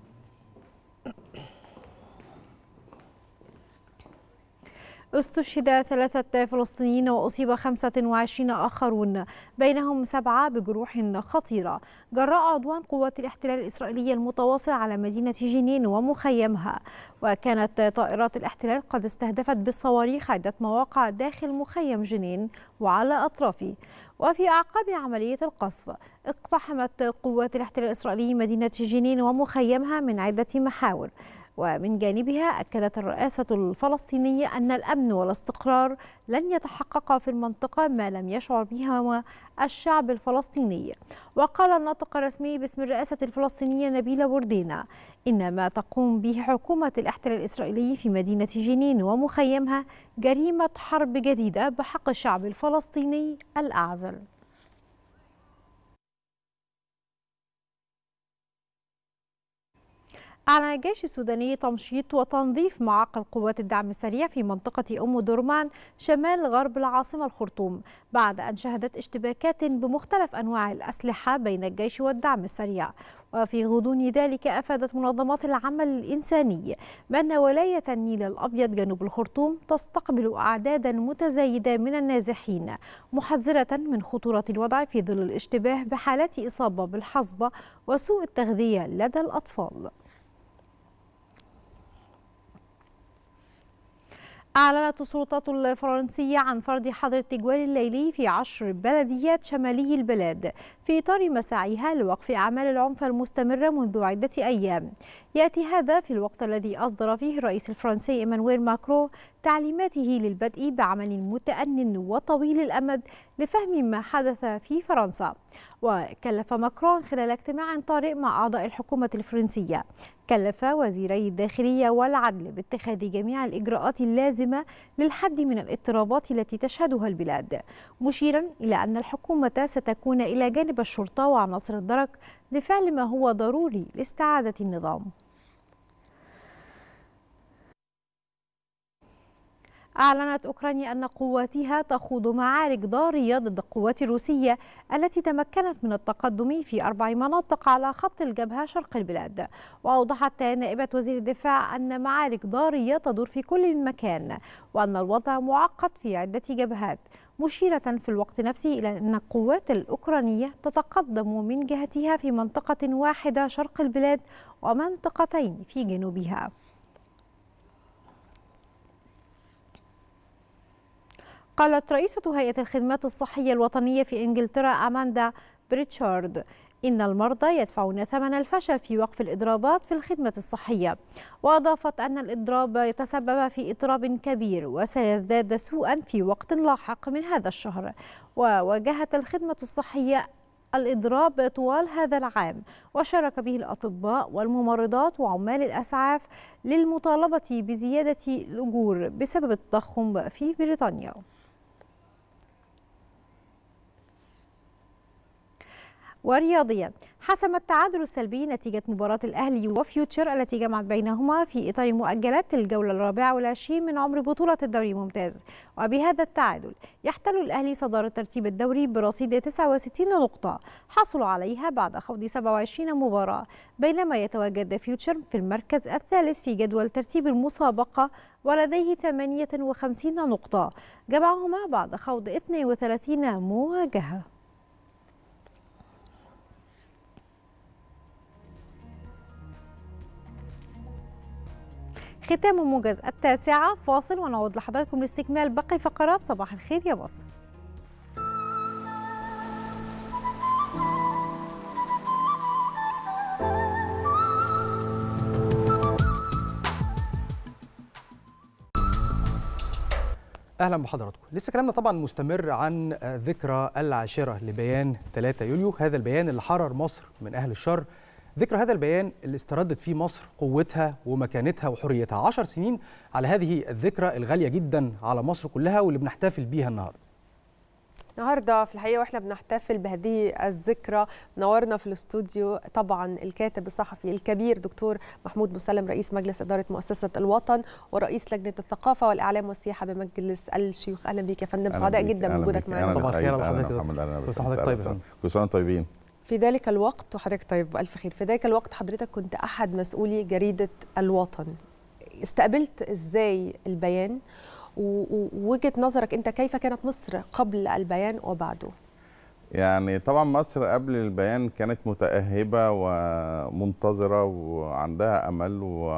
استشهد ثلاثة فلسطينيين وأصيب 25 آخرون بينهم سبعة بجروح خطيرة جراء عدوان قوات الاحتلال الإسرائيلي المتواصل على مدينة جنين ومخيمها وكانت طائرات الاحتلال قد استهدفت بالصواريخ عدة مواقع داخل مخيم جنين وعلى أطرافه وفي أعقاب عملية القصف اقتحمت قوات الاحتلال الإسرائيلي مدينة جنين ومخيمها من عدة محاور ومن جانبها أكدت الرئاسة الفلسطينية أن الأمن والاستقرار لن يتحققا في المنطقة ما لم يشعر بها الشعب الفلسطيني وقال الناطق الرسمي باسم الرئاسة الفلسطينية نبيلة بوردينا إن ما تقوم به حكومة الاحتلال الإسرائيلي في مدينة جنين ومخيمها جريمة حرب جديدة بحق الشعب الفلسطيني الأعزل أعلن الجيش السوداني تمشيط وتنظيف معاقل قوات الدعم السريع في منطقة أم درمان شمال غرب العاصمة الخرطوم بعد أن شهدت اشتباكات بمختلف أنواع الأسلحة بين الجيش والدعم السريع وفي غضون ذلك أفادت منظمات العمل الإنساني بأن ولاية النيل الأبيض جنوب الخرطوم تستقبل أعدادا متزايدة من النازحين محذرة من خطورة الوضع في ظل الاشتباه بحالات إصابة بالحصبة وسوء التغذية لدى الأطفال أعلنت السلطات الفرنسية عن فرض حظر التجوال الليلي في عشر بلديات شمالي البلاد في إطار مساعيها لوقف أعمال العنف المستمرة منذ عدة أيام يأتي هذا في الوقت الذي أصدر فيه الرئيس الفرنسي إيمانويل ماكرون تعليماته للبدء بعمل متأن وطويل الأمد لفهم ما حدث في فرنسا وكلف ماكرون خلال اجتماع طارئ مع أعضاء الحكومة الفرنسية كلف وزيري الداخلية والعدل باتخاذ جميع الإجراءات اللازمة للحد من الاضطرابات التي تشهدها البلاد مشيرا إلى أن الحكومة ستكون إلى جانب الشرطة وعناصر الدرك لفعل ما هو ضروري لاستعادة النظام أعلنت أوكرانيا أن قواتها تخوض معارك ضارية ضد القوات الروسية التي تمكنت من التقدم في أربع مناطق على خط الجبهة شرق البلاد وأوضحت نائبة وزير الدفاع أن معارك ضارية تدور في كل مكان وأن الوضع معقد في عدة جبهات مشيرة في الوقت نفسه إلى أن القوات الأوكرانية تتقدم من جهتها في منطقة واحدة شرق البلاد ومنطقتين في جنوبها قالت رئيسة هيئة الخدمات الصحية الوطنية في إنجلترا أماندا بريتشارد إن المرضى يدفعون ثمن الفشل في وقف الإضرابات في الخدمة الصحية وأضافت أن الإضراب يتسبب في اضطراب كبير وسيزداد سوءا في وقت لاحق من هذا الشهر وواجهت الخدمة الصحية الإضراب طوال هذا العام وشارك به الأطباء والممرضات وعمال الأسعاف للمطالبة بزيادة الأجور بسبب التضخم في بريطانيا ورياضيا حسم التعادل السلبي نتيجة مباراة الأهلي وفيوتشر التي جمعت بينهما في إطار مؤجلات الجولة الرابعة والعشرين من عمر بطولة الدوري الممتاز وبهذا التعادل يحتل الأهلي صدارة ترتيب الدوري برصيد 69 نقطة حصل عليها بعد خوض 27 مباراة بينما يتواجد فيوتشر في المركز الثالث في جدول ترتيب المسابقة ولديه 58 نقطة جمعهما بعد خوض 32 مواجهة ختام موجز التاسعة فاصل ونعود لحضراتكم لاستكمال باقي فقرات صباح الخير يا مصر اهلا بحضراتكم لسه كلامنا طبعا مستمر عن ذكرى العاشره لبيان 3 يوليو هذا البيان اللي حرر مصر من اهل الشر ذكرى هذا البيان اللي استردت فيه مصر قوتها ومكانتها وحريتها عشر سنين على هذه الذكرى الغالية جدا على مصر كلها واللي بنحتفل بيها النهاردة النهارده في الحقيقه واحنا بنحتفل بهذه الذكرى نورنا في الاستوديو طبعا الكاتب الصحفي الكبير دكتور محمود مسلم رئيس مجلس اداره مؤسسه الوطن ورئيس لجنه الثقافه والاعلام والسياحه بمجلس الشيوخ اهلا بيك يا فندم سعداء جدا بوجودك معانا صباح الخير على حضرتك كل سنه طيب كل سنه طيبين في ذلك الوقت وحضرتك طيب بألف خير في ذلك الوقت حضرتك كنت أحد مسؤولي جريدة الوطن استقبلت إزاي البيان ووجهة نظرك أنت كيف كانت مصر قبل البيان وبعده يعني طبعا مصر قبل البيان كانت متأهبة ومنتظرة وعندها أمل و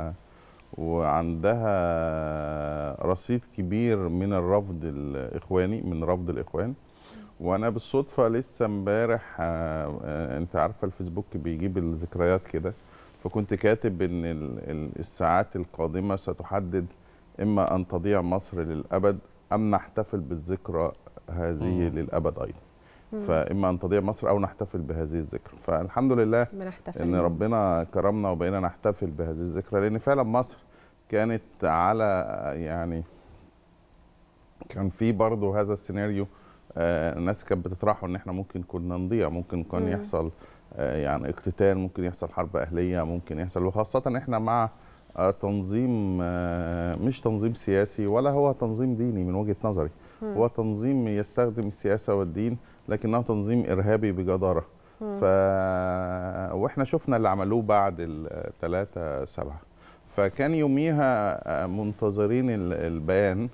وعندها رصيد كبير من الرفض الإخواني من رفض الإخوان وانا بالصدفه لسه امبارح انت عارفه الفيسبوك بيجيب الذكريات كده فكنت كاتب ان الساعات القادمه ستحدد اما ان تضيع مصر للابد ام نحتفل بالذكرى هذه مم. للابد ايضا مم. فاما ان تضيع مصر او نحتفل بهذه الذكرى فالحمد لله ان ربنا كرمنا وبقينا نحتفل بهذه الذكرى لان فعلا مصر كانت على يعني كان في برضه هذا السيناريو آه، الناس كانت بتطرحه ان احنا ممكن كنا نضيع ممكن كان مم. يحصل آه، يعني اقتتال ممكن يحصل حرب اهليه ممكن يحصل وخاصه احنا مع آه، تنظيم آه، مش تنظيم سياسي ولا هو تنظيم ديني من وجهه نظري مم. هو تنظيم يستخدم السياسه والدين لكنه تنظيم ارهابي بجداره مم. ف واحنا شفنا اللي عملوه بعد الثلاثة سبعة فكان يوميها آه، منتظرين ال- البيان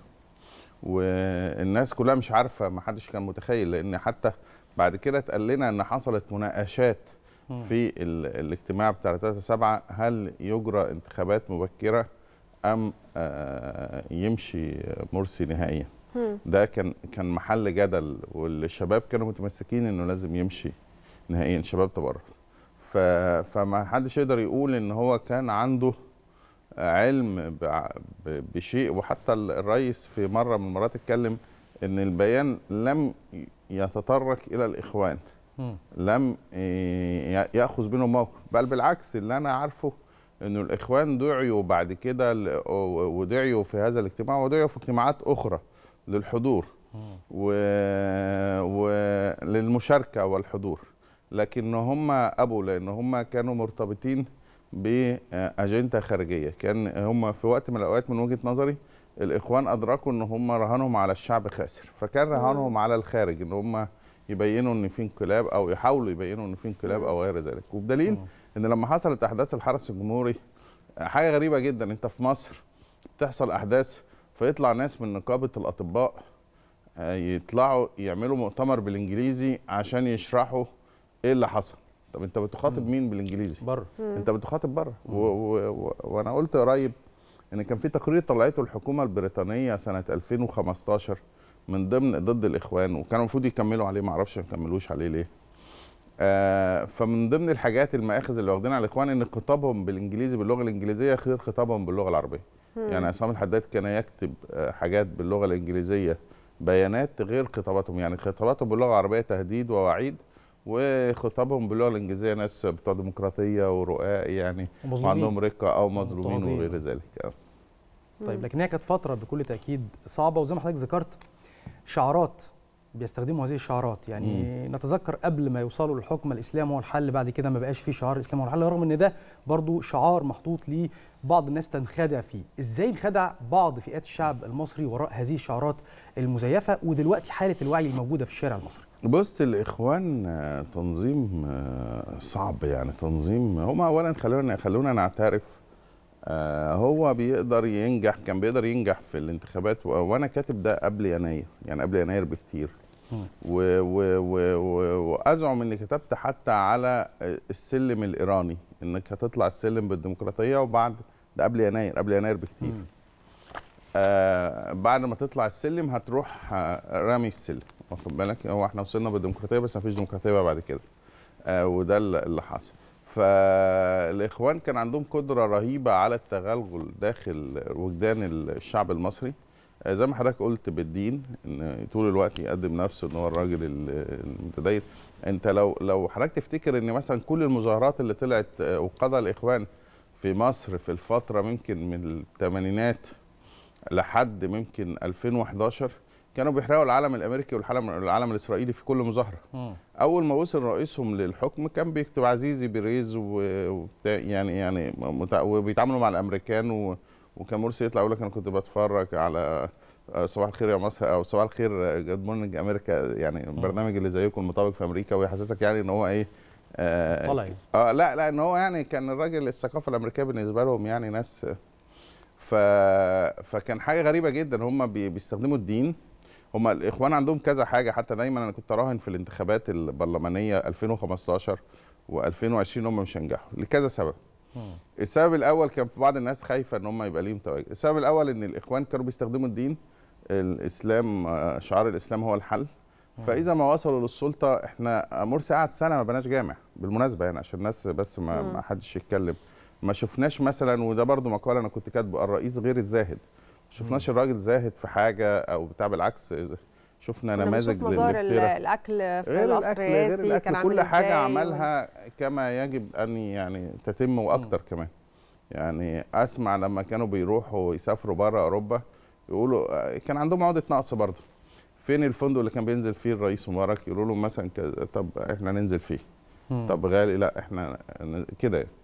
والناس كلها مش عارفه ما حدش كان متخيل لان حتى بعد كده اتقال لنا ان حصلت مناقشات مم. في ال- الاجتماع بتاع 3 7 هل يجرى انتخابات مبكره ام آه، يمشي مرسي نهائيا مم. ده كان كان محل جدل والشباب كانوا متمسكين انه لازم يمشي نهائيا شباب تبرر ف... فما حدش يقدر يقول ان هو كان عنده علم بع- ب- بشيء وحتى ال- الرئيس في مره من المرات اتكلم ان البيان لم ي- يتطرق الى الاخوان لم ي- ياخذ منهم موقف بل بالعكس اللي انا عارفه انه الاخوان دعيوا بعد كده ل- و- ودعيوا في هذا الاجتماع ودعيوا في اجتماعات اخرى للحضور و- وللمشاركه والحضور لكن هم ابوا لان هم كانوا مرتبطين باجنده خارجيه كان هم في وقت من الاوقات من وجهه نظري الاخوان ادركوا ان هم رهانهم على الشعب خاسر فكان رهانهم على الخارج ان هم يبينوا ان في انقلاب او يحاولوا يبينوا ان في انقلاب او غير ذلك وبدليل ان لما حصلت احداث الحرس الجمهوري حاجه غريبه جدا انت في مصر بتحصل احداث فيطلع ناس من نقابه الاطباء آه، يطلعوا يعملوا مؤتمر بالانجليزي عشان يشرحوا ايه اللي حصل طب انت بتخاطب مين بالانجليزي بره انت بتخاطب بره و- و- و- وانا قلت قريب ان كان في تقرير طلعته الحكومه البريطانيه سنه 2015 من ضمن ضد الاخوان وكانوا المفروض يكملوا عليه ما اعرفش ما كملوش عليه ليه آه فمن ضمن الحاجات المآخذ اللي واخدينها على الاخوان ان خطابهم بالانجليزي باللغه الانجليزيه غير خطابهم باللغه العربيه مم. يعني عصام الحداد كان يكتب آه، حاجات باللغه الانجليزيه بيانات غير خطاباتهم يعني خطاباتهم باللغه العربيه تهديد ووعيد وخطابهم باللغه الانجليزيه ناس بتوع ديمقراطيه ورؤاء يعني ومظلومين. وعندهم رقه او مظلومين مضطهدين. وغير ذلك آه. طيب لكن هي كانت فتره بكل تاكيد صعبه وزي ما حضرتك ذكرت شعارات بيستخدموا هذه الشعارات يعني نتذكر قبل ما يوصلوا للحكم الاسلام هو الحل بعد كده ما بقاش فيه شعار الاسلام هو الحل رغم ان ده برضو شعار محطوط ليه بعض الناس تنخدع فيه ازاي انخدع بعض فئات الشعب المصري وراء هذه الشعارات المزيفه ودلوقتي حاله الوعي الموجوده في الشارع المصري بص الاخوان آه، تنظيم آه، صعب يعني تنظيم هم اولا خلونا خلونا نعترف آه، هو بيقدر ينجح كان بيقدر ينجح في الانتخابات و- وانا كاتب ده قبل يناير يعني قبل يناير بكتير و- و- و- و- وازعم اني كتبت حتى على السلم الايراني انك هتطلع السلم بالديمقراطيه وبعد ده قبل يناير قبل يناير بكتير آه بعد ما تطلع السلم هتروح آه، رامي السلم واخد بالك هو احنا وصلنا بالديمقراطيه بس مفيش ديمقراطيه بقى بعد كده آه وده اللي اللي حصل فالاخوان كان عندهم قدره رهيبه على التغلغل داخل وجدان الشعب المصري آه، زي ما حضرتك قلت بالدين ان طول الوقت يقدم نفسه ان هو الراجل ال- المتدين انت لو لو حضرتك تفتكر ان مثلا كل المظاهرات اللي طلعت آه، وقضى الاخوان في مصر في الفتره ممكن من الثمانينات لحد ممكن 2011 كانوا بيحرقوا العلم الامريكي والعلم العلم الاسرائيلي في كل مظاهره اول ما وصل رئيسهم للحكم كان بيكتب عزيزي بيريز و- وبتاع يعني يعني متع- وبيتعاملوا مع الامريكان و وكان مرسي يطلع يقول لك انا كنت بتفرج على آه، صباح الخير يا مصر او صباح الخير جود مورنينج امريكا يعني البرنامج اللي زيكم المطابق في امريكا ويحسسك يعني ان هو ايه آه طالع يعني. اه لا لا ان هو يعني كان الراجل الثقافه الامريكيه بالنسبه لهم يعني ناس ف... فكان حاجه غريبه جدا هم بي... بيستخدموا الدين هم الاخوان عندهم كذا حاجه حتى دايما انا كنت اراهن في الانتخابات البرلمانيه 2015 و2020 هم مش هينجحوا لكذا سبب السبب الاول كان في بعض الناس خايفه ان هم يبقى ليهم تواجد السبب الاول ان الاخوان كانوا بيستخدموا الدين الاسلام آه، شعار الاسلام هو الحل فاذا ما وصلوا للسلطه احنا مرسي قعد سنه ما بناش جامع بالمناسبه يعني عشان الناس بس ما, مم. ما حدش يتكلم ما شفناش مثلا وده برضو مقال انا كنت كاتبه الرئيس غير الزاهد ما شفناش الراجل زاهد في حاجه او بتاع بالعكس شفنا كنا نماذج بنشوف مظاهر ال- للافتراء. الاكل في غير القصر الأكل، غير الرئاسي الأكل، كان عامل كل حاجه إزاي؟ عملها كما يجب ان يعني تتم واكتر كمان يعني اسمع لما كانوا بيروحوا يسافروا بره اوروبا يقولوا آه، كان عندهم عقده نقص برضه فين الفندق اللي كان بينزل فيه الرئيس مبارك يقولوا له مثلا كذا طب احنا ننزل فيه مم. طب غالي لا احنا ن- كده يعني.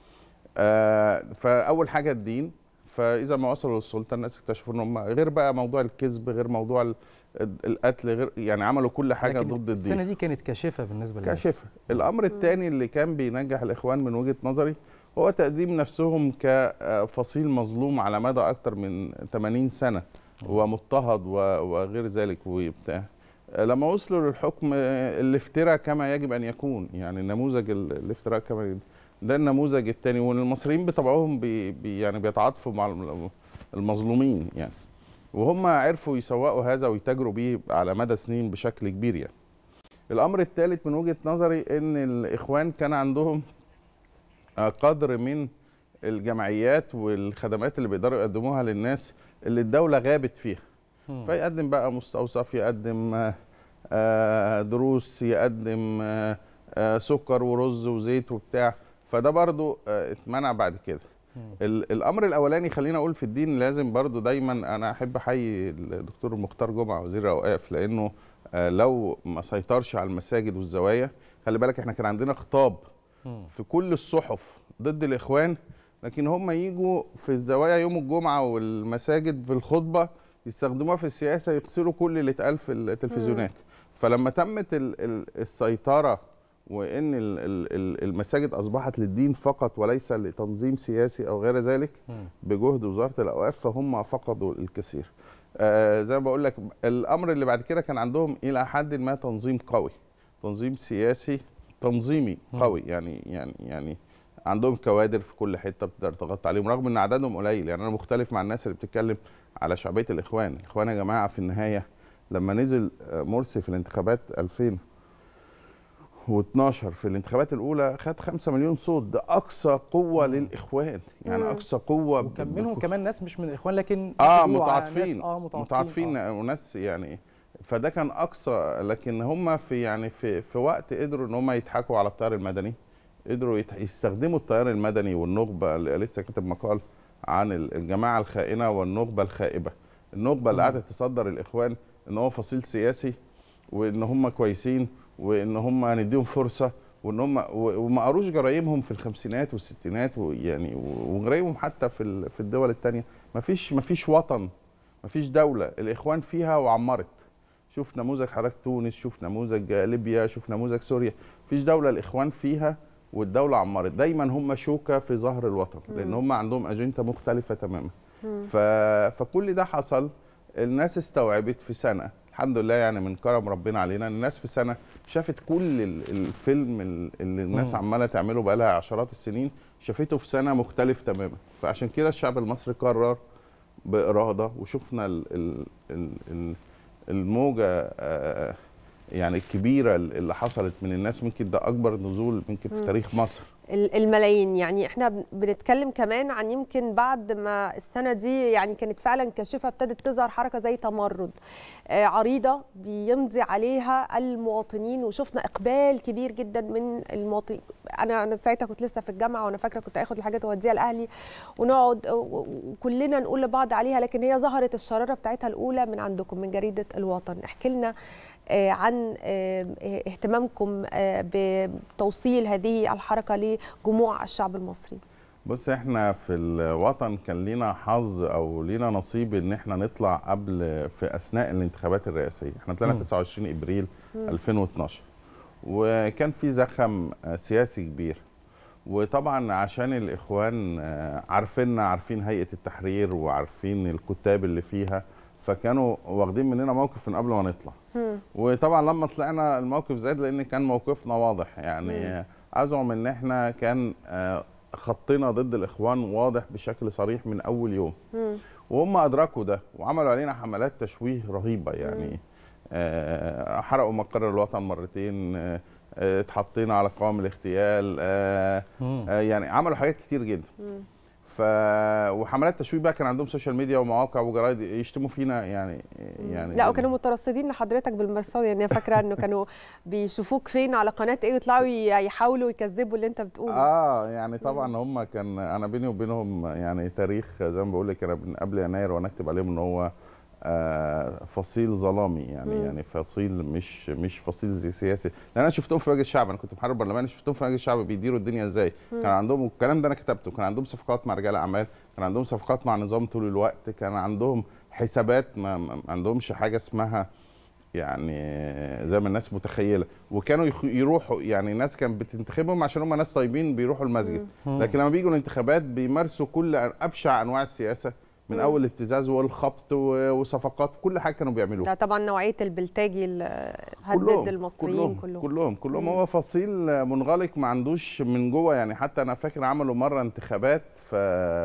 آه فاول حاجه الدين فاذا ما وصلوا للسلطه الناس اكتشفوا ان هم غير بقى موضوع الكذب غير موضوع ال- القتل غير يعني عملوا كل حاجه لكن ضد السنه الدين دي كانت كاشفه بالنسبه للناس كاشفه الامر الثاني اللي كان بينجح الاخوان من وجهه نظري هو تقديم نفسهم كفصيل مظلوم على مدى اكتر من 80 سنه ومضطهد و- وغير ذلك وبتاع لما وصلوا للحكم الافتراء كما يجب ان يكون يعني نموذج ال- الافتراء كما يجب. ده النموذج الثاني والمصريين بطبعهم بي بي يعني بيتعاطفوا مع الم- المظلومين يعني وهم عرفوا يسوقوا هذا ويتاجروا بيه على مدى سنين بشكل كبير يعني الامر الثالث من وجهه نظري ان الاخوان كان عندهم آه، قدر من الجمعيات والخدمات اللي بيقدروا يقدموها للناس اللي الدوله غابت فيها مم. فيقدم بقى مستوصف يقدم آه، آه، دروس يقدم آه، آه، سكر ورز وزيت وبتاع فده برضو آه، اتمنع بعد كده ال- الامر الاولاني خلينا اقول في الدين لازم برضو دايما انا احب احيي الدكتور مختار جمعه وزير الاوقاف لانه آه، لو ما سيطرش على المساجد والزوايا خلي بالك احنا كان عندنا خطاب في كل الصحف ضد الاخوان لكن هم يجوا في الزوايا يوم الجمعه والمساجد في الخطبه يستخدموها في السياسه يكسروا كل اللي اتقال في التلفزيونات فلما تمت ال- ال- السيطره وان ال- ال- ال- المساجد اصبحت للدين فقط وليس لتنظيم سياسي او غير ذلك بجهد وزاره الاوقاف فهم فقدوا الكثير آه زي ما بقول لك الامر اللي بعد كده كان عندهم الى حد ما تنظيم قوي تنظيم سياسي تنظيمي قوي يعني يعني يعني عندهم كوادر في كل حته بتقدر تغطي عليهم رغم ان عددهم قليل يعني انا مختلف مع الناس اللي بتتكلم على شعبيه الاخوان الاخوان يا جماعه في النهايه لما نزل آه، مرسي في الانتخابات 2012 في الانتخابات الاولى خد 5 مليون صوت ده اقصى قوه للاخوان يعني مم. اقصى قوه وكان منهم كمان ناس مش من الاخوان لكن اه بيقولوا على متعاطفين ناس اه متعاطفين, متعاطفين آه. وناس يعني فده كان اقصى لكن هم في يعني في في وقت قدروا ان هم يضحكوا على التيار المدني قدروا يت- يستخدموا التيار المدني والنخبه اللي لسه كاتب مقال عن ال- الجماعه الخائنه والنخبه الخائبه النخبه اللي قعدت تصدر الاخوان ان هو فصيل سياسي وان هم كويسين وان هم هنديهم فرصه وان هم و- وما قروش جرايمهم في الخمسينات والستينات ويعني و- وجرايمهم حتى في ال- في الدول الثانيه مفيش مفيش وطن مفيش دوله الاخوان فيها وعمرت شوف نموذج حضرتك تونس شوف نموذج ليبيا شوف نموذج سوريا مفيش دوله الاخوان فيها والدوله عمرت دايما هم شوكه في ظهر الوطن لان هم عندهم اجنده مختلفه تماما ف... فكل ده حصل الناس استوعبت في سنه الحمد لله يعني من كرم ربنا علينا الناس في سنه شافت كل ال- الفيلم ال- اللي الناس مم. عماله تعمله بقى لها عشرات السنين شافته في سنه مختلف تماما فعشان كده الشعب المصري قرر باراده وشفنا ال ال ال ال الموجه آه، يعني الكبيره اللي حصلت من الناس ممكن ده اكبر نزول ممكن في مم. تاريخ مصر ال- الملايين يعني احنا بن- بنتكلم كمان عن يمكن بعد ما السنه دي يعني كانت فعلا كاشفه ابتدت تظهر حركه زي تمرد آه، عريضه بيمضي عليها المواطنين وشفنا اقبال كبير جدا من المواطنين انا انا ساعتها كنت لسه في الجامعه وانا فاكره كنت اخد الحاجات واوديها لاهلي ونقعد و- و- وكلنا نقول لبعض عليها لكن هي ظهرت الشراره بتاعتها الاولى من عندكم من جريده الوطن احكي لنا آه، عن آه، اهتمامكم آه، بتوصيل هذه الحركه لجموع الشعب المصري بص احنا في الوطن كان لينا حظ او لينا نصيب ان احنا نطلع قبل في اثناء الانتخابات الرئاسيه احنا طلعنا مم. 29 ابريل مم. 2012 وكان في زخم آه، سياسي كبير وطبعا عشان الاخوان آه، عارفيننا عارفين هيئه التحرير وعارفين الكتاب اللي فيها فكانوا واخدين مننا موقف من قبل ما نطلع وطبعا لما طلعنا الموقف زاد لان كان موقفنا واضح يعني مم. آه، ازعم ان احنا كان آه، خطنا ضد الاخوان واضح بشكل صريح من اول يوم وهم ادركوا ده وعملوا علينا حملات تشويه رهيبه يعني آه، حرقوا مقر الوطن مرتين آه، آه، اتحطينا على قوام الاغتيال آه، مم. آه، يعني عملوا حاجات كتير جدا ف وحملات تشويه بقى كان عندهم سوشيال ميديا ومواقع وجرايد يشتموا فينا يعني يعني لا وكانوا مترصدين لحضرتك بالمرصاد يعني انا فاكره انه كانوا بيشوفوك فين على قناه ايه ويطلعوا ي- يحاولوا يكذبوا اللي انت بتقوله اه يعني طبعا هم كان انا بيني وبينهم يعني تاريخ زي ما بقول لك انا من قبل يناير وانا اكتب عليهم ان هو آه، فصيل ظلامي يعني مم. يعني فصيل مش مش فصيل زي سياسي لان انا شفتهم في مجلس الشعب انا كنت محرر برلماني شفتهم في مجلس الشعب بيديروا الدنيا ازاي مم. كان عندهم والكلام ده انا كتبته كان عندهم صفقات مع رجال اعمال كان عندهم صفقات مع نظام طول الوقت كان عندهم حسابات ما, ما عندهمش حاجه اسمها يعني زي ما الناس متخيله وكانوا يخ- يروحوا يعني الناس كانت بتنتخبهم عشان هم ناس طيبين بيروحوا المسجد مم. لكن لما بيجوا الانتخابات بيمارسوا كل ابشع انواع السياسه من مم. اول الابتزاز والخبط و- وصفقات كل حاجه كانوا بيعملوها ده طبعا نوعيه البلتاجي اللي هدد المصريين كلهم كلهم كلهم كلهم مم. هو فصيل منغلق ما عندوش من جوه يعني حتى انا فاكر عملوا مره انتخابات ف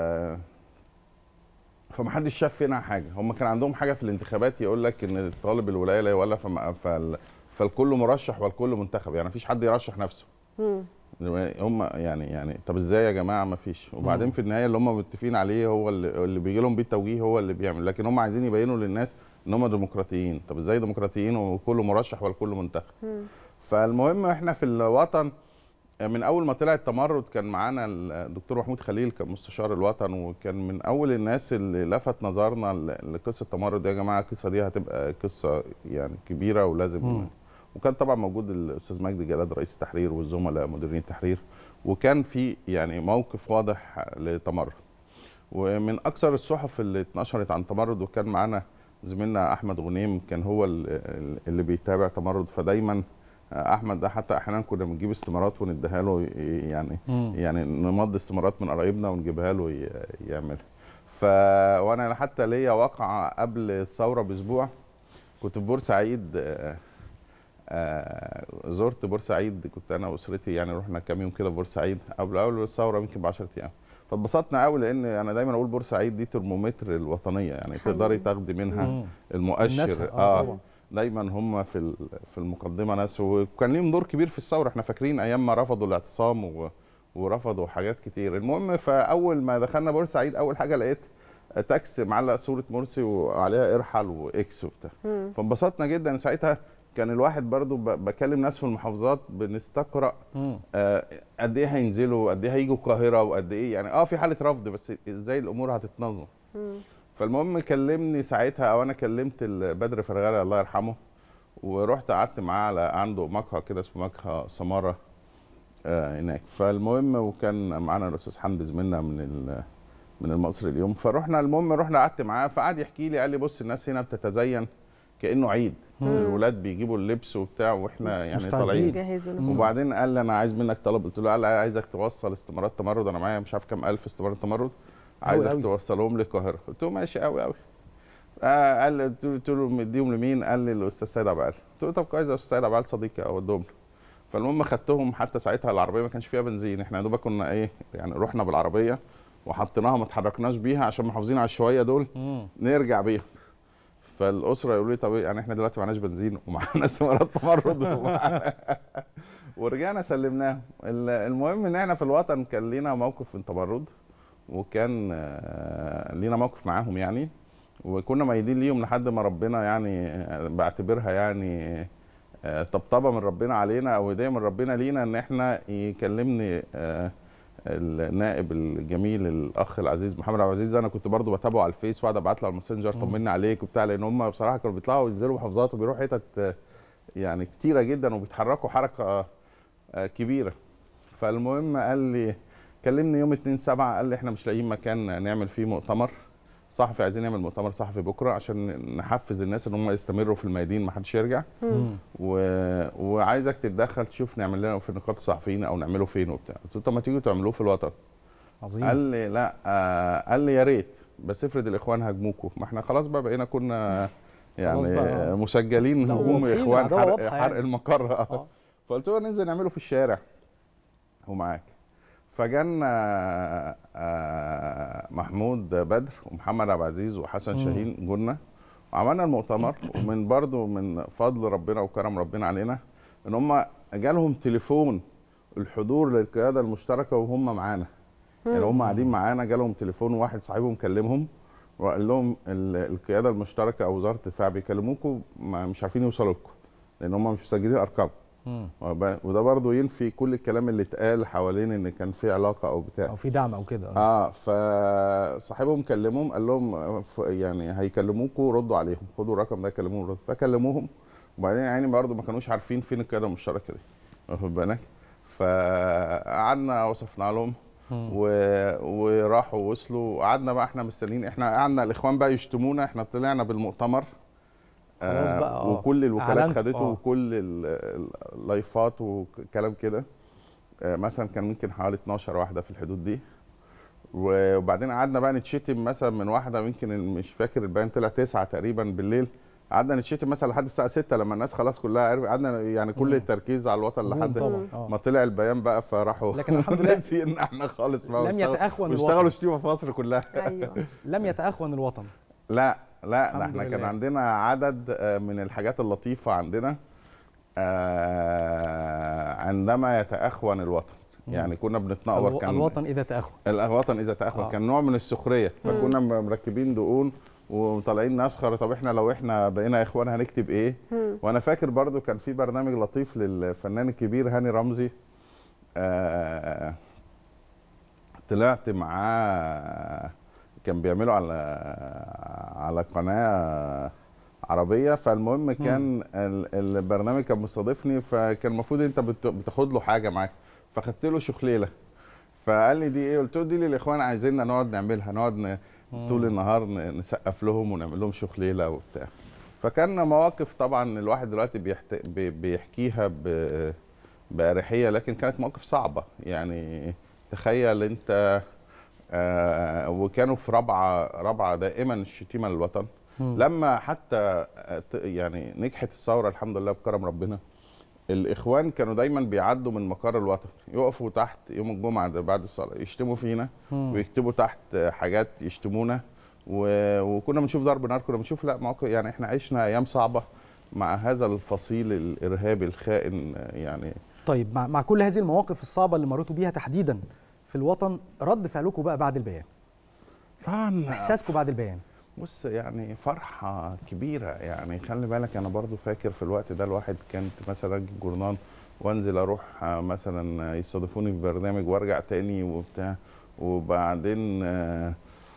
فما حدش شاف فينا حاجه هم كان عندهم حاجه في الانتخابات يقول لك ان طالب الولايه لا يولى فما- فال... فالكل مرشح والكل منتخب يعني مفيش حد يرشح نفسه مم. هم يعني يعني طب ازاي يا جماعه ما فيش وبعدين مم. في النهايه اللي هم متفقين عليه هو اللي, اللي بيجي لهم بيه التوجيه هو اللي بيعمل لكن هم عايزين يبينوا للناس ان هم ديمقراطيين طب ازاي ديمقراطيين وكل مرشح والكل منتخب فالمهم احنا في الوطن من اول ما طلع التمرد كان معانا الدكتور محمود خليل كان مستشار الوطن وكان من اول الناس اللي لفت نظرنا ل- لقصه التمرد يا جماعه القصه دي هتبقى قصه يعني كبيره ولازم مم. وكان طبعا موجود الاستاذ مجدي جلال رئيس التحرير والزملاء مديرين التحرير وكان في يعني موقف واضح لتمرد ومن اكثر الصحف اللي اتنشرت عن تمرد وكان معانا زميلنا احمد غنيم كان هو ال- اللي بيتابع تمرد فدايما احمد ده حتى احيانا كنا بنجيب استمارات ونديها له ي- يعني مم. يعني نمضي استمارات من قرايبنا ونجيبها له ي- يعملها ف وانا حتى ليا واقعه قبل الثوره باسبوع كنت في بورسعيد آه، آه، زرت بورسعيد كنت انا واسرتي يعني رحنا كام يوم كده في بورسعيد قبل اول الثوره يمكن ب 10 ايام فاتبسطنا قوي لان انا دايما اقول بورسعيد دي ترمومتر الوطنيه يعني حقيقي. تقدري تاخدي منها مم. المؤشر الناسها، آه، طبعاً. دايما هم في ال- في المقدمه ناس وكان ليهم دور كبير في الثوره احنا فاكرين ايام ما رفضوا الاعتصام و... ورفضوا حاجات كتير المهم فاول ما دخلنا بورسعيد اول حاجه لقيت تاكس معلق صوره مرسي وعليها ارحل واكس وبتاع مم. فانبسطنا جدا ساعتها كان الواحد برضو ب- بكلم ناس في المحافظات بنستقرا آه، قد ايه هينزلوا قد ايه هيجوا القاهره وقد ايه يعني اه في حاله رفض بس ازاي الامور هتتنظم فالمهم كلمني ساعتها او انا كلمت ال- بدر فرغالي الله يرحمه ورحت قعدت معاه على عنده مقهى كده اسمه مقهى سماره آه هناك فالمهم وكان معانا الاستاذ حمدي زميلنا من ال- من المصري اليوم فرحنا المهم رحنا قعدت معاه فقعد يحكي لي قال لي بص الناس هنا بتتزين كانه عيد مم. الولاد بيجيبوا اللبس وبتاع واحنا يعني مستعدين. طالعين يجهزوا نفسهم. وبعدين قال لي انا عايز منك طلب قلت له قال لي عايزك توصل استمارات تمرد انا معايا مش عارف كام الف استمارات تمرد عايزك أوي. توصلهم للقاهره قلت له ماشي قوي قوي آه قال لي قلت له- قلت له مديهم لمين قال لي الاستاذ سيد عبال قلت له طب كويس يا استاذ سيد عبال صديقي اودهم له فالمهم خدتهم حتى ساعتها العربيه ما كانش فيها بنزين احنا يا دوبك كنا ايه يعني رحنا بالعربيه وحطيناها ما اتحركناش بيها عشان محافظين على الشويه دول نرجع بيها فالاسره يقولوا لي طب إيه؟ يعني احنا دلوقتي معناش بنزين ومعانا استمارات تمرد ومعانا ورجعنا سلمناهم ال- المهم ان احنا في الوطن كان لينا موقف في التمرد وكان آه، لينا موقف معاهم يعني وكنا ميدين ليهم لحد ما ربنا يعني آه، بعتبرها يعني آه، طبطبه من ربنا علينا او هديه من ربنا لينا ان احنا يكلمني آه، النائب الجميل الاخ العزيز محمد عبد العزيز انا كنت برضو بتابعه على الفيس واقعد ابعت له على الماسنجر طمني عليك وبتاع لان هم بصراحه كانوا بيطلعوا ينزلوا محافظات وبيروحوا حتت آه، يعني كتيره جدا وبيتحركوا حركه آه، كبيره فالمهم قال لي كلمني يوم 2 7 قال لي احنا مش لاقيين مكان نعمل فيه مؤتمر صحفي عايزين نعمل مؤتمر صحفي بكره عشان نحفز الناس ان هم يستمروا في الميادين ما حدش يرجع مم. و... وعايزك تتدخل تشوف نعمل لنا في نقابه الصحفيين او نعمله فين وبتاع قلت له طب ما تيجوا تعملوه في الوطن عظيم قال لي لا آه قال لي يا ريت بس افرض الاخوان هاجموكوا ما احنا خلاص بقى بقينا كنا يعني بقى. مسجلين لا، هجوم واضحين، اخوان العداوة حرق, واضحة حرق يعني. المقر آه. فقلت له ننزل نعمله في الشارع ومعاك فجانا آه، محمود بدر ومحمد عبد العزيز وحسن مم. شاهين جولنا وعملنا المؤتمر ومن برضو من فضل ربنا وكرم ربنا علينا ان هم جالهم تليفون الحضور للقياده المشتركه وهم معانا يعني هم قاعدين معانا جالهم تليفون واحد صاحبهم كلمهم وقال لهم ال- القياده المشتركه او وزاره الدفاع بيكلموكم ما- مش عارفين يوصلوا لكم لان هم مش مسجلين ارقام وب- وده برضو ينفي كل الكلام اللي اتقال حوالين ان كان في علاقه او بتاع او في دعم او كده اه فصاحبهم كلمهم قال لهم آه، ف- يعني هيكلموكوا ردوا عليهم خدوا الرقم ده كلموهم ردوا فكلموهم وبعدين يعني برضو ما كانوش عارفين فين القياده المشتركه دي واخد بالك فقعدنا وصفنا لهم و... وراحوا وصلوا وقعدنا بقى احنا مستنيين احنا قعدنا الاخوان بقى يشتمونا احنا طلعنا بالمؤتمر خلاص بقى، آه. وكل الوكالات أعلنت، خدته آه. وكل ال- ال- اللايفات وكلام كده آه، مثلا كان ممكن حوالي 12 واحده في الحدود دي وبعدين قعدنا بقى نتشتم مثلا من واحده يمكن مش فاكر البيان طلع تسعة تقريبا بالليل قعدنا نتشتم مثلا لحد الساعه 6 لما الناس خلاص كلها عرفت قعدنا يعني كل مم. التركيز على الوطن مم، لحد طبعاً، آه. ما طلع البيان بقى فراحوا لكن الحمد لله ناسيين احنا خالص بقى لم واشتغلوا- يتأخون واشتغلوا الوطن. شتيمه في مصر كلها لم يتأخون الوطن لا لا ده الحمد احنا كان لله. عندنا عدد آه، من الحاجات اللطيفه عندنا آه، عندما يتأخون الوطن مم. يعني كنا بنتنقر الو- كان الوطن اذا تأخن الوطن اذا تأخن آه. كان نوع من السخريه مم. فكنا مركبين دقون وطالعين نسخر طب احنا لو احنا بقينا اخوان هنكتب ايه مم. وانا فاكر برضو كان في برنامج لطيف للفنان الكبير هاني رمزي آه طلعت معاه كان بيعملوا على على قناه عربيه فالمهم كان ال- البرنامج كان مستضيفني فكان المفروض انت بت- بتاخد له حاجه معاك فخدت له شخليله فقال لي دي ايه قلت له دي للاخوان عايزيننا نقعد نعملها نقعد ن- طول النهار ن- نسقف لهم ونعمل لهم شخليله وبتاع فكان مواقف طبعا الواحد دلوقتي بيحت... بي- بيحكيها ب... بأريحية لكن كانت مواقف صعبة يعني تخيل انت آه وكانوا في رابعة رابعة دائما الشتيمة للوطن مم. لما حتى آه، ت- يعني نجحت الثورة الحمد لله بكرم ربنا الاخوان كانوا دايما بيعدوا من مقر الوطن يقفوا تحت يوم الجمعه ده بعد الصلاه يشتموا فينا مم. ويكتبوا تحت حاجات يشتمونا و... وكنا بنشوف ضرب نار كنا بنشوف لا موقف يعني احنا عشنا ايام صعبه مع هذا الفصيل الارهابي الخائن يعني طيب مع, مع كل هذه المواقف الصعبه اللي مريتوا بيها تحديدا في الوطن رد فعلكم بقى بعد البيان طبعا احساسكم بعد البيان بص يعني فرحة كبيرة يعني خلي بالك أنا برضو فاكر في الوقت ده الواحد كانت مثلا أجي الجورنال وأنزل أروح آه، مثلا يستضيفوني في برنامج وأرجع تاني وبتاع وبعدين آه،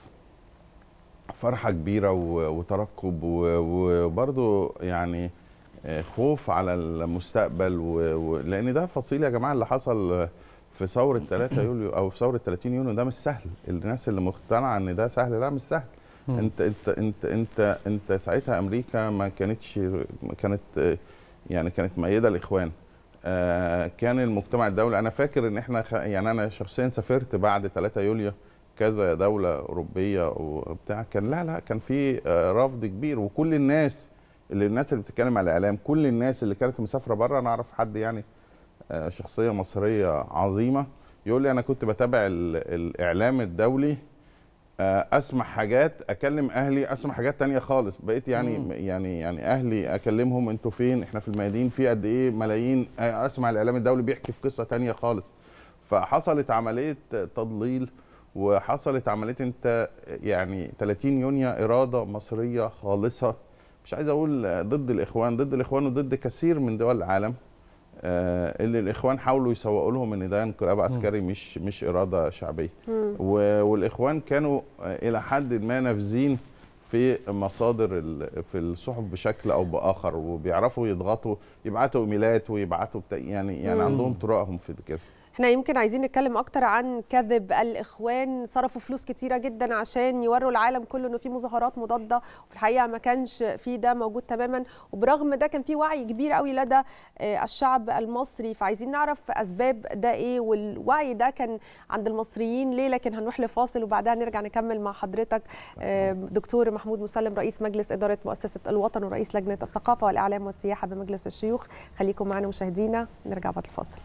فرحة كبيرة و- وترقب و- وبرضو يعني آه، خوف على المستقبل و- و- لأن ده فصيل يا جماعة اللي حصل في ثورة 3 يوليو أو في ثورة 30 يونيو ده مش سهل الناس اللي مقتنعة إن ده سهل لا مش سهل مم. انت انت انت انت انت ساعتها امريكا ما كانتش ما كانت آه، يعني كانت مؤيده الاخوان آه، كان المجتمع الدولي انا فاكر ان احنا خ- يعني انا شخصيا سافرت بعد 3 يوليو كذا دوله اوروبيه وبتاع كان لا لا كان في آه، رفض كبير وكل الناس اللي الناس اللي بتتكلم على الاعلام كل الناس اللي كانت مسافره بره انا اعرف حد يعني آه، شخصيه مصريه عظيمه يقول لي انا كنت بتابع ال- الاعلام الدولي آه، اسمع حاجات اكلم اهلي اسمع حاجات تانية خالص بقيت يعني مم. يعني يعني اهلي اكلمهم انتوا فين احنا في الميادين في قد ايه ملايين آه، اسمع الاعلام الدولي بيحكي في قصه تانية خالص فحصلت عمليه تضليل وحصلت عمليه انت يعني 30 يونيو اراده مصريه خالصه مش عايز اقول آه، ضد الاخوان ضد الاخوان وضد كثير من دول العالم آه، اللي الاخوان حاولوا يسوقوا لهم ان ده انقلاب عسكري مش مش اراده شعبيه مم. و- والاخوان كانوا آه، الى حد ما نافذين في مصادر ال- في الصحف بشكل او باخر وبيعرفوا يضغطوا يبعتوا ايميلات ويبعتوا بتا- يعني يعني مم. عندهم طرقهم في كده احنا يمكن عايزين نتكلم اكتر عن كذب الاخوان صرفوا فلوس كتيره جدا عشان يوروا العالم كله انه في مظاهرات مضاده وفي الحقيقه ما كانش في ده موجود تماما وبرغم ده كان في وعي كبير قوي لدى آه، الشعب المصري فعايزين نعرف اسباب ده ايه والوعي ده كان عند المصريين ليه لكن هنروح لفاصل وبعدها نرجع نكمل مع حضرتك آه، دكتور محمود مسلم رئيس مجلس اداره مؤسسه الوطن ورئيس لجنه الثقافه والاعلام والسياحه بمجلس الشيوخ خليكم معنا مشاهدينا نرجع بعد الفاصل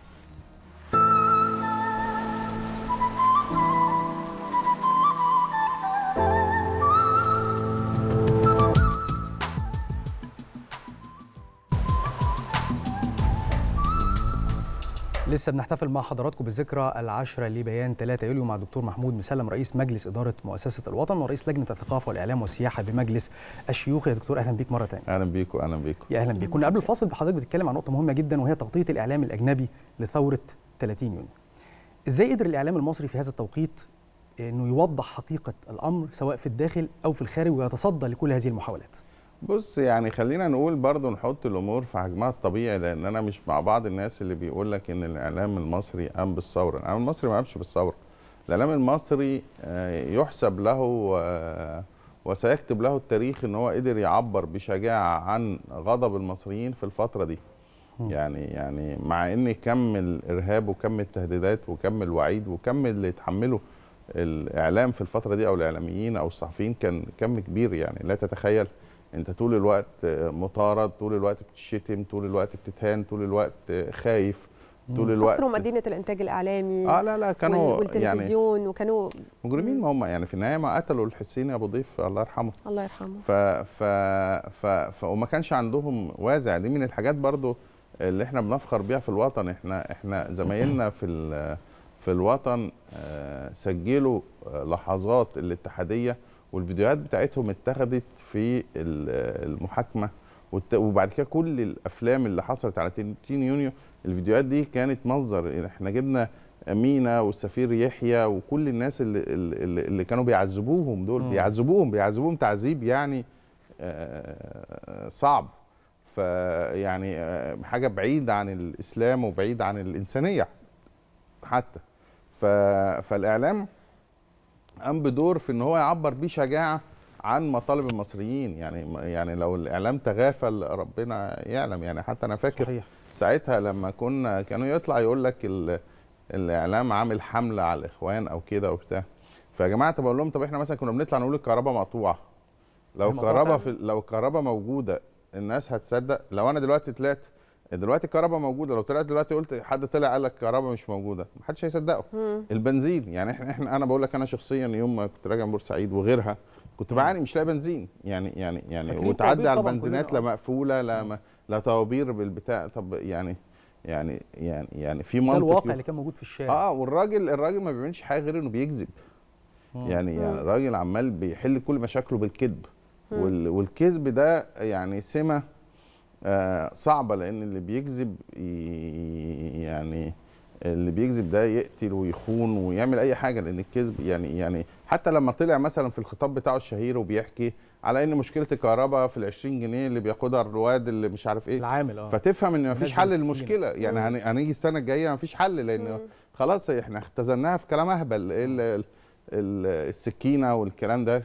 لسه بنحتفل مع حضراتكم بالذكرى العاشرة لبيان 3 يوليو مع الدكتور محمود مسلم رئيس مجلس إدارة مؤسسة الوطن ورئيس لجنة الثقافة والإعلام والسياحة بمجلس الشيوخ يا دكتور أهلا بيك مرة ثانية اهلا بيكم اهلا بيكم يا أهلا بيك كنا قبل الفاصل بحضرتك بتتكلم عن نقطة مهمة جدا وهي تغطية الإعلام الأجنبي لثورة 30 يونيو إزاي قدر الإعلام المصري في هذا التوقيت إنه يوضح حقيقة الأمر سواء في الداخل أو في الخارج ويتصدى لكل هذه المحاولات بص يعني خلينا نقول برضو نحط الامور في حجمها الطبيعي لان انا مش مع بعض الناس اللي بيقول لك ان الاعلام المصري قام بالثوره، الاعلام المصري ما قامش بالثوره. الاعلام المصري آه، يحسب له آه، وسيكتب له التاريخ ان هو قدر يعبر بشجاعه عن غضب المصريين في الفتره دي. يعني يعني مع ان كم الارهاب وكم التهديدات وكم الوعيد وكم اللي يتحمله الاعلام في الفتره دي او الاعلاميين او الصحفيين كان كم كبير يعني لا تتخيل انت طول الوقت مطارد طول الوقت بتشتم طول الوقت بتتهان طول الوقت خايف طول الوقت حصروا مدينه الانتاج الاعلامي اه لا لا كانوا وال- والتلفزيون يعني وكانوا مجرمين ما هم يعني في النهايه ما قتلوا الحسين ابو ضيف الله يرحمه الله يرحمه ف ف ف, ف وما كانش عندهم وازع دي من الحاجات برضو اللي احنا بنفخر بيها في الوطن احنا احنا زمايلنا في ال- في الوطن آه، سجلوا آه، لحظات الاتحاديه والفيديوهات بتاعتهم اتخذت في ال- المحاكمه والت- وبعد كده كل الافلام اللي حصلت على 30 يونيو الفيديوهات دي كانت مصدر احنا جبنا مينا والسفير يحيى وكل الناس اللي, اللي, اللي كانوا بيعذبوهم دول مم. بيعذبوهم بيعذبوهم تعذيب يعني آه، صعب فيعني آه، حاجه بعيده عن الاسلام وبعيد عن الانسانيه حتى ف... فالاعلام قام بدور في ان هو يعبر بشجاعه عن مطالب المصريين يعني يعني لو الاعلام تغافل ربنا يعلم يعني حتى انا فاكر صحيح. ساعتها لما كنا كانوا يطلع يقول لك ال... الاعلام عامل حمله على الاخوان او كده وبتاع فيا جماعه طب اقول لهم طب احنا مثلا كنا بنطلع نقول الكهرباء مقطوعه لو هي مقطوعة الكهرباء فعلاً. في لو الكهرباء موجوده الناس هتصدق لو انا دلوقتي طلعت دلوقتي الكهرباء موجوده لو طلعت دلوقتي قلت حد طلع قال لك الكهرباء مش موجوده محدش هيصدقه مم. البنزين يعني احنا احنا انا بقول لك انا شخصيا يوم ما كنت راجع من بورسعيد وغيرها كنت بعاني مش لاقي بنزين يعني يعني يعني فاكرين وتعدي الطوابير على طبعاً البنزينات كلنا، لا آه. مقفوله لا ما لا طوابير بالبتاع طب يعني يعني يعني يعني في منطق ده الواقع يو- اللي كان موجود في الشارع اه والراجل الراجل ما بيعملش حاجه غير انه بيكذب مم. يعني يعني مم. الراجل عمال بيحل كل مشاكله بالكذب مم. وال والكذب ده يعني سمه آه صعبه لان اللي بيكذب ي- يعني اللي بيكذب ده يقتل ويخون ويعمل اي حاجه لان الكذب يعني يعني حتى لما طلع مثلا في الخطاب بتاعه الشهير وبيحكي على ان مشكله الكهرباء في ال 20 جنيه اللي بياخدها الرواد اللي مش عارف ايه العامل اه فتفهم ان مفيش منزل حل السكينة. للمشكله يعني مم. هن- هنيجي السنه الجايه مفيش حل لان خلاص احنا اختزلناها في كلام اهبل ايه ال- ال- ال- السكينه والكلام ده آه،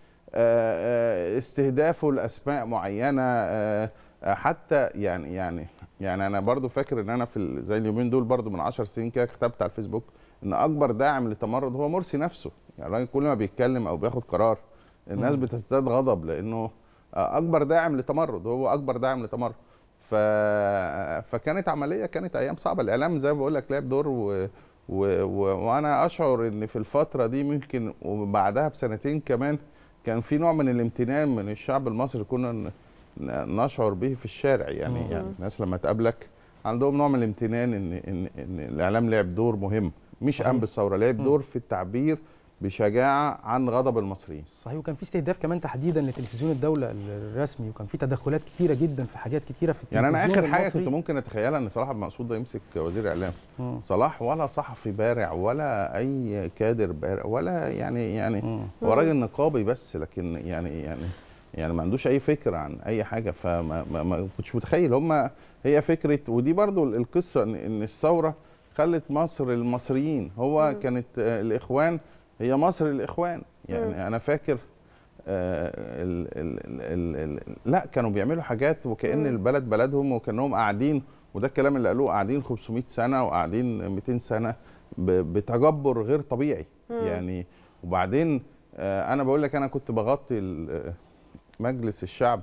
آه، استهدافه لاسماء معينه آه، آه، حتى يعني يعني يعني انا برضو فاكر ان انا في ال- زي اليومين دول برضو من 10 سنين كده كتبت على الفيسبوك ان اكبر داعم للتمرد هو مرسي نفسه يعني الراجل كل ما بيتكلم او بياخد قرار الناس مم. بتزداد غضب لانه آه، اكبر داعم لتمرد هو اكبر داعم لتمرد ف... فكانت عمليه كانت ايام صعبه الاعلام زي ما بقول لك لعب دور و... و... و... وانا اشعر ان في الفتره دي ممكن وبعدها بسنتين كمان كان في نوع من الامتنان من الشعب المصري كنا ن... ن- نشعر به في الشارع يعني مم. يعني الناس لما تقابلك عندهم نوع من الامتنان ان ان ان الاعلام لعب دور مهم مش قام بالثوره لعب مم. دور في التعبير بشجاعه عن غضب المصريين صحيح وكان في استهداف كمان تحديدا لتلفزيون الدوله الرسمي وكان في تدخلات كتيره جدا في حاجات كتيره في يعني انا التلفزيون اخر حاجه المصري. كنت ممكن اتخيلها ان صلاح عبد المقصود ده يمسك وزير اعلام مم. صلاح ولا صحفي بارع ولا اي كادر بارع ولا يعني يعني هو راجل نقابي بس لكن يعني يعني يعني ما عندوش اي فكره عن اي حاجه فما ما, ما كنتش متخيل هم هي فكره ودي برضو القصه ان, إن الثوره خلت مصر المصريين هو كانت آه، الاخوان هي مصر الاخوان يعني انا فاكر آه، ال ال ال ال ال لا كانوا بيعملوا حاجات وكأن مم. البلد بلدهم وكأنهم قاعدين وده الكلام اللي قالوه قاعدين 500 سنة وقاعدين 200 سنة ب- بتجبر غير طبيعي مم. يعني وبعدين آه، أنا بقول لك أنا كنت بغطي ال- مجلس الشعب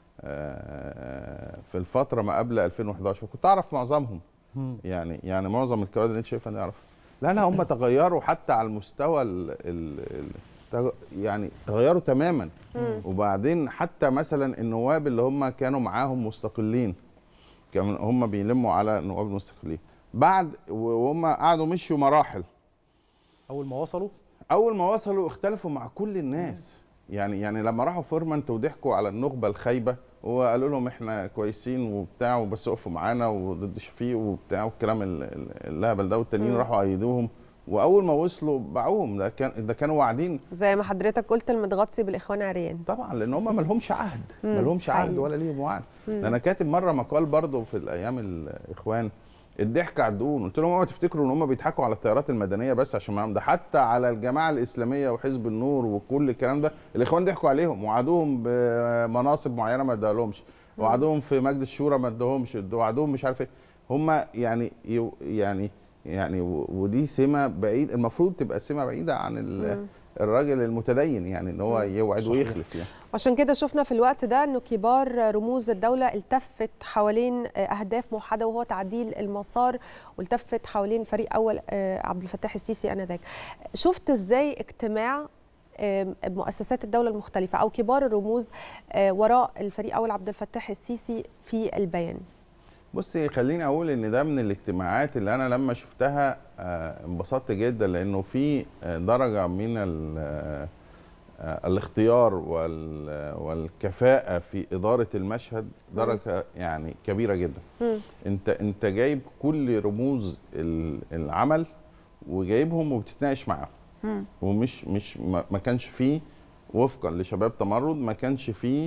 آه، في الفترة ما قبل 2011 وكنت أعرف معظمهم مم. يعني يعني معظم الكوادر اللي انت شايفها نعرف لا لا هم تغيروا حتى على المستوى ال ال ال تغ- يعني تغيروا تماما مم. وبعدين حتى مثلا النواب اللي هم كانوا معاهم مستقلين كانوا هم بيلموا على النواب المستقلين بعد وهم قعدوا مشوا مراحل اول ما وصلوا اول ما وصلوا اختلفوا مع كل الناس يعني يعني لما راحوا فورمنت وضحكوا على النخبه الخايبه وقالوا لهم احنا كويسين وبتاع وبس وقفوا معانا وضد شفيق وبتاع والكلام ال- ال- الهبل ده والتانيين مم. راحوا ايدوهم واول ما وصلوا باعوهم ده كان ده كانوا واعدين زي ما حضرتك قلت المتغطي بالاخوان عريان طبعا لان هم ما لهمش عهد مم، ما لهمش عهد حقيقي. ولا ليهم وعد مم. ده انا كاتب مره مقال برضه في الايام الاخوان الضحك على الدقون قلت لهم اوعوا تفتكروا ان هم بيضحكوا على التيارات المدنيه بس عشان معاهم ده حتى على الجماعه الاسلاميه وحزب النور وكل الكلام ده الاخوان ضحكوا عليهم وعدوهم بمناصب معينه ما ادالهمش وعدوهم في مجلس الشورى ما ادوهمش وعدوهم مش عارف ايه هم يعني يو- يعني يعني و- ودي سمه بعيد المفروض تبقى سمه بعيده عن ال- مم. الراجل المتدين يعني ان هو يوعد صحيح. ويخلف يعني عشان كده شفنا في الوقت ده انه كبار رموز الدوله التفت حوالين اهداف موحده وهو تعديل المسار والتفت حوالين فريق اول آه، عبد الفتاح السيسي انذاك شفت ازاي اجتماع آم، مؤسسات الدوله المختلفه او كبار الرموز آه، وراء الفريق اول عبد الفتاح السيسي في البيان بصي خليني اقول ان ده من الاجتماعات اللي انا لما شفتها آه، انبسطت جدا لانه في آه، درجه من ال- آه، آه، الاختيار وال- والكفاءه في اداره المشهد درجه يعني كبيره جدا انت انت جايب كل رموز ال- العمل وجايبهم وبتتناقش معاهم ومش مش ما ما كانش فيه وفقا لشباب تمرد ما كانش فيه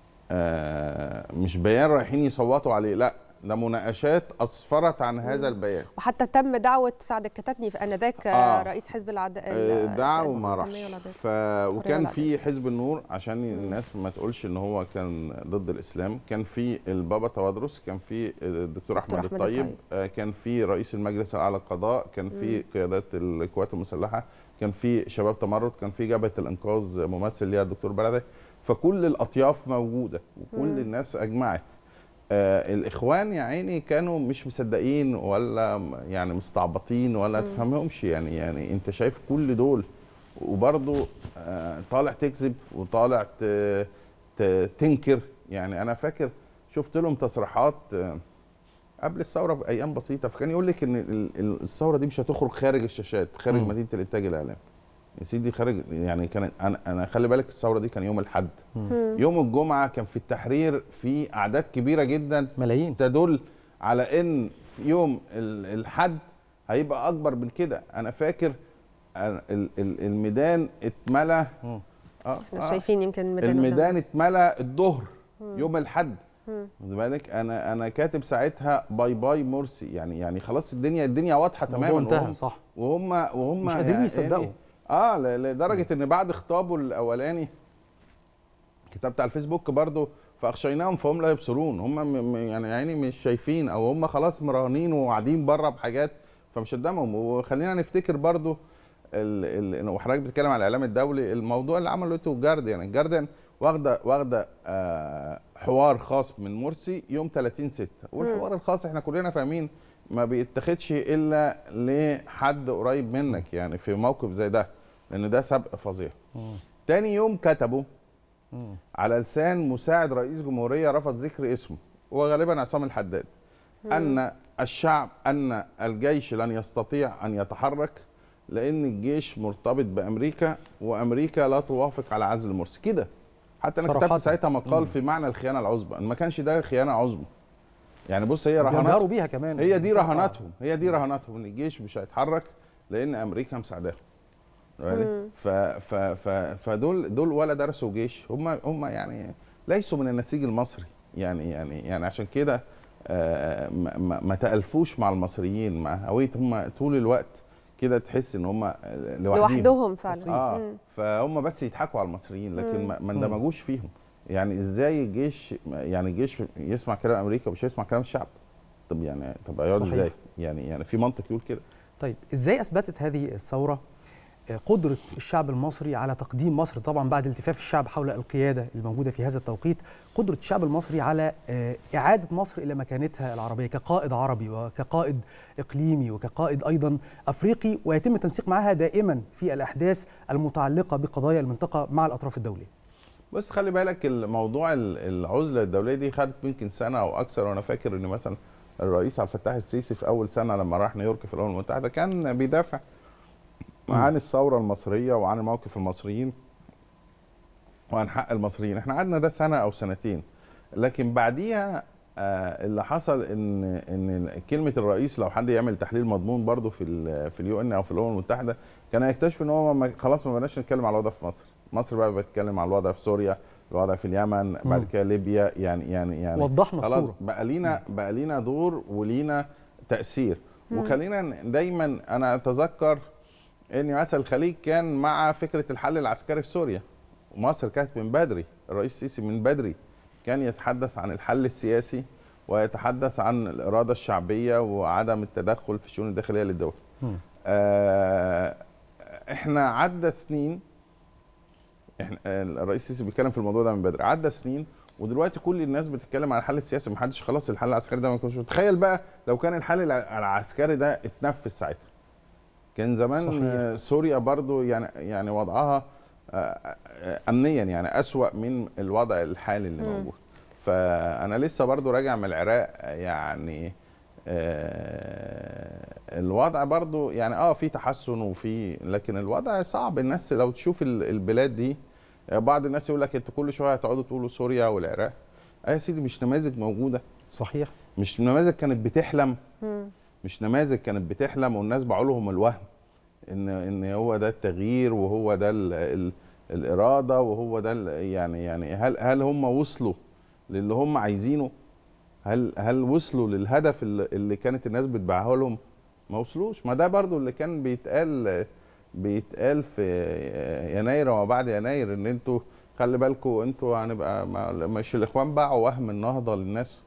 آه مش بيان رايحين يصوتوا عليه لا ده مناقشات اسفرت عن هذا البيان وحتى تم دعوه سعد الكتاتني في انذاك آه. رئيس حزب العد... آه، دعا وما راحش الوطنية والعدالة. ف... وكان والعدالة. في حزب النور عشان الناس ما تقولش ان هو كان ضد الاسلام كان في البابا توادرس كان في الدكتور احمد, أحمد الطيب الطيب. آه، كان في رئيس المجلس الاعلى للقضاء كان في قيادات القوات المسلحه كان في شباب تمرد كان في جبهه الانقاذ ممثل ليها الدكتور بلدي فكل الاطياف موجوده وكل مم. الناس اجمعت آه الاخوان يا عيني كانوا مش مصدقين ولا م- يعني مستعبطين ولا مم. تفهمهمش يعني يعني انت شايف كل دول وبرضه آه طالع تكذب وطالع ت- ت- تنكر يعني انا فاكر شفت لهم تصريحات آه قبل الثوره بايام بسيطه فكان يقول لك ان ال- ال- الثوره دي مش هتخرج خارج الشاشات خارج مم. مدينه الانتاج الاعلامي يا سيدي خارج يعني كان انا انا خلي بالك الثوره دي كان يوم الاحد مم. يوم الجمعه كان في التحرير في اعداد كبيره جدا ملايين تدل على ان في يوم ال- الحد هيبقى اكبر من كده انا فاكر ال- ال- ال- الميدان اتملى اه احنا شايفين يمكن الميدان الميدان اتملى الظهر مم. يوم الحد مم. خد بالك انا انا كاتب ساعتها باي باي مرسي يعني يعني خلاص الدنيا الدنيا واضحه الموضوع تماما انتهى، وهم- صح. وهم وهم مش قادرين يعني- يصدقوا. اه ل- لدرجه ان بعد خطابه الاولاني كتبت على الفيسبوك برضو فاخشيناهم فهم لا يبصرون هم م- م- يعني يعني مش شايفين او هم خلاص مراهنين وقاعدين بره بحاجات فمش قدامهم وخلينا نفتكر برضو ال ال وحضرتك بتتكلم على الاعلام الدولي الموضوع اللي عملته الجارديان الجارديان واخده واخده آه حوار خاص من مرسي يوم 30 6 والحوار الخاص احنا كلنا فاهمين ما بيتاخدش الا لحد قريب منك يعني في موقف زي ده لان ده سبق فظيع تاني يوم كتبوا على لسان مساعد رئيس جمهورية رفض ذكر اسمه وغالبا عصام الحداد أن الشعب أن الجيش لن يستطيع أن يتحرك لأن الجيش مرتبط بأمريكا وأمريكا لا توافق على عزل مرسي كده حتى أنا صراحة. كتبت ساعتها مقال مم. في معنى الخيانة العظمى إن ما كانش ده خيانة عظمى يعني بص هي بيجهروا رهاناتهم بيها كمان هي دي آه. رهاناتهم هي دي رهاناتهم ان الجيش مش هيتحرك لان امريكا مساعداهم مم. ف ف ف فدول دول ولا درسوا جيش هم هم يعني ليسوا من النسيج المصري يعني يعني يعني عشان كده آه، ما, ما- ما تالفوش مع المصريين مع هويه هم طول الوقت كده تحس ان هم لوحدهم لوحدهم فعلا. اه مم. فهم بس يضحكوا على المصريين لكن مم. ما ما اندمجوش فيهم يعني ازاي الجيش يعني الجيش يسمع كلام امريكا ومش هيسمع كلام الشعب طب يعني طب هيقعد صحيح. ازاي يعني يعني في منطق يقول كده طيب ازاي اثبتت هذه الثوره آه، قدره الشعب المصري على تقديم مصر طبعا بعد التفاف الشعب حول القياده الموجوده في هذا التوقيت قدره الشعب المصري على آه، اعاده مصر الى مكانتها العربيه كقائد عربي وكقائد اقليمي وكقائد ايضا افريقي ويتم التنسيق معها دائما في الاحداث المتعلقه بقضايا المنطقه مع الاطراف الدوليه بص خلي بالك الموضوع ال- العزله الدوليه دي خدت يمكن سنه او اكثر وانا فاكر ان مثلا الرئيس عبد الفتاح السيسي في اول سنه لما راح نيويورك في الامم المتحده كان بيدافع عن الثوره المصريه وعن موقف المصريين وعن حق المصريين احنا قعدنا ده سنه او سنتين لكن بعديها آه، اللي حصل ان ان كلمه الرئيس لو حد يعمل تحليل مضمون برضه في ال في اليو ان او في الامم المتحده كان هيكتشف ان هو ما- خلاص ما بقناش نتكلم على الوضع في مصر مصر بقى بتتكلم على الوضع في سوريا الوضع في اليمن بعد كده ليبيا يعني يعني يعني وضحنا خلاص الصورة. بقى لينا بقى لينا دور ولينا تاثير مم. وخلينا دايما انا اتذكر ان مثلا الخليج كان مع فكره الحل العسكري في سوريا ومصر كانت من بدري الرئيس السيسي من بدري كان يتحدث عن الحل السياسي ويتحدث عن الاراده الشعبيه وعدم التدخل في الشؤون الداخليه للدول آه، احنا عدى سنين احنا الرئيس السيسي بيتكلم في الموضوع ده من بدري عدى سنين ودلوقتي كل الناس بتتكلم عن الحل السياسي محدش خلاص الحل العسكري ده ما يكونش تخيل بقى لو كان الحل الع- العسكري ده اتنفذ ساعتها كان زمان صحيح. آه، سوريا برضو يعني يعني وضعها آه، آه، امنيا يعني اسوا من الوضع الحالي اللي مم. موجود فانا لسه برضو راجع من العراق آه، يعني آه، الوضع برضو يعني اه في تحسن وفي لكن الوضع صعب الناس لو تشوف ال- البلاد دي آه، بعض الناس يقول لك انتوا كل شويه هتقعدوا تقولوا سوريا والعراق اه يا سيدي مش نماذج موجوده صحيح مش نماذج كانت بتحلم مم. مش نماذج كانت بتحلم والناس باعوا لهم الوهم ان ان هو ده التغيير وهو ده ال ال الاراده وهو ده ال- يعني يعني هل هل هم وصلوا للي هم عايزينه هل هل وصلوا للهدف اللي, اللي كانت الناس بتبيعها لهم ما وصلوش ما ده برضو اللي كان بيتقال بيتقال في يناير وما بعد يناير ان انتوا خلي بالكم انتوا هنبقى ما- مش الاخوان باعوا وهم النهضه للناس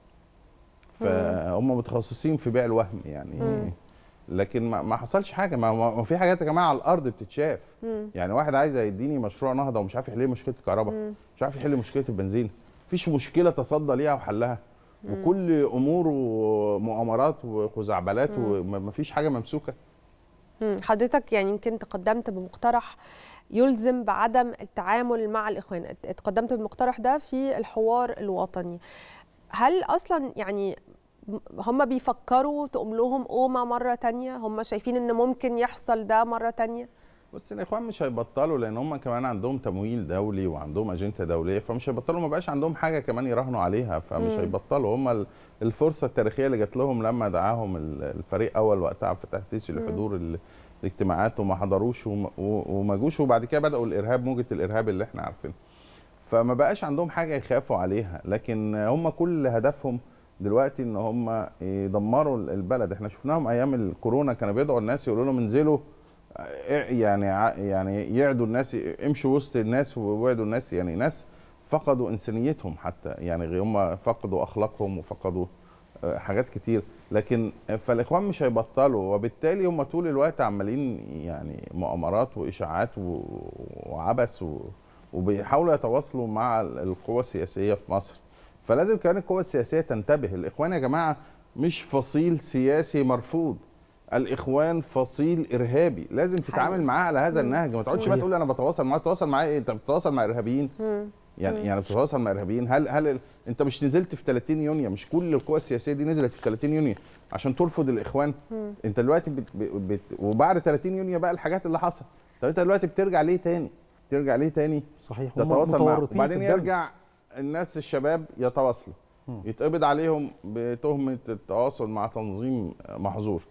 فهم متخصصين في بيع الوهم يعني مم. لكن ما, ما حصلش حاجه ما, ما ما في حاجات يا جماعه على الارض بتتشاف مم. يعني واحد عايز يديني مشروع نهضه ومش عارف يحل لي مشكله الكهرباء مم. مش عارف يحل مشكله البنزين مفيش مشكله تصدى ليها وحلها مم. وكل اموره مؤامرات وخزعبلات مم. ومفيش حاجه ممسوكه مم. حضرتك يعني يمكن تقدمت بمقترح يلزم بعدم التعامل مع الإخوان ات- تقدمت بالمقترح ده في الحوار الوطني هل أصلا يعني م- هم بيفكروا تقوم لهم قومة مرة تانية هم شايفين إن ممكن يحصل ده مرة تانية بس الاخوان مش هيبطلوا لان هم كمان عندهم تمويل دولي وعندهم اجنده دوليه فمش هيبطلوا ما بقاش عندهم حاجه كمان يراهنوا عليها فمش مم. هيبطلوا هم ال- الفرصه التاريخيه اللي جات لهم لما دعاهم ال- الفريق اول وقتها عبد الفتاح السيسي مم. لحضور ال- الاجتماعات وما حضروش وما- و- وما جوش وبعد كده بداوا الارهاب موجه الارهاب اللي احنا عارفينها فما بقاش عندهم حاجه يخافوا عليها لكن هم كل هدفهم دلوقتي ان هم يدمروا البلد احنا شفناهم ايام الكورونا كانوا بيدعوا الناس يقولوا لهم انزلوا يعني ع- يعني يعدوا الناس امشوا وسط الناس ووعدوا الناس يعني ناس فقدوا انسانيتهم حتى يعني هم فقدوا اخلاقهم وفقدوا آه، حاجات كتير لكن فالاخوان مش هيبطلوا وبالتالي هم طول الوقت عمالين يعني مؤامرات واشاعات و- وعبث و- وبيحاولوا يتواصلوا مع ال- القوى السياسيه في مصر فلازم كمان القوى السياسيه تنتبه الاخوان يا جماعه مش فصيل سياسي مرفوض الاخوان فصيل ارهابي لازم تتعامل معاه على هذا النهج ما تقعدش بقى تقول انا بتواصل معاه تتواصل معاه ايه انت بتتواصل مع ارهابيين يعني مم. يعني بتتواصل مع ارهابيين هل هل ال- انت مش نزلت في 30 يونيو مش كل القوى السياسيه دي نزلت في 30 يونيو عشان ترفض الاخوان مم. انت دلوقتي بت بت بت وبعد 30 يونيو بقى الحاجات اللي حصل طب انت دلوقتي بترجع ليه تاني ترجع ليه تاني صحيح هم تتواصل معاه متورطين في وبعدين الدم. يرجع الناس الشباب يتواصلوا مم. يتقبض عليهم بتهمه التواصل مع تنظيم محظور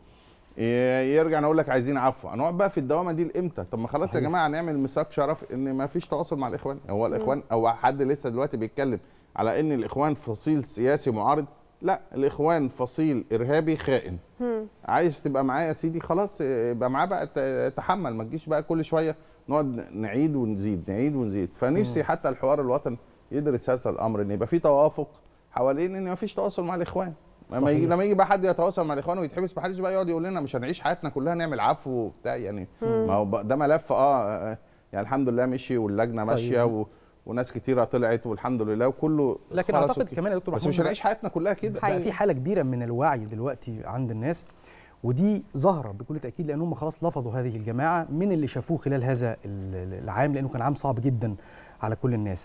ي- يرجع نقول لك عايزين عفو هنقعد بقى في الدوامه دي لامتى طب ما خلاص يا صحيح. جماعه نعمل ميثاق شرف ان ما فيش تواصل مع الاخوان هو الاخوان او حد لسه دلوقتي بيتكلم على ان الاخوان فصيل سياسي معارض لا الاخوان فصيل ارهابي خائن مم. عايز تبقى معاه يا سيدي خلاص يبقى معاه بقى ت- تحمل ما تجيش بقى كل شويه نقعد نعيد ونزيد نعيد ونزيد فنفسي مم. حتى الحوار الوطني يدرس هذا الامر ان يبقى في توافق حوالين ان ما فيش تواصل مع الاخوان لما يجي صحيح. لما يجي بقى حد يتواصل مع الاخوان ويتحبس ما حدش بقى يقعد يقول لنا مش هنعيش حياتنا كلها نعمل عفو وبتاع يعني مم. ما هو بقى- ده ملف اه آه، يعني الحمد لله مشي واللجنه ماشيه طيب. و... وناس كتيره طلعت والحمد لله وكله لكن خلاص اعتقد أوكي. كمان يا دكتور بس محمود مش هنعيش حياتنا كلها كده بقى في حاله كبيره من الوعي دلوقتي عند الناس ودي ظاهره بكل تاكيد لان هم خلاص لفظوا هذه الجماعه من اللي شافوه خلال هذا ال- ال- العام لانه كان عام صعب جدا على كل الناس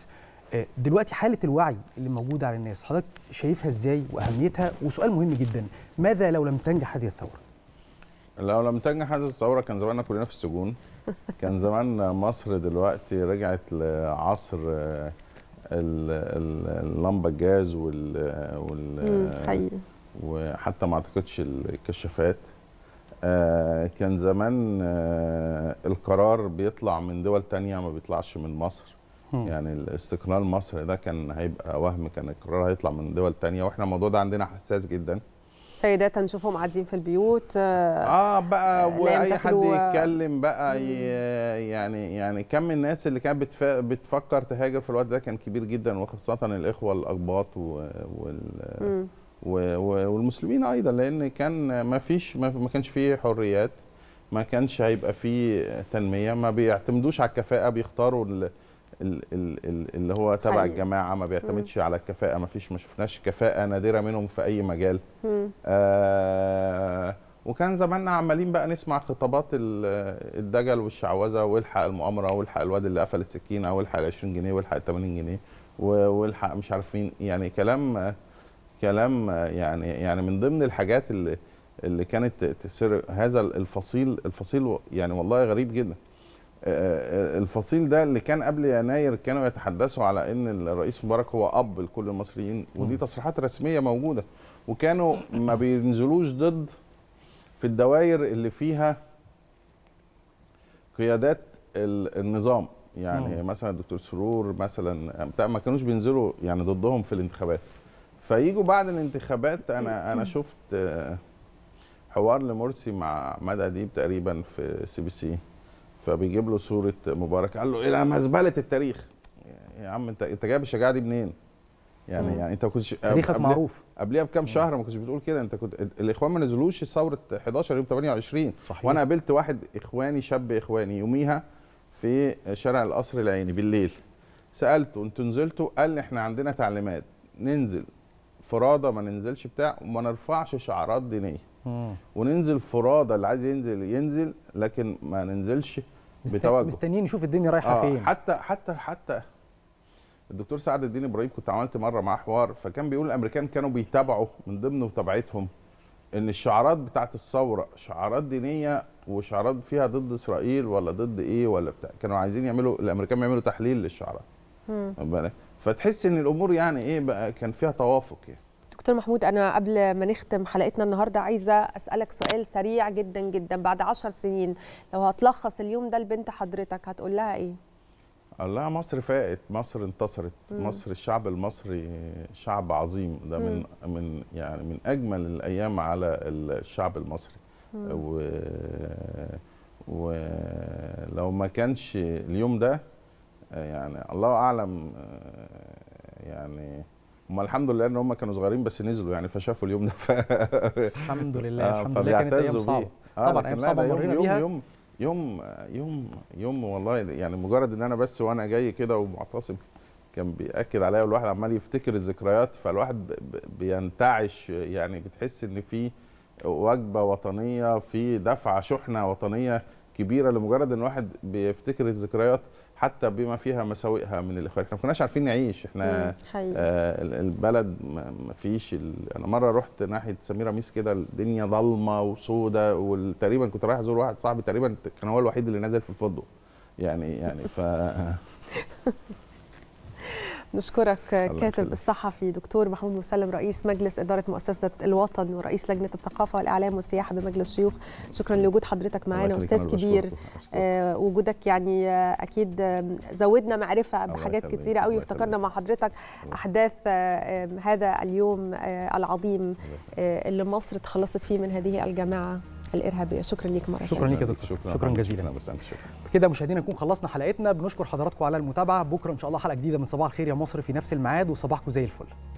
آه، دلوقتي حاله الوعي اللي موجوده على الناس حضرتك شايفها ازاي واهميتها وسؤال مهم جدا ماذا لو لم تنجح هذه الثوره لو لم تنجح هذه الثوره كان زماننا كلنا في السجون كان زمان مصر دلوقتي رجعت لعصر آه، ال- ال- اللمبه الجاز وال وال مم، حقيقي. وحتى ما اعتقدش الكشافات آه، كان زمان آه، القرار بيطلع من دول تانية ما بيطلعش من مصر مم. يعني الاستقلال مصر ده كان هيبقى وهم كان القرار هيطلع من دول تانية واحنا الموضوع ده عندنا حساس جدا السيدات هنشوفهم قاعدين في البيوت اه بقى لا واي حد يمتثلوا- يتكلم بقى ي- يعني يعني كم الناس اللي كانت بتف... بتفكر تهاجر في الوقت ده كان كبير جدا وخاصه الاخوه الاقباط و... وال... مم. و... و... والمسلمين ايضا لان كان ما فيش ما ما كانش فيه حريات ما كانش هيبقى فيه تنميه ما بيعتمدوش على الكفاءه بيختاروا ال... ال... ال... ال- اللي هو تبع حقيقي. الجماعه ما بيعتمدش على الكفاءه ما فيش ما شفناش كفاءه نادره منهم في اي مجال مم. آه وكان زماننا عمالين بقى نسمع خطابات ال- الدجل والشعوذه والحق المؤامره والحق الواد اللي قفل السكينه والحق ال 20 جنيه والحق ال 80 جنيه و- والحق مش عارف مين يعني كلام كلام يعني يعني من ضمن الحاجات اللي اللي كانت تسر هذا الفصيل الفصيل يعني والله غريب جدا آه، الفصيل ده اللي كان قبل يناير كانوا يتحدثوا على ان الرئيس مبارك هو اب لكل المصريين ودي تصريحات رسميه موجوده وكانوا ما بينزلوش ضد في الدوائر اللي فيها قيادات ال- النظام يعني مم. مثلا الدكتور سرور مثلا بتاع ما كانوش بينزلوا يعني ضدهم في الانتخابات فيجوا بعد الانتخابات انا انا شفت آه، حوار لمرسي مع مدى اديب تقريبا في سي بي سي فبيجيب له صوره مبارك قال له الى مزبله التاريخ يا عم انت انت جايب الشجاعه دي منين؟ يعني مم. يعني انت ما كنتش تاريخك قبلها- معروف. قبلها بكام شهر ما كنتش بتقول كده انت كنت الاخوان ما نزلوش ثوره 11 يوم 28 صحيح. وانا قابلت واحد اخواني شاب اخواني يوميها في شارع القصر العيني بالليل سالته انتوا نزلتوا قال لي احنا عندنا تعليمات ننزل فرادى ما ننزلش بتاع وما نرفعش شعارات دينيه وننزل فرادى اللي عايز ينزل ينزل لكن ما ننزلش مست- بتوجه مستنيين نشوف الدنيا رايحه آه، فين حتى حتى حتى الدكتور سعد الدين ابراهيم كنت عملت مره معاه حوار فكان بيقول الامريكان كانوا بيتابعوا من ضمن متابعتهم ان الشعارات بتاعت الثوره شعارات دينيه وشعارات فيها ضد اسرائيل ولا ضد ايه ولا بتاع كانوا عايزين يعملوا الامريكان يعملوا تحليل للشعارات واخد بالك؟ فتحس ان الامور يعني ايه بقى كان فيها توافق يعني دكتور محمود انا قبل ما نختم حلقتنا النهارده عايزه اسالك سؤال سريع جدا جدا بعد عشر سنين لو هتلخص اليوم ده لبنت حضرتك هتقول لها ايه الله مصر فاقت مصر انتصرت مم. مصر الشعب المصري شعب عظيم ده من من يعني من اجمل الايام على الشعب المصري مم. و ولو ما كانش اليوم ده يعني الله اعلم يعني هم الحمد لله ان هم كانوا صغيرين بس نزلوا يعني فشافوا اليوم ده ف... الحمد لله الحمد لله كانت ايام فبيعتزوا صعبه بيه. آه طبعا لكن ايام لا، صعبه ده يوم- مرينا يوم بيها يوم يوم يوم يوم والله يعني مجرد ان انا بس وانا جاي كده ومعتصم كان بياكد عليا والواحد عمال يفتكر الذكريات فالواحد ب- ب- بينتعش يعني بتحس ان في وجبه وطنيه في دفعه شحنه وطنيه كبيره لمجرد ان الواحد بيفتكر الذكريات حتى بما فيها مساوئها من الاخوان احنا ما كناش عارفين نعيش احنا مم، حقيقي. آه ال- البلد ما ما فيش ال... انا مره رحت ناحيه سميره ميس كده الدنيا ضلمه وسودة وتقريبا كنت رايح ازور واحد صاحبي تقريبا كان هو الوحيد اللي نزل في الفندق يعني يعني ف نشكرك كاتب يخليك. الصحفي دكتور محمود مسلم رئيس مجلس إدارة مؤسسة الوطن ورئيس لجنة الثقافة والإعلام والسياحة بمجلس الشيوخ شكرا لوجود حضرتك معانا يخليك، أستاذ أنا كبير بشكركم. آه وجودك يعني آه أكيد آه زودنا معرفة بحاجات يخليك، كتيرة قوي الله وافتكرنا مع حضرتك أحداث آه آه هذا اليوم آه العظيم آه اللي مصر تخلصت فيه من هذه الجماعة الإرهابية شكرا ليك مرة شكرا تانية. ليك يا دكتور شكرا, شكرا جزيلا أنا بس أنت شكرا كده مشاهدينا نكون خلصنا حلقتنا بنشكر حضراتكم على المتابعه بكره ان شاء الله حلقه جديده من صباح الخير يا مصر في نفس الميعاد وصباحكم زي الفل